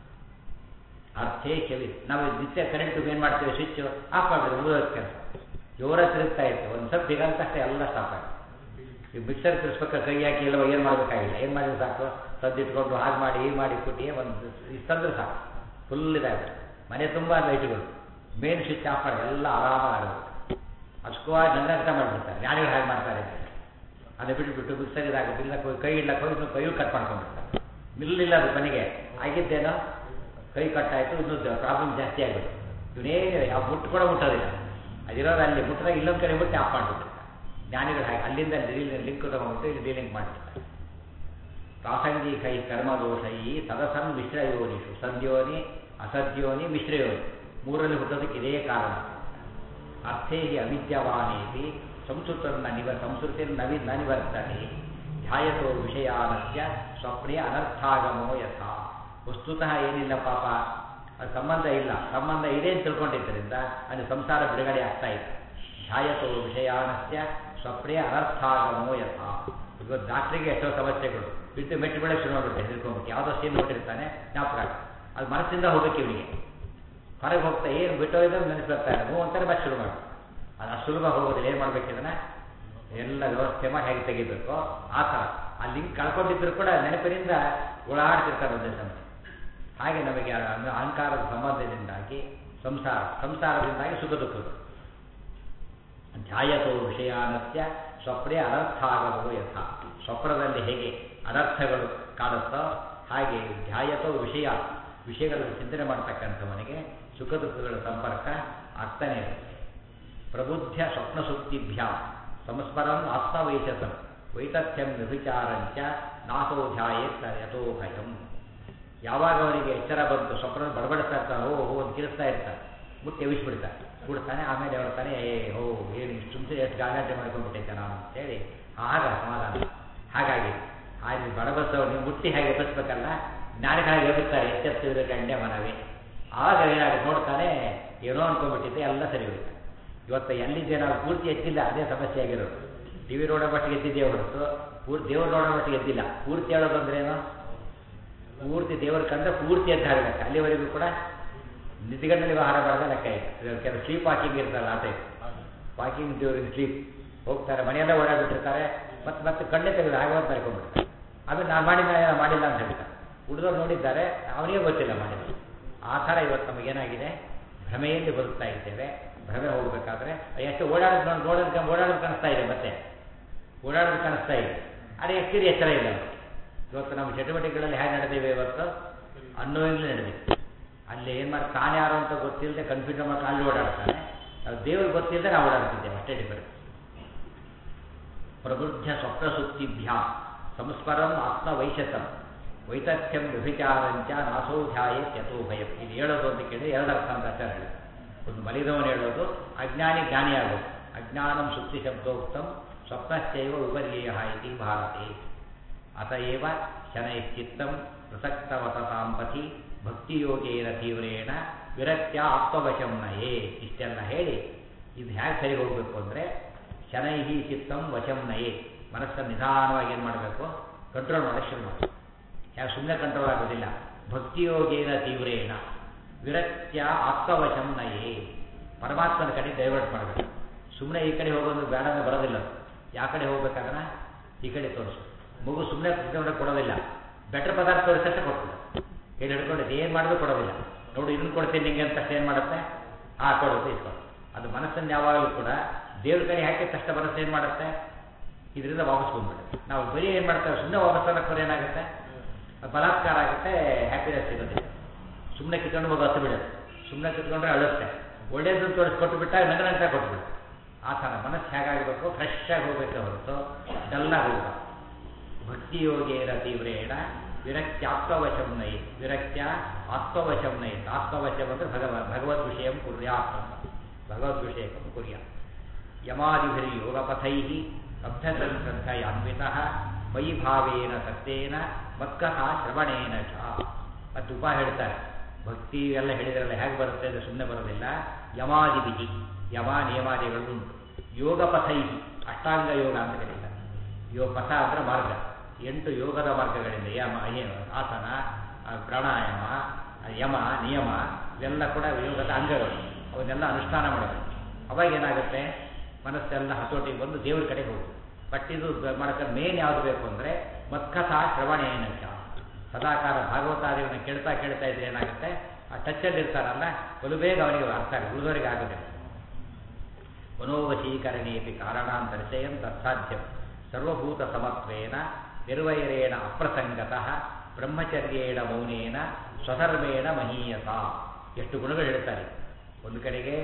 ಅರ್ಥೇ ಕಿವಿ ನಾವು ನಿತ್ಯ ಕರೆಂಟ್ ಏನು ಮಾಡ್ತೀವಿ ಸ್ವಿಚ್ ಆಫ್ ಮಾಡಿದ್ರೆ ಮುಗಿದೋದು ಕೆಲಸ ಜೋರ ತಿರುಗ್ತಾ ಇತ್ತು ಒಂದು ಸ್ವಲ್ಪ ದಿಗಂತ ತಕ್ಷಣ ಎಲ್ಲ ಸ್ಟಾಪ್ ಆಗಿದೆ ಈ ಮಿಕ್ಸರ್ ತಿರ್ಸ್ಬೇಕಾದ್ರೆ ಕೈ ಹಾಕಿ ಎಲ್ಲ ಏನು ಮಾಡಬೇಕಾಗಿಲ್ಲ ಏನು ಮಾಡಿದ್ರೆ ಸಾಕು ಸದ್ದಿಟ್ಕೊಂಡು ಹಾಗೆ ಮಾಡಿ ಹೀಗೆ ಮಾಡಿ ಕುಟ್ಟಿ ಒಂದು ಇಷ್ಟಂದ್ರೆ ಸಾಕು ಫುಲ್ ಇದಾಗುತ್ತೆ ಮನೆ ತುಂಬ ಲೈಟ್ಗಳು ಮೇನ್ ಸ್ವಿಚ್ ಆಫ್ ಮಾಡಿ ಎಲ್ಲ ಆರಾಮಾಗುತ್ತೆ ಅಷ್ಟುವಾಗಿ ನಂಗಂತ ಮಾಡಿಬಿಡ್ತಾರೆ ಜ್ಞಾನಿಗಳು ಹಾಗೆ ಮಾಡ್ತಾರೆ ಅಂತ ಅದು ಬಿಟ್ಬಿಟ್ಟು ಮಿಕ್ಸರ್ ಇದಾಗುತ್ತೆ ಇಲ್ಲ ಕೈ- ಕೈ ಇಲ್ಲ ಕೈ ಇನ್ನೂ ಕೈಯೂ ಕಟ್ ಮಾಡ್ಕೊಂಡ್ಬಿಡ್ತಾರೆ ನಿಲ್ಲಿಲ್ಲ ಅದು ಮನೆಗೆ ಆಗಿದ್ದೇನೋ ಕೈ ಕಟ್ಟಾಯಿತು ಇನ್ನೂ ಪ್ರಾಬ್ಲಮ್ ಜಾಸ್ತಿ ಆಗುತ್ತೆ ಇವನೇನು ಯಾವ ಮುಟ್ಟು ಕೂಡ ಮುಟ್ಟೋದಿಲ್ಲ ಅದಿರೋದು ಅಲ್ಲಿ ಮುಟ್ಟಿದಾಗ ಇಲ್ಲೊಂದು ಕಡೆ ಮುಟ್ಟಿ ಆಫ್ ಮಾಡಿಬಿಟ್ಟು ಜ್ಞಾನಿಗಳು ಹಾಗೆ ಅಲ್ಲಿಂದ ಲಿಂಕ್ ತಗೊಂಡ್ಬಿಟ್ಟು ಇಲ್ಲಿ ಡೀಲಿಂಗ್ ಮಾಡಿಬಿಡ್ತಾರೆ ಪ್ರಾಸಂಗಿಕೈ ಕರ್ಮದೋಷೈ ಸದಸನ್ ಮಿಶ್ರಯೋನಿಷು ಸದ್ಯೋನಿ ಅಸದ್ಯೋನಿ ಮಿಶ್ರಯೋನಿ ಮೂರಲ್ಲಿ ಹುಟ್ಟೋದಕ್ಕೆ ಇದೇ ಕಾರಣ ಅರ್ಥೇ ಹಿ ಅವಿದ್ಯವಾನೇತಿ ಸಂಸ್ಕೃತನ್ನ ನಿವ ಸಂಸ್ಕೃತಿರ್ನ ವಿ ನ ನಿವರ್ತನೆ ಧ್ಯಾಯತೋ ವಿಷಯಾನಸ್ಯ ಸ್ವಪ್ನೆ ಅನರ್ಥಾಗಮೋ ಯಥಾ ವಸ್ತುತಃ ಏನಿಲ್ಲ ಪಾಪ ಅದು ಸಂಬಂಧ ಇಲ್ಲ ಸಂಬಂಧ ಇದೆ ಅಂತ ತಿಳ್ಕೊಂಡಿದ್ದರಿಂದ ಅದು ಸಂಸಾರ ಬಿಡುಗಡೆ ಆಗ್ತಾ ಇದೆ ಧ್ಯಾಯತೋ ವಿಷಯಾನಸ್ಯ ಸ್ವಪ್ನೆ ಅನರ್ಥಾಗಮೋ ಯಥಾ ಇವತ್ತು ಡಾಕ್ಟ್ರಿಗೆ ಎಷ್ಟೋ ಸಮಸ್ಯೆಗಳು ಬಿಟ್ಟು ಮೆಟ್ಟು ಬೆಳೆ ಶುರು ಮಾಡ್ಬಿಟ್ಟೆ ತಿಳ್ಕೊಂಬಿಟ್ಟು ಯಾವುದೋ ಸೀನ್ ನೋಡಿರ್ತಾನೆ ಜ್ಞಾಪಕ ಅದು ಮನಸ್ಸಿಂದ ಹೋಗ್ಬೇಕು ಇವನಿಗೆ ಹೊರಗೆ ಹೋಗ್ತಾ ಏನು ಬಿಟ್ಟೋಯ್ದು ನೆನಪು ಬರ್ತಾ ಇದೆ ಹ್ಞೂ ಅಂತಾರೆ ಮತ್ತೆ ಶುರು ಮಾಡಿ ಅದು ಅಷ್ಟು ಸುಲಭ ಹೋಗೋದಿಲ್ಲ ಏನು ಮಾಡ್ಬೇಕಿದನ್ನ ಎಲ್ಲ ವ್ಯವಸ್ಥೆ ಮಾಡಿ ಹೇಗೆ ತೆಗಿಬೇಕು ಆ ಥರ ಆ ಲಿಂಕ್ ಕಳ್ಕೊಂಡಿದ್ರು ಕೂಡ ನೆನಪಿನಿಂದ ಓಡಾಡ್ತಿರ್ತಾರೆ ಒಂದೇ ಸಮಯ ಹಾಗೆ ನಮಗೆ ಆ ಅಹಂ- ಅಹಂಕಾರದ ಸಂಬಂಧದಿಂದಾಗಿ ಸಂಸಾರ ಸಂಸಾರದಿಂದಾಗಿ ಸುಖ ದುಃಖಗಳು ಧ್ಯಾಯತೋ ವಿಷಯಾನಸ್ಯ ಸ್ವಪ್ನೆ ಅನರ್ಥಾಗಮೋ ಯಥ ಸ್ವಪ್ನದಲ್ಲಿ ಹೇಗೆ ಅನರ್ಥಗಳು ಕಾಡುತ್ತೋ ಹಾಗೆ ಧ್ಯಾಯತೋ ವಿಷಯ ವಿಷಯಗಳನ್ನು ಚಿಂತನೆ ಮಾಡ್ತಕ್ಕಂಥವನಿಗೆ ಸುಖ ದುಃಖಗಳ ಸಂಪರ್ಕ ಆಗ್ತಾನೆ ಇರುತ್ತೆ ಪ್ರಬುದ್ಧ ಸ್ವಪ್ನ ಸುಪ್ತಿಭ್ಯ ಸಂಸ್ಮರಂ ಆತ್ಮವೈಶಸಂ ವೈತಥ್ಯಂ ನಿರ್ವಿಚಾರಂಚ ನಾಸೋ ಧ್ಯಾಯೇತ್ ಯಥೋ ಭಯಂ ಯಾವಾಗ ಅವನಿಗೆ ಎಚ್ಚರ ಬಂತು ಸ್ವಪ್ನ ಬಡಬಡಿಸ್ತಾ ಇರ್ತಾನೆ ಓ ಹೋ ಅಂತ ಕಿರಿಸ್ತಾ ಇರ್ತಾನೆ ಮುಟ್ಟಿ ಎವಿಸ್ಬಿಡ್ತಾನೆ ಕೂಡ್ತಾನೆ ಆಮೇಲೆ ಹೇಳ್ತಾನೆ ಏ ಹೋ ಏನು ಇಷ್ಟು ಮುಂಚೆ ಎಷ್ಟು ಗಾಗಾಟೆ ಮಾಡ್ಕೊಂಡ್ಬಿಟ್ಟೈತೆ ನಾನು ಅಂತೇಳಿ ಆಗ ಸಮಾಧಾನ ಹಾಗಾಗಿ ಹಾಗೆ ಬಡಬಡಿಸೋರು ನೀವು ಮುಟ್ಟಿ ಹಾಗೆ ಎಬ್ಬಿಸ್ಬೇಕಲ್ಲ ಜ್ಞಾನಿಗಳಾಗಿ ಎಬ್ಬಿಸ್ತಾರೆ ಎಚ್ಚೆತ್ತಿದ್ರೆ ಗಂಡೆ ಮನವಿ ಆಗ ಏನಾಗುತ್ತೆ ನೋಡ್ತಾನೆ ಏನೋ ಅನ್ಕೊಂಡ್ಬಿಟ್ಟಿದ್ದೆ ಎಲ್ಲ ಸರಿ ಹೋಯ್ತು ಇವತ್ತು ಎಲ್ಲಿದ್ದೆ ನಾವು ಪೂರ್ತಿ ಎತ್ತಿಲ್ಲ ಅದೇ ಸಮಸ್ಯೆ ಆಗಿರೋದು ಟಿ ವಿ ನೋಡೋ ಮಟ್ಟಿಗೆ ಎದ್ದಿದ್ದೇವೆ ಹೊರತು ಪೂರ್ತಿ ದೇವ್ರು ನೋಡೋ ಮಟ್ಟಿಗೆ ಎದ್ದಿಲ್ಲ ಪೂರ್ತಿ ಹೇಳೋದು ಅಂದ್ರೆ ಏನು ಪೂರ್ತಿ ದೇವರ ಕಂಡ್ರೆ ಪೂರ್ತಿ ಅಂತ ಹೇಳಬೇಕು ಅಲ್ಲಿವರೆಗೂ ಕೂಡ ನಿದ್ದಿಗಣ್ಣಲ್ಲಿ ಆಹಾರ ಮಾಡಿದ ಲೆಕ್ಕ ಇದೆ ಕೆಲವು ಸ್ಲೀಪ್ ವಾಕಿಂಗ್ ಇರ್ತಲ್ಲ ಆ ಟೈಪ್ ವಾಕಿಂಗ್ ಡ್ಯೂರಿಂಗ್ ಸ್ಲೀಪ್ ಹೋಗ್ತಾರೆ ಮನೆಯೆಲ್ಲ ಓಡಾಡ್ಬಿಟ್ಟಿರ್ತಾರೆ ಮತ್ತೆ ಮತ್ತೆ ಕಣ್ಣೆ ತೆಗೆದು ಹಾಗೆ ಹೊತ್ತು ಮಲ್ಕೊಂಡ್ಬಿಡ್ತಾರೆ ಆಮೇಲೆ ನಾನು ಮಾಡಿಲ್ಲ ಏನೋ ಮಾಡಿಲ್ಲ ಅಂತ ಹೇಳ್ತಾರೆ ಹುಡುಗರು ನೋಡಿದ್ದಾರೆ ಅವನಿಗೆ ಗೊತ್ತಿಲ್ಲ ಮಾಡಿಲ್ಲ ಆ ಥರ ಇವತ್ತು ನಮಗೇನಾಗಿದೆ ಭ್ರಮೆಯಲ್ಲಿ ಬದುಕ್ತಾ ಇದ್ದೇವೆ ಭ್ರಮೆ ಹೋಗ್ಬೇಕಾದ್ರೆ ಎಷ್ಟು ಓಡಾಡೋದು ನೋಡಿ ನೋಡೋದು ಓಡಾಡೋದು ಕಾಣಿಸ್ತಾ ಇದೆ ಮತ್ತೆ ಓಡಾಡೋದು ಕಾಣಿಸ್ತಾ ಇದೆ ಆದರೆ ಎಷ್ಟಿರಿ ಎಚ್ಚರ ಇಲ್ಲ ನಮಗೆ ಇವತ್ತು ನಮ್ಮ ಚಟುವಟಿಕೆಗಳಲ್ಲಿ ಹೇಗೆ ನಡೆದಿವೆ ಇವತ್ತು ಅನ್ನೋಯಿಂದಲೇ ನಡೆದಿವೆ ಅಲ್ಲಿ ಏನು ಮಾಡಿ ತಾನು ಯಾರು ಅಂತ ಗೊತ್ತಿಲ್ಲದೆ ಕನ್ಫ್ಯೂಷನ್ ಮಾಡಿ ಅಲ್ಲಿ ಓಡಾಡ್ತಾನೆ ನಾವು ದೇವ್ರಿಗೆ ಗೊತ್ತಿಲ್ಲದೆ ನಾವು ಓಡಾಡ್ತಿದ್ದೇವೆ ಅಷ್ಟೇ ಡಿಫರೆನ್ಸ್ ಪ್ರಬುದ್ಧ ಸ್ವಪ್ನಸುತ್ತಿಭ್ಯ ಸಂಸ್ಮರಂ ಆತ್ಮವೈಶತಂ ವೈತಥ್ಯಂ ವ್ಯಭಿಚಾರಂಚ ನಾಸೋಧ್ಯಾಯ ಯಥೋ ಭಯಂ ಇದು ಹೇಳೋದು ಅಂತ ಕೇಳಿ ಎರಡು ಅರ್ಥ ಅಂತ ಆಚಾರ ಹೇಳಿದ್ರು ಒಂದು ಮಲಿದವನು ಹೇಳೋದು ಅಜ್ಞಾನಿ ಜ್ಞಾನಿ ಆಗೋದು ಅಜ್ಞಾನಂ ಸುಪ್ತಿ ಶಬ್ದೋಕ್ತಂ ಸ್ವಪ್ನಶ್ಚೈವ ವಿಪರ್ಯಯ ಇತಿ ಭಾರತೆ ಅತಏವ ಶನೈಶ್ಚಿತ್ತಂ ಪ್ರಸಕ್ತವತತಾಂ ಪಥಿ ಭಕ್ತಿಯೋಗೇನ ತೀವ್ರೇಣ ವಿರಕ್ತ್ಯ ಆತ್ಮವಶಂ ನಯೇ ಇಷ್ಟೆಲ್ಲ ಹೇಳಿ ಇದು ಹೇಗೆ ಸರಿ ಹೋಗಬೇಕು ಅಂದರೆ ಶನೈಹಿ ಚಿತ್ತಂ ವಶಂ ನಯೇ ಮನಸ್ಸನ್ನು ನಿಧಾನವಾಗಿ ಏನು ಮಾಡಬೇಕು ಕಂಟ್ರೋಲ್ ಮಾಡೋಕ್ಕೆ ಶುರು ಮಾಡಿ ಯಾಕೆ ಸುಮ್ಮನೆ ಕಂಟ್ರೋಲ್ ಆಗೋದಿಲ್ಲ ಭಕ್ತಿಯೋಗೇನ ತೀವ್ರೇಣ ವಿರಕ್ತ್ಯ ಆತ್ಮವಶಂ ನಯೇ ಪರಮಾತ್ಮನ ಕಡೆ ಡೈವರ್ಟ್ ಮಾಡಬೇಕು ಸುಮ್ಮನೆ ಈ ಕಡೆ ಹೋಗೋದು ಬೇಡ ಅಂದ್ರೆ ಬರೋದಿಲ್ಲ ಅದು. ಯಾವ ಕಡೆ ಹೋಗ್ಬೇಕಾದ್ರೆ ಈ ಕಡೆ ತೋರಿಸು ಮಗು ಸುಮ್ಮನೆ ಕುತ್ಕೊಂಡ್ರೆ ಕೊಡೋದಿಲ್ಲ ಬೆಟರ್ ಪದಾರ್ಥ ತೋರಿಸಷ್ಟೇ ಕೊಡ್ತದೆ ಕೈ ಹಿಡ್ಕೊಂಡು ಏನು ಮಾಡಿದ್ರು ಕೊಡೋದಿಲ್ಲ ನೋಡು ಇದನ್ನು ಕೊಡ್ತೀನಿ ನಿಂಗೆ ಅಂತ ಏನು ಮಾಡುತ್ತೆ ಆ ಕೊಡುತ್ತೆ ಇಸ್ಕೊಂಡು ಅದು ಮನಸ್ಸನ್ನು ಯಾವಾಗಲೂ ಕೂಡ ದೇವ್ರ ಕಡೆ ಹಾಕಿ ತಕ್ಷಣ ಮನಸ್ಸು ಏನು ಮಾಡುತ್ತೆ ಇದರಿಂದ ವಾಪಸ್ ಬಂದ್ಬಿಡುತ್ತೆ ನಾವು ಬರೀ ಏನು ಮಾಡ್ತೇವೆ ಸುಮ್ಮನೆ ವಾಪಸ್ ತನಕ ಏನಾಗುತ್ತೆ ಅದು ಬಲಾತ್ಕಾರ ಆಗುತ್ತೆ ಹ್ಯಾಪಿನೆಸ್ ಸಿಗೋದಿಲ್ಲ ಸುಮ್ಮನೆ ಕಿತ್ಕೊಂಡು ಹೋಗಿ ಹತ್ತು ಬಿಡುತ್ತೆ ಸುಮ್ಮನೆ ಕಿತ್ಕೊಂಡ್ರೆ ಅಳುತ್ತೆ ಒಳ್ಳೇದು ತೋರಿಸಿ ಕೊಟ್ಟು ಬಿಟ್ಟಾಗ ನಗನಂತ ಕೊಟ್ಬಿಡುತ್ತೆ ಆ ಥರ ಮನಸ್ಸು ಹೇಗಾಗಬೇಕು ಫ್ರೆಶ್ ಆಗಿ ಹೋಗಬೇಕು ಹೊರತು ಡಲ್ಲಾಗಿ ಹೋಗಬಾರ್ದು ಭಕ್ತಿಯೋಗೇನ ತೀವ್ರೇಣ ವಿರಕ್ತ್ಯಾತ್ಮವಶಂ ನೈ ವಿರಕ್ತ್ಯ ಆತ್ಮವಶಂ ನೈ ಆತ್ಮವಶಂ ಅಂದರೆ ಭಗವ ಭಗವದ್ ವಿಷಯಂ ಕುರ್ಯಾತ್ ಅಂತ ಭಗವದ್ ವಿಷಯಕಂ ಕುರ್ಯಾತ್ ಯಮಾದಿಭಿರಿ ಯೋಗಪಥೈ ಅಭ್ಯಸನ್ ಶ್ರದ್ಧಯಾನ್ವಿತಃ ಮಯಿ ಭಾವೇನ ಸತ್ಯೇನ ಮಕ್ಕಃ ಶ್ರವಣೇನ ಚ ಮತ್ತು ಉಪ ಹೇಳ್ತಾರೆ ಭಕ್ತಿ ಎಲ್ಲ ಹೇಳಿದ್ರಲ್ಲ ಹೇಗೆ ಬರುತ್ತೆ ಅಂದರೆ ಸುಮ್ಮನೆ ಬರೋದಿಲ್ಲ ಯಮಾದಿಭಿಹಿ ಯಮ ನಿಯಮಾದಿಗಳು ಉಂಟು ಯೋಗಪಥೈ ಅಷ್ಟಾಂಗ ಯೋಗ ಅಂತ ಕರೀತಾರೆ ಯೋಗ ಪಥ ಅಂದರೆ ಮಾರ್ಗ ಎಂಟು ಯೋಗದ ಮಾರ್ಗಗಳಿಂದ ಯಮ ಏನು ಆಸನ ಆ, ಪ್ರಾಣಾಯಾಮ ಆ, ಯಮ ನಿಯಮ ಇವೆಲ್ಲ ಕೂಡ ಯೋಗದ ಅಂಗಗಳು ಅವನ್ನೆಲ್ಲ ಅನುಷ್ಠಾನ ಮಾಡಬೇಕು ಅವಾಗ ಏನಾಗುತ್ತೆ ಮನಸ್ಸೆಲ್ಲ ಹತೋಟಿಗೆ ಬಂದು ದೇವ್ರ ಕಡೆ ಹೋಗುತ್ತೆ ಬಟ್ ಇದು ಮಾಡಕ್ಕೆ ಮೇನ್ ಯಾವುದು ಬೇಕು ಅಂದರೆ ಮತ್ಕಥಾ ಶ್ರವಣೇನ ಚ ಸದಾಕಾಲ ಭಾಗವತಾದಿಗಳನ್ನ ಕೇಳ್ತಾ ಕೇಳ್ತಾ ಇದ್ರೆ ಏನಾಗುತ್ತೆ ಆ ಟಚ್ಚಲ್ಲಿ ಇರ್ತಾರಲ್ಲ ಬಲು ಬೇಗ ಅವನಿಗೆ ಅರ್ಥ ಆಗುತ್ತೆ ಉಳಿದವರಿಗೆ ಆಗೋದಿಲ್ಲ ಮನೋವಶೀಕರಣೇಪಿ ಕಾರಣಾಂತರಿಸಯಂ ತತ್ಸಾಧ್ಯಂ ಸರ್ವಭೂತ ಸಮತ್ವೇನ ನಿರ್ವೈರೇಣ ಅಪ್ರಸಂಗತಃ ಬ್ರಹ್ಮಚರ್ಯೇಣ ಮೌನೇನ ಸ್ವಧರ್ಮೇಣ ಮಹೀಯತ ಎಷ್ಟು ಗುಣಗಳು ಹೇಳ್ತಾರೆ ಒಂದು ಕಡೆಗೆ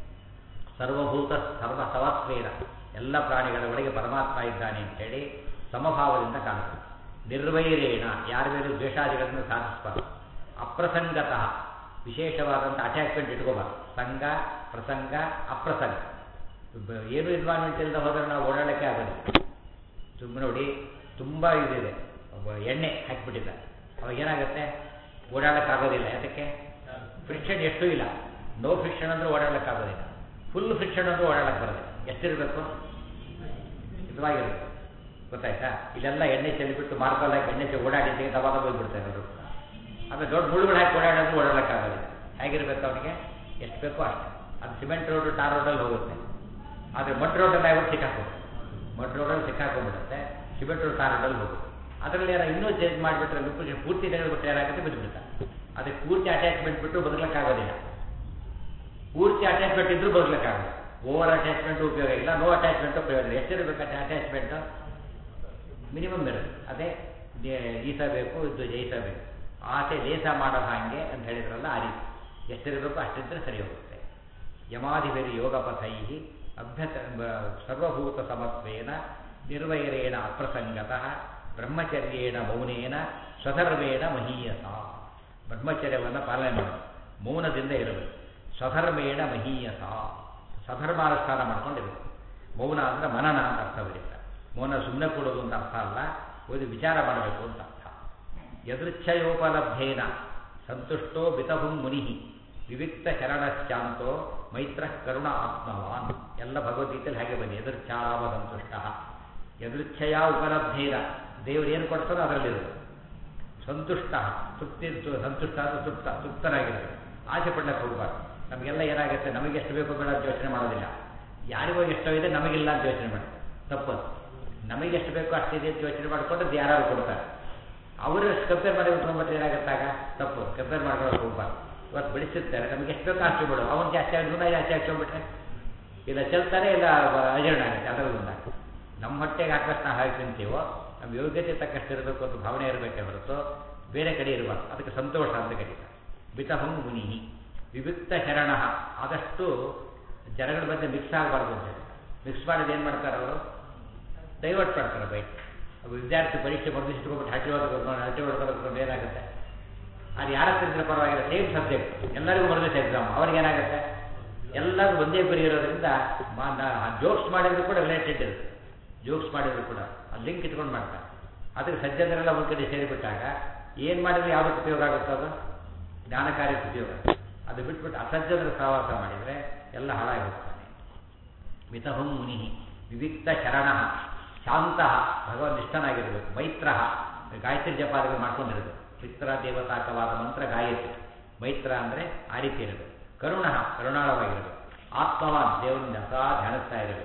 ಸರ್ವಭೂತ ಸರ್ವ ಸಮತ್ವೇನ ಎಲ್ಲ ಪ್ರಾಣಿಗಳ ಒಳಗೆ ಪರಮಾತ್ಮ ಇದ್ದಾನೆ ಅಂತೇಳಿ ಸಮಭಾವದಿಂದ ಕಾಣುತ್ತೆ ನಿರ್ವೈರೇಣ ಯಾರ ಮೇಲೂ ದ್ವೇಷಾದಿಗಳನ್ನು ಸಾಧಿಸಬಾರ್ದು ಅಪ್ರಸಂಗತಃ ವಿಶೇಷವಾದಂಥ ಅಟ್ಯಾಚ್ಮೆಂಟ್ ಇಟ್ಕೋಬಾರ್ದು ಸಂಘ ಪ್ರಸಂಗ ಅಪ್ರಸಂಗ ಬ- ಏನು ಇನ್ವಾಲ್ವ್ಮೆಂಟ್ ಇಲ್ಲದೆ ಹೋದರೆ ನಾವು ಓಡಾಡೋಕ್ಕೆ ಆಗೋದಿಲ್ಲ ಸುಮ್ಮನೆ ನೋಡಿ ತುಂಬ ಇದಿದೆ ಒಬ್ಬ ಎಣ್ಣೆ ಹಾಕಿಬಿಟ್ಟಿದ್ದಾರೆ ಅವಾಗ ಏನಾಗುತ್ತೆ ಓಡಾಡೋಕ್ಕಾಗೋದಿಲ್ಲ ಯಾತಕ್ಕೆ ಫ್ರಿಕ್ಷನ್ ಎಷ್ಟು ಇಲ್ಲ ನೋ ಫ್ರಿಕ್ಷನ್ ಅಂದ್ರೆ ಓಡಾಡೋಕ್ಕಾಗೋದಿಲ್ಲ ಫುಲ್ ಫ್ರಿಕ್ಷನ್ ಅಂದ್ರೆ ಓಡಾಡಕ್ಕೆ ಬರೋದಿಲ್ಲ ಎಷ್ಟಿರಬೇಕು ಮಿತವಾಗಿರಬೇಕು ಗೊತ್ತಾಯ್ತಾ ಇಲ್ಲೆಲ್ಲ ಎಣ್ಣೆ ಚೆಲ್ಲಿಬಿಟ್ಟು ಮಾರ್ಕಲ್ ಹಾಕಿ ಎಣ್ಣೆ ಚೆಲ್ಲಿ ಓಡಾಡಿದ್ದೆ ದವಾಗ ಹೋಗ್ಬಿಡ್ತಾರೆ ಅವರು ಆಮೇಲೆ ದೊಡ್ಡ ಮುಳುಗಳು ಹಾಕಿ ಓಡಾಡೋದು ಓಡಾಡೋಕ್ಕಾಗೋದಿಲ್ಲ ಹೇಗಿರ್ಬೇಕು ಅವನಿಗೆ ಎಷ್ಟು ಬೇಕೋ ಅಷ್ಟೇ ಅದು ಸಿಮೆಂಟ್ ರೋಡ್ ಟಾರ್ ರೋಡಲ್ಲಿ ಹೋಗುತ್ತೆ ಆದರೆ ಮಡ್ ರೋಡಲ್ಲಿ ಆಗ್ಬಿಟ್ಟು ಸಿಕ್ಕಾಕೋದು ಮಡ್ ರೋಡಲ್ಲಿ ಸಿಕ್ಕಾಕೊಂಡ್ಬಿಡುತ್ತೆ ಸಿಮೆಂಟ್ ರೋಡ್ ಟಾರ್ ರೋಡಲ್ಲಿ ಹೋಗುತ್ತೆ ಅದರಲ್ಲಿ ಏನೋ ಇನ್ನೂ ಚೇಂಜ್ ಮಾಡಿಬಿಟ್ರೆ ಲುಕ್ ಪೂರ್ತಿ ತೆಗೆದುಬಿಟ್ರೆ ಏನಾಗುತ್ತೆ ಬಿದ್ದುಬಿಡುತ್ತೆ ಅದಕ್ಕೆ ಪೂರ್ತಿ ಅಟ್ಯಾಚ್ಮೆಂಟ್ ಬಿಟ್ಟು ಬದಲಕ್ಕಾಗೋದಿಲ್ಲ ಪೂರ್ತಿ ಅಟ್ಯಾಚ್ಮೆಂಟ್ ಇದ್ರೂ ಬದಲಕ್ಕಾಗಲ್ಲ ಓವರ್ ಅಟ್ಯಾಚ್ಮೆಂಟ್ ಉಪಯೋಗ ಇಲ್ಲ ನೋ ಅಟ್ಯಾಚ್ಮೆಂಟ್ ಪ್ರಯೋಜನ ಎಷ್ಟಿರಬೇಕು ಅಟ್ಯಾಚ್ಮೆಂಟ್ ಮಿನಿಮಮ್ ಇರುತ್ತೆ ಅದೇ ದೇ- ಈಸಬೇಕು ಇದು ಜಯಿಸಬೇಕು ಆಸೆ ಲೇಸ ಮಾಡೋ ಹಾಗೆ ಅಂತ ಹೇಳಿದ್ರಲ್ಲ ಆ ರೀತಿ ಎಷ್ಟಿರಬೇಕು ಅಷ್ಟಿದ್ರೆ ಸರಿ ಹೋಗುತ್ತೆ ಯಮಾಧಿಪರಿ ಯೋಗಪಥೈ ಅಭ್ಯಸ ಬ- ಸರ್ವಭೂತ ಸಮತ್ವೇನ ನಿರ್ವೈರೇಣ ಅಪ್ರಸಂಗತಃ ಬ್ರಹ್ಮಚರ್ಯೇಣ ಮೌನೇನ ಸ್ವಧರ್ಮೇಣ ಮಹೀಯಸ ಬ್ರಹ್ಮಚರ್ಯವನ್ನು ಪಾಲನೆ ಮಾಡಬೇಕು ಮೌನದಿಂದ ಇರಬೇಕು ಸ್ವಧರ್ಮೇಣ ಮಹೀಯಸ ಸ್ವಧರ್ಮಾನುಷ್ಠಾನ ಮಾಡ್ಕೊಂಡಿರಬೇಕು ಮೌನ ಅಂದರೆ ಮನನ ಅಂತ ಅರ್ಥ ಬರುತ್ತೆ ಮೌನ ಸುಮ್ಮನೆ ಕೊಡೋದು ಅಂತ ಅರ್ಥ ಅಲ್ಲ ಓದಿ ವಿಚಾರ ಮಾಡಬೇಕು ಅಂತ ಅರ್ಥ ಯದೃಚ್ಛಯೋಪಲಬ್ಧೇನ ಸಂತುಷ್ಟೋ ಬಿತಹುಂ ಮುನಿ ವಿವಿಕ್ತ ಶರಣಶ್ಚಾಂತೋ ಮೈತ್ರ ಕರುಣ ಆತ್ಮವಾನ್ ಎಲ್ಲ ಭಗವದ್ಗೀತೆಯಲ್ಲಿ ಹಾಗೆ ಬನ್ನಿ ಎದುರ್ಚ್ಛಾವ ಸಂತುಷ್ಟ ಎದುರ್ಚ್ಛಯ ಉಪಲಬ್ಧೇನ ದೇವರು ಏನು ಕೊಡ್ತಾರೋ ಅದರಲ್ಲಿರೋದು ಸಂತುಷ್ಟ ತೃಪ್ತಿ ಸಂತುಷ್ಟ ಅಂದ್ರೆ ತೃಪ್ತ ತೃಪ್ತನಾಗಿರೋದು ಆಸೆ ಪಡಕ್ಕೆ ಹೋಗಬಾರ್ದು ನಮಗೆಲ್ಲ ಏನಾಗುತ್ತೆ ನಮಗೆ ಎಷ್ಟು ಬೇಕೋ ಬೇಡ ಅಂತ ಯೋಚನೆ ಮಾಡೋದಿಲ್ಲ ಯಾರಿಗೋ ಎಷ್ಟೋ ಇದೆ ನಮಗಿಲ್ಲ ಅಂತ ಯೋಚನೆ ಮಾಡಿ ತಪ್ಪದು ನಮಗೆ ಎಷ್ಟು ಬೇಕೋ ಅಷ್ಟಿದೆ ಅಂತ ಯೋಚನೆ ಮಾಡಿಕೊಂಡು ಅದು ಯಾರು ಕೊಡ್ತಾರೆ ಅವರು ಕಂಪೇರ್ ಮಾಡಿ ಉಟ್ಕೊಂಡ್ಬಿಟ್ರೆ ಏನಾಗುತ್ತಾಗ ತಪ್ಪು ಕಂಪೇರ್ ಮಾಡ್ಕೊಳ್ಳೋಕೆ ಹೋಗ್ಬಾರ್ದು ಇವತ್ತು ಬೆಳೆಸಿರ್ತಾರೆ ನಮಗೆ ಎಷ್ಟು ಬೇಕೋ ಅಷ್ಟು ಬಿಡು ಅವನು ಜಾಸ್ತಿ ಆಗಿ ನೂರ ಜಾಸ್ತಿ ಹಾಕ್ಕೊಂಡ್ಬಿಟ್ರೆ ಇಲ್ಲ ಚೆಲ್ತಾರೆ ಇಲ್ಲ ಅಜೀರ್ಣ ಆಗುತ್ತೆ ಅದರಲ್ಲೊಂದಾಗುತ್ತೆ ನಮ್ಮ ಹೊಟ್ಟೆಗೆ ಹಾಕಷ್ಟು ನಾವು ಹಾಕಿ ತಿಂತೀವೋ ನಮ್ಮ ಯೋಗ್ಯತೆ ತಕ್ಕಷ್ಟು ಇರಬೇಕು ಅಂತ ಭಾವನೆ ಇರಬೇಕೇ ಹೊರತು ಬೇರೆ ಕಡೆ ಇರಬಾರ್ದು ಅದಕ್ಕೆ ಸಂತೋಷ ಅಂತ ಕರೀತಾರೆ ಬಿತಹಂ ಮುನಿ ವಿವಿಕ್ತ ಶರಣ ಆದಷ್ಟು ಜನಗಳ ಮಧ್ಯೆ ಮಿಕ್ಸ್ ಆಗಬಾರ್ದು ಅಂತ ಹೇಳಿ ಮಿಕ್ಸ್ ಮಾಡಿದ ಏನು ಮಾಡ್ತಾರೆ ಅವರು ಡೈವರ್ಟ್ ಮಾಡ್ತಾರೆ ಬೈಕ್ ಒಬ್ಬ ವಿದ್ಯಾರ್ಥಿ ಪರೀಕ್ಷೆ ಬರ್ದಿಸ್ಕೊಂಡ್ಬಿಟ್ಟು ಹಟ್ಟಿ ಹೊಡೆದು ಹಟ್ಟಿ ಹೊಡೆದು ಏನಾಗುತ್ತೆ ಅದು ಯಾರ ಹತ್ರ ಪರವಾಗಿಲ್ಲ ಸೇಮ್ ಸಬ್ಜೆಕ್ಟ್ ಎಲ್ಲರಿಗೂ ಬರಬೇಕು ಎಕ್ಸಾಮ್ ಅವ್ರಿಗೆ ಏನಾಗುತ್ತೆ ಎಲ್ಲರೂ ಒಂದೇ ಗುರಿ ಇರೋದ್ರಿಂದ ಜೋಕ್ಸ್ ಮಾಡಿದ್ರು ಕೂಡ ರಿಲೇಟೆಡ್ ಇರುತ್ತೆ ಜೋಕ್ಸ್ ಮಾಡಿದ್ರು ಕೂಡ ಅದು ಲಿಂಕ್ ಇಟ್ಕೊಂಡು ಮಾಡ್ತಾರೆ ಅದಕ್ಕೆ ಸಜ್ಜನರೆಲ್ಲ ಒಂದು ಕಡೆ ಸೇರಿಬಿಟ್ಟಾಗ ಏನು ಮಾಡಿದ್ರೆ ಯಾವುದಕ್ಕೆ ಉಪಯೋಗ ಆಗುತ್ತೆ ಅದು ಜ್ಞಾನ ಕಾರ್ಯಕ್ಕೆ ಉಪಯೋಗ ಅದು ಬಿಟ್ಬಿಟ್ಟು ಅಸಜ್ಜನರ ಸಹವಾಸ ಮಾಡಿದರೆ ಎಲ್ಲ ಹಾಳಾಗಿ ಹೋಗ್ತಾನೆ ಮಿತಹುಂ ಮುನಿ ವಿವಿಕ್ತ ಶರಣ ಶಾಂತ ಭಗವನ್ ನಿಷ್ಠನಾಗಿರಬೇಕು ಮೈತ್ರ ಗಾಯತ್ರಿ ಜಪಾದಿಗಳು ಮಾಡ್ಕೊಂಡಿರಬೇಕು ಮಿತ್ರ ದೇವತಾಕವಾದ ಮಂತ್ರ ಗಾಯತ್ರಿ ಮೈತ್ರ ಅಂದರೆ ಆ ರೀತಿ ಇರಬೇಕು ಕರುಣ ಕರುಣಾಳವಾಗಿರಬೇಕು ಆತ್ಮವಾನ್ ದೇವರನ್ನ ಸದಾ ಧ್ಯಾನಿಸ್ತಾ ಇರಬೇಕು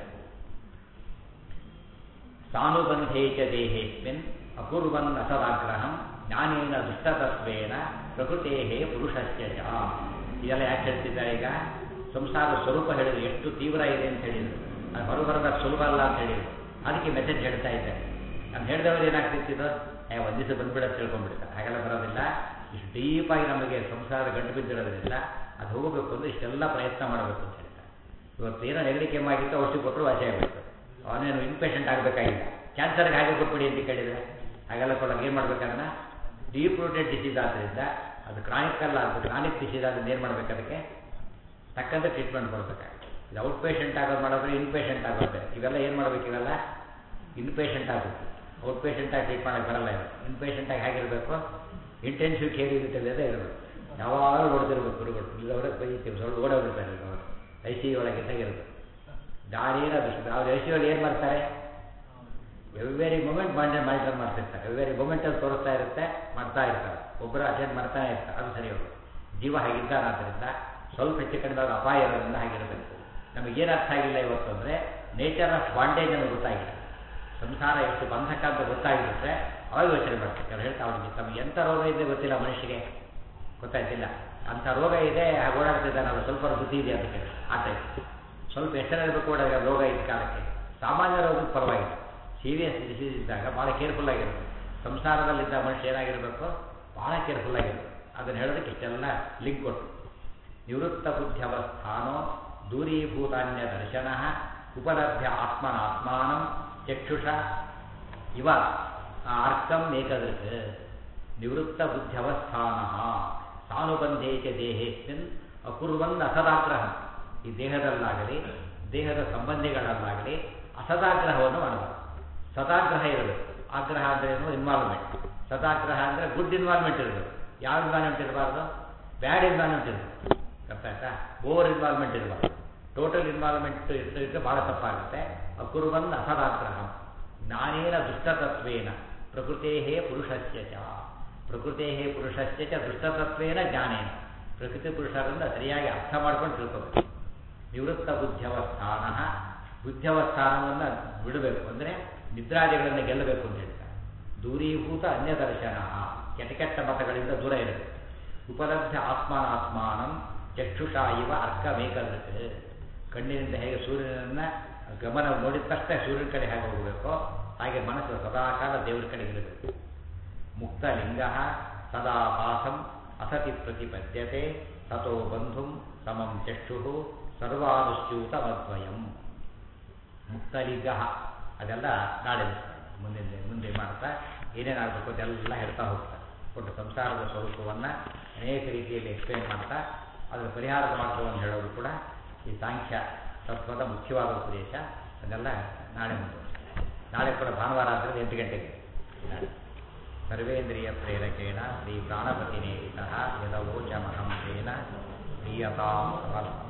ಸಾನುಬಂಧೇ ಚ ದೇಹೇಸ್ಮಿನ್ ಅಪೂರ್ವನ್ ಅಸದಾಗ್ರಹಂ ಜ್ಞಾನೇನ ದುಷ್ಟತತ್ವೇನ ಪ್ರಕೃತೇ ಪುರುಷಸ್ಯ ಚ ಇದೆಲ್ಲ ಯಾಕೆ ಹೇಳ್ತಿದ್ದಾರೆ ಈಗ ಸಂಸಾರ ಸ್ವರೂಪ ಹೇಳಿದ್ರು ಎಷ್ಟು ತೀವ್ರ ಇದೆ ಅಂತ ಹೇಳಿದ್ರು ಅದು ಹೊರಬರದ ಸುಲಭ ಅಲ್ಲ ಅಂತ ಹೇಳಿದ್ರು ಅದಕ್ಕೆ ಮೆಸೇಜ್ ಹೇಳ್ತಾ ಇದ್ದಾರೆ ನಾನು ಹೇಳಿದವರು ಏನಾಗ್ತಿತ್ತು ಏ ಒಂದು ದಿವಸ ಬಂದ್ಬಿಡೋದು ತಿಳ್ಕೊಂಡ್ಬಿಡ್ತಾರೆ ಹಾಗೆಲ್ಲ ಬರೋದಿಲ್ಲ ಇಷ್ಟು ಡೀಪಾಗಿ ನಮಗೆ ಸಂಸಾರ ಗಂಟು ಬಿದ್ದಿರೋದ್ರಿಂದ ಅದು ಹೋಗಬೇಕು ಅಂದರೆ ಇಷ್ಟೆಲ್ಲ ಪ್ರಯತ್ನ ಮಾಡಬೇಕು ಅಂತ ಹೇಳ್ತಾರೆ ಇವತ್ತು ಏನೋ ನೆಗಡಿ ಕೆಮ್ಮಾಗಿತ್ತು ಔಷಧಿ ಕೊಟ್ಟರು ವಾಸಿ ಆಗ್ಬಿಡ್ತು ಅವನೇನು ಇನ್ಪೇಷಂಟ್ ಆಗಬೇಕಾಗಿಲ್ಲ ಕ್ಯಾನ್ಸರ್ಗೆ ಹಾಗೆ ಕೊಟ್ಬಿಡಿ ಅಂತ ಕೇಳಿದರೆ ಹಾಗೆಲ್ಲ ಕೊಡೋಕೆ ಏನು ಮಾಡ್ಬೇಕನ್ನ ಡೀಪ್ ರೂಟೆಡ್ ಡಿಸೀಸ್ ಆದ್ದರಿಂದ ಅದು ಕ್ರಾನಿಕ್ ಅಲ್ಲ ಅದು ಕ್ರಾನಿಕ್ ಡಿಸೀಸ್ ಆದ್ರಿಂದ ಏನು ಮಾಡ್ಬೇಕು ಅದಕ್ಕೆ ತಕ್ಕಂತೆ ಟ್ರೀಟ್ಮೆಂಟ್ ಕೊಡಬೇಕಾಗುತ್ತೆ ಇದು ಔಟ್ ಪೇಷಂಟ್ ಆಗೋದು ಮಾಡಿದ್ರೆ ಇನ್ಪೇಷಂಟ್ ಆಗುತ್ತೆ ಇವೆಲ್ಲ ಏನು ಮಾಡ್ಬೇಕು ಇವೆಲ್ಲ ಇನ್ಪೇಷಂಟ್ ಆಗುತ್ತೆ ಔಟ್ ಪೇಷಂಟಾಗಿ ಟ್ರೀಟ್ ಮಾಡೋಕ್ಕೆ ಬರಲ್ಲ ಇದು ಇನ್ಪೇಷಂಟಾಗಿ ಹೇಗಿರಬೇಕು ಇಂಟೆನ್ಸಿವ್ ಕೇರ್ ಯೂನಿಟ್ ಅದೇ ಇರಬೇಕು ಯಾವಾಗಲೂ ನೋಡ್ತಿರ್ಬೇಕು ಗುರುಗಳು ಇಲ್ಲವರೆ ಬೈತೀವಿ ಸ್ವಲ್ಪ ಓಡೋಗ್ಬಿಡ್ತಾರೆ ಈಗ ಅವರು ಐ ಸಿ ಒಳಗಿದ್ದಾಗ ಇರಬೇಕು ದಾರಿನ ದುಷ್ಟ ಅವ್ರು ಐ ಸಿ ಒಳಗೆ ಏನು ಮಾಡ್ತಾರೆ ಎವ್ರಿ ಮೂಮೆಂಟ್ ಮಾಡಿ ಮಾನಿಟರ್ ಮಾಡ್ತಿರ್ತಾರೆ ಎವ್ರಿ ಮೂಮೆಂಟಲ್ಲಿ ತೋರಿಸ್ತಾ ಇರುತ್ತೆ ಮಾಡ್ತಾ ಇರ್ತಾರೆ ಒಬ್ಬರು ಅಟೆಂಡ್ ಮಾಡ್ತಾನೆ ಇರ್ತಾರೆ ಅದು ಸರಿ ಹೋಗುತ್ತೆ ಜೀವ ಹಾಗಿದ್ದಾನಾದ್ರಿಂದ ಸ್ವಲ್ಪ ಹೆಚ್ಚು ಕಡಿಮೆ ಆದ ಅಪಾಯ ಇರೋದ್ರಿಂದ ಹಾಗಿರಬೇಕು ನಮಗೇನು ಅರ್ಥ ಆಗಿಲ್ಲ ಇವತ್ತು ಅಂದರೆ ನೇಚರ್ ಆಫ್ ಬಾಂಡೇಜ್ ನಮಗೆ ಗೊತ್ತಾಗಿಲ್ಲ ಸಂಸಾರ ಎಷ್ಟು ಬಂಧಕ ಅಂತ ಗೊತ್ತಾಗಿರುತ್ತೆ ಅವಾಗ ಯೋಚನೆ ಮಾಡ್ತಾರೆ ಅವ್ರು ಹೇಳ್ತಾ ಅವ್ರಿಗೆ ತಮಗೆ ಎಂಥ ರೋಗ ಇದೆ ಗೊತ್ತಿಲ್ಲ ಮನುಷ್ಯಗೆ ಗೊತ್ತಾಯ್ತಿಲ್ಲ ಅಂಥ ರೋಗ ಇದೆ ಹಾಗೆ ಓಡಾಡ್ತಿದ್ದಾನಲ್ಲ ಸ್ವಲ್ಪ ಬುದ್ಧಿ ಇದೆ ಅಂತ ಕೇಳಿ ಆ ಟೈಪ್ ಸ್ವಲ್ಪ ಎಷ್ಟರಿರಬೇಕು ಓಡಾಗ ರೋಗ ಇದ್ದ ಕಾಲಕ್ಕೆ ಸಾಮಾನ್ಯ ರೋಗಕ್ಕೆ ಪರವಾಗಿಲ್ಲ ಸೀರಿಯಸ್ ಡಿಸೀಸ್ ಇದ್ದಾಗ ಭಾಳ ಕೇರ್ಫುಲ್ ಆಗಿರಬೇಕು ಸಂಸಾರದಲ್ಲಿದ್ದ ಮನುಷ್ಯ ಏನಾಗಿರಬೇಕು ಭಾಳ ಕೇರ್ಫುಲ್ ಆಗಿರಬೇಕು ಅದನ್ನು ಹೇಳೋದಕ್ಕೆ ಇಷ್ಟೆಲ್ಲ ಲಿಂಕ್ ಕೊಟ್ಟು ನಿವೃತ್ತ ಬುದ್ಧ್ಯವಸ್ಥಾನೋ ದೂರೀಭೂತಾನ್ಯ ದರ್ಶನ ಉಪಲಭ್ಯ ಆತ್ಮನಾತ್ಮಾನಂ ಚಕ್ಷುಷ ಇವ ಅರ್ಥಂ ಏಕದೃಕ್ ನಿವೃತ್ತ ಬುದ್ಧ್ಯವಸ್ಥಾನ ಸಾನುಬಂಧೇ ಚ ದೇಹೇಸ್ಮಿನ್ ಅಕುರ್ವನ್ ಅಸದಾಗ್ರಹ ಈ ದೇಹದಲ್ಲಾಗಲಿ ದೇಹದ ಸಂಬಂಧಿಗಳಲ್ಲಾಗಲಿ ಅಸದಾಗ್ರಹವನ್ನು ಮಾಡಬಾರ್ದು ಸದಾಗ್ರಹ ಇರಬೇಕು ಆಗ್ರಹ ಅಂದ್ರೆ ಏನು ಇನ್ವಾಲ್ವ್ಮೆಂಟ್ ಸದಾಗ್ರಹ ಅಂದರೆ ಗುಡ್ ಇನ್ವಾಲ್ವ್ಮೆಂಟ್ ಇರಬೇಕು ಯಾವ ಇನ್ವಾಲ್ವ್ಮೆಂಟ್ ಇರಬಾರ್ದು ಬ್ಯಾಡ್ ಇನ್ವಾಲ್ವ್ಮೆಂಟ್ ಇರಬೇಕು ಅರ್ಥ ಆಯ್ತಾ ಓವರ್ ಇನ್ವಾಲ್ವ್ಮೆಂಟ್ ಇರಬಾರ್ದು ಟೋಟಲ್ ಇನ್ವಾಲ್ವ್ಮೆಂಟ್ ಇರ್ತದೆ ಭಾಳ ತಪ್ಪಾಗುತ್ತೆ ಅಕುರ್ವನ್ ಅಸದಾಗ್ರಹ ಜ್ಞಾನೇನ ದುಷ್ಟತತ್ವೇನ ಪ್ರಕೃತೇ ಪುರುಷಸ್ಯ ಚ ಪ್ರಕೃತೇ ಪುರುಷಸ್ಯ ಚ ದುಷ್ಟತತ್ವೇನ ಜ್ಞಾನೇನ ಪ್ರಕೃತಿ ಪುರುಷರನ್ನು ಸರಿಯಾಗಿ ಅರ್ಥ ಮಾಡ್ಕೊಂಡು ತಿಳ್ಕೋಬೇಕು ನಿವೃತ್ತ ಬುದ್ಧ್ಯವಸ್ಥಾನ ಬುದ್ಧ್ಯವಸ್ಥಾನವನ್ನು ಬಿಡಬೇಕು ಅಂದರೆ ನಿದ್ರಾದಿಗಳನ್ನು ಗೆಲ್ಲಬೇಕು ಅಂತ ಹೇಳ್ತಾರೆ ದೂರೀಭೂತ ಅನ್ಯದರ್ಶನ ಕೆಟ್ಟ ಕೆಟ್ಟ ಮತಗಳಿಂದ ದೂರ ಇರಬೇಕು ಉಪಲಬ್ಧ ಆತ್ಮನಾತ್ಮಾನಂ ಚಕ್ಷುಷಾ ಇವ ಅರ್ಕಮೇಕದೃಕ್ ಕಣ್ಣಿನಿಂದ ಹೇಗೆ ಸೂರ್ಯನನ್ನ ಗಮನ ನೋಡಿದ ತಕ್ಷಣ ಸೂರ್ಯನ ಕಡೆ ಹೇಗೆ ಹೋಗಬೇಕು ಹಾಗೆ ಮನಸ್ಸು ಸದಾಕಾಲ ದೇವರ ಕಡೆ ಇರಬೇಕು ಮುಕ್ತಲಿಂಗ ಸದಾ ಪಾಸಂ ಅಸತಿ ಪ್ರತಿಪದ್ಯತೆ ತಥೋ ಬಂಧುಂ ಸಮಂ ಚಕ್ಷು ಸರ್ವಾನುಶ್ಯೂತ ಮದ್ವಯಂ ಮುಕ್ತಲಿಂಗ ಅದೆಲ್ಲ ನಾಳೆ ಮುಂದೆ ಮುಂದೆ ಮಾಡ್ತಾ ಏನೇನಾಗಬೇಕು ಅದೆಲ್ಲ ಹೇಳ್ತಾ ಹೋಗ್ತಾರೆ ಒಟ್ಟು ಸಂಸಾರದ ಸ್ವರೂಪವನ್ನು ಅನೇಕ ರೀತಿಯಲ್ಲಿ ಎಕ್ಸ್ಪ್ಲೇನ್ ಮಾಡ್ತಾ ಅದರ ಪರಿಹಾರದ ಮಾರ್ಗವನ್ನು ಹೇಳೋದು ಕೂಡ ಈ ಸಾಂಖ್ಯ ತತ್ವದ ಮುಖ್ಯವಾದ ಉಪದೇಶ ಅದೆಲ್ಲ ನಾಳೆ ಮುಂದೆ ನಾಳೆ ಕೂಡ ಭಾನುವಾರ ಆದ್ದರಿಂದ ಎಂಟು ಗಂಟೆಗೆ ನಾಳೆ ಸರ್ವೇಂದ್ರಿಯ ಪ್ರೇರಕೇಣ ಶ್ರೀ ಪ್ರಾಣಪತಿನೇಹಿತ ಯದವೋಚಮಹಂಸೇನ ಪ್ರಿಯತಾಂ ಸಮರ್ಥ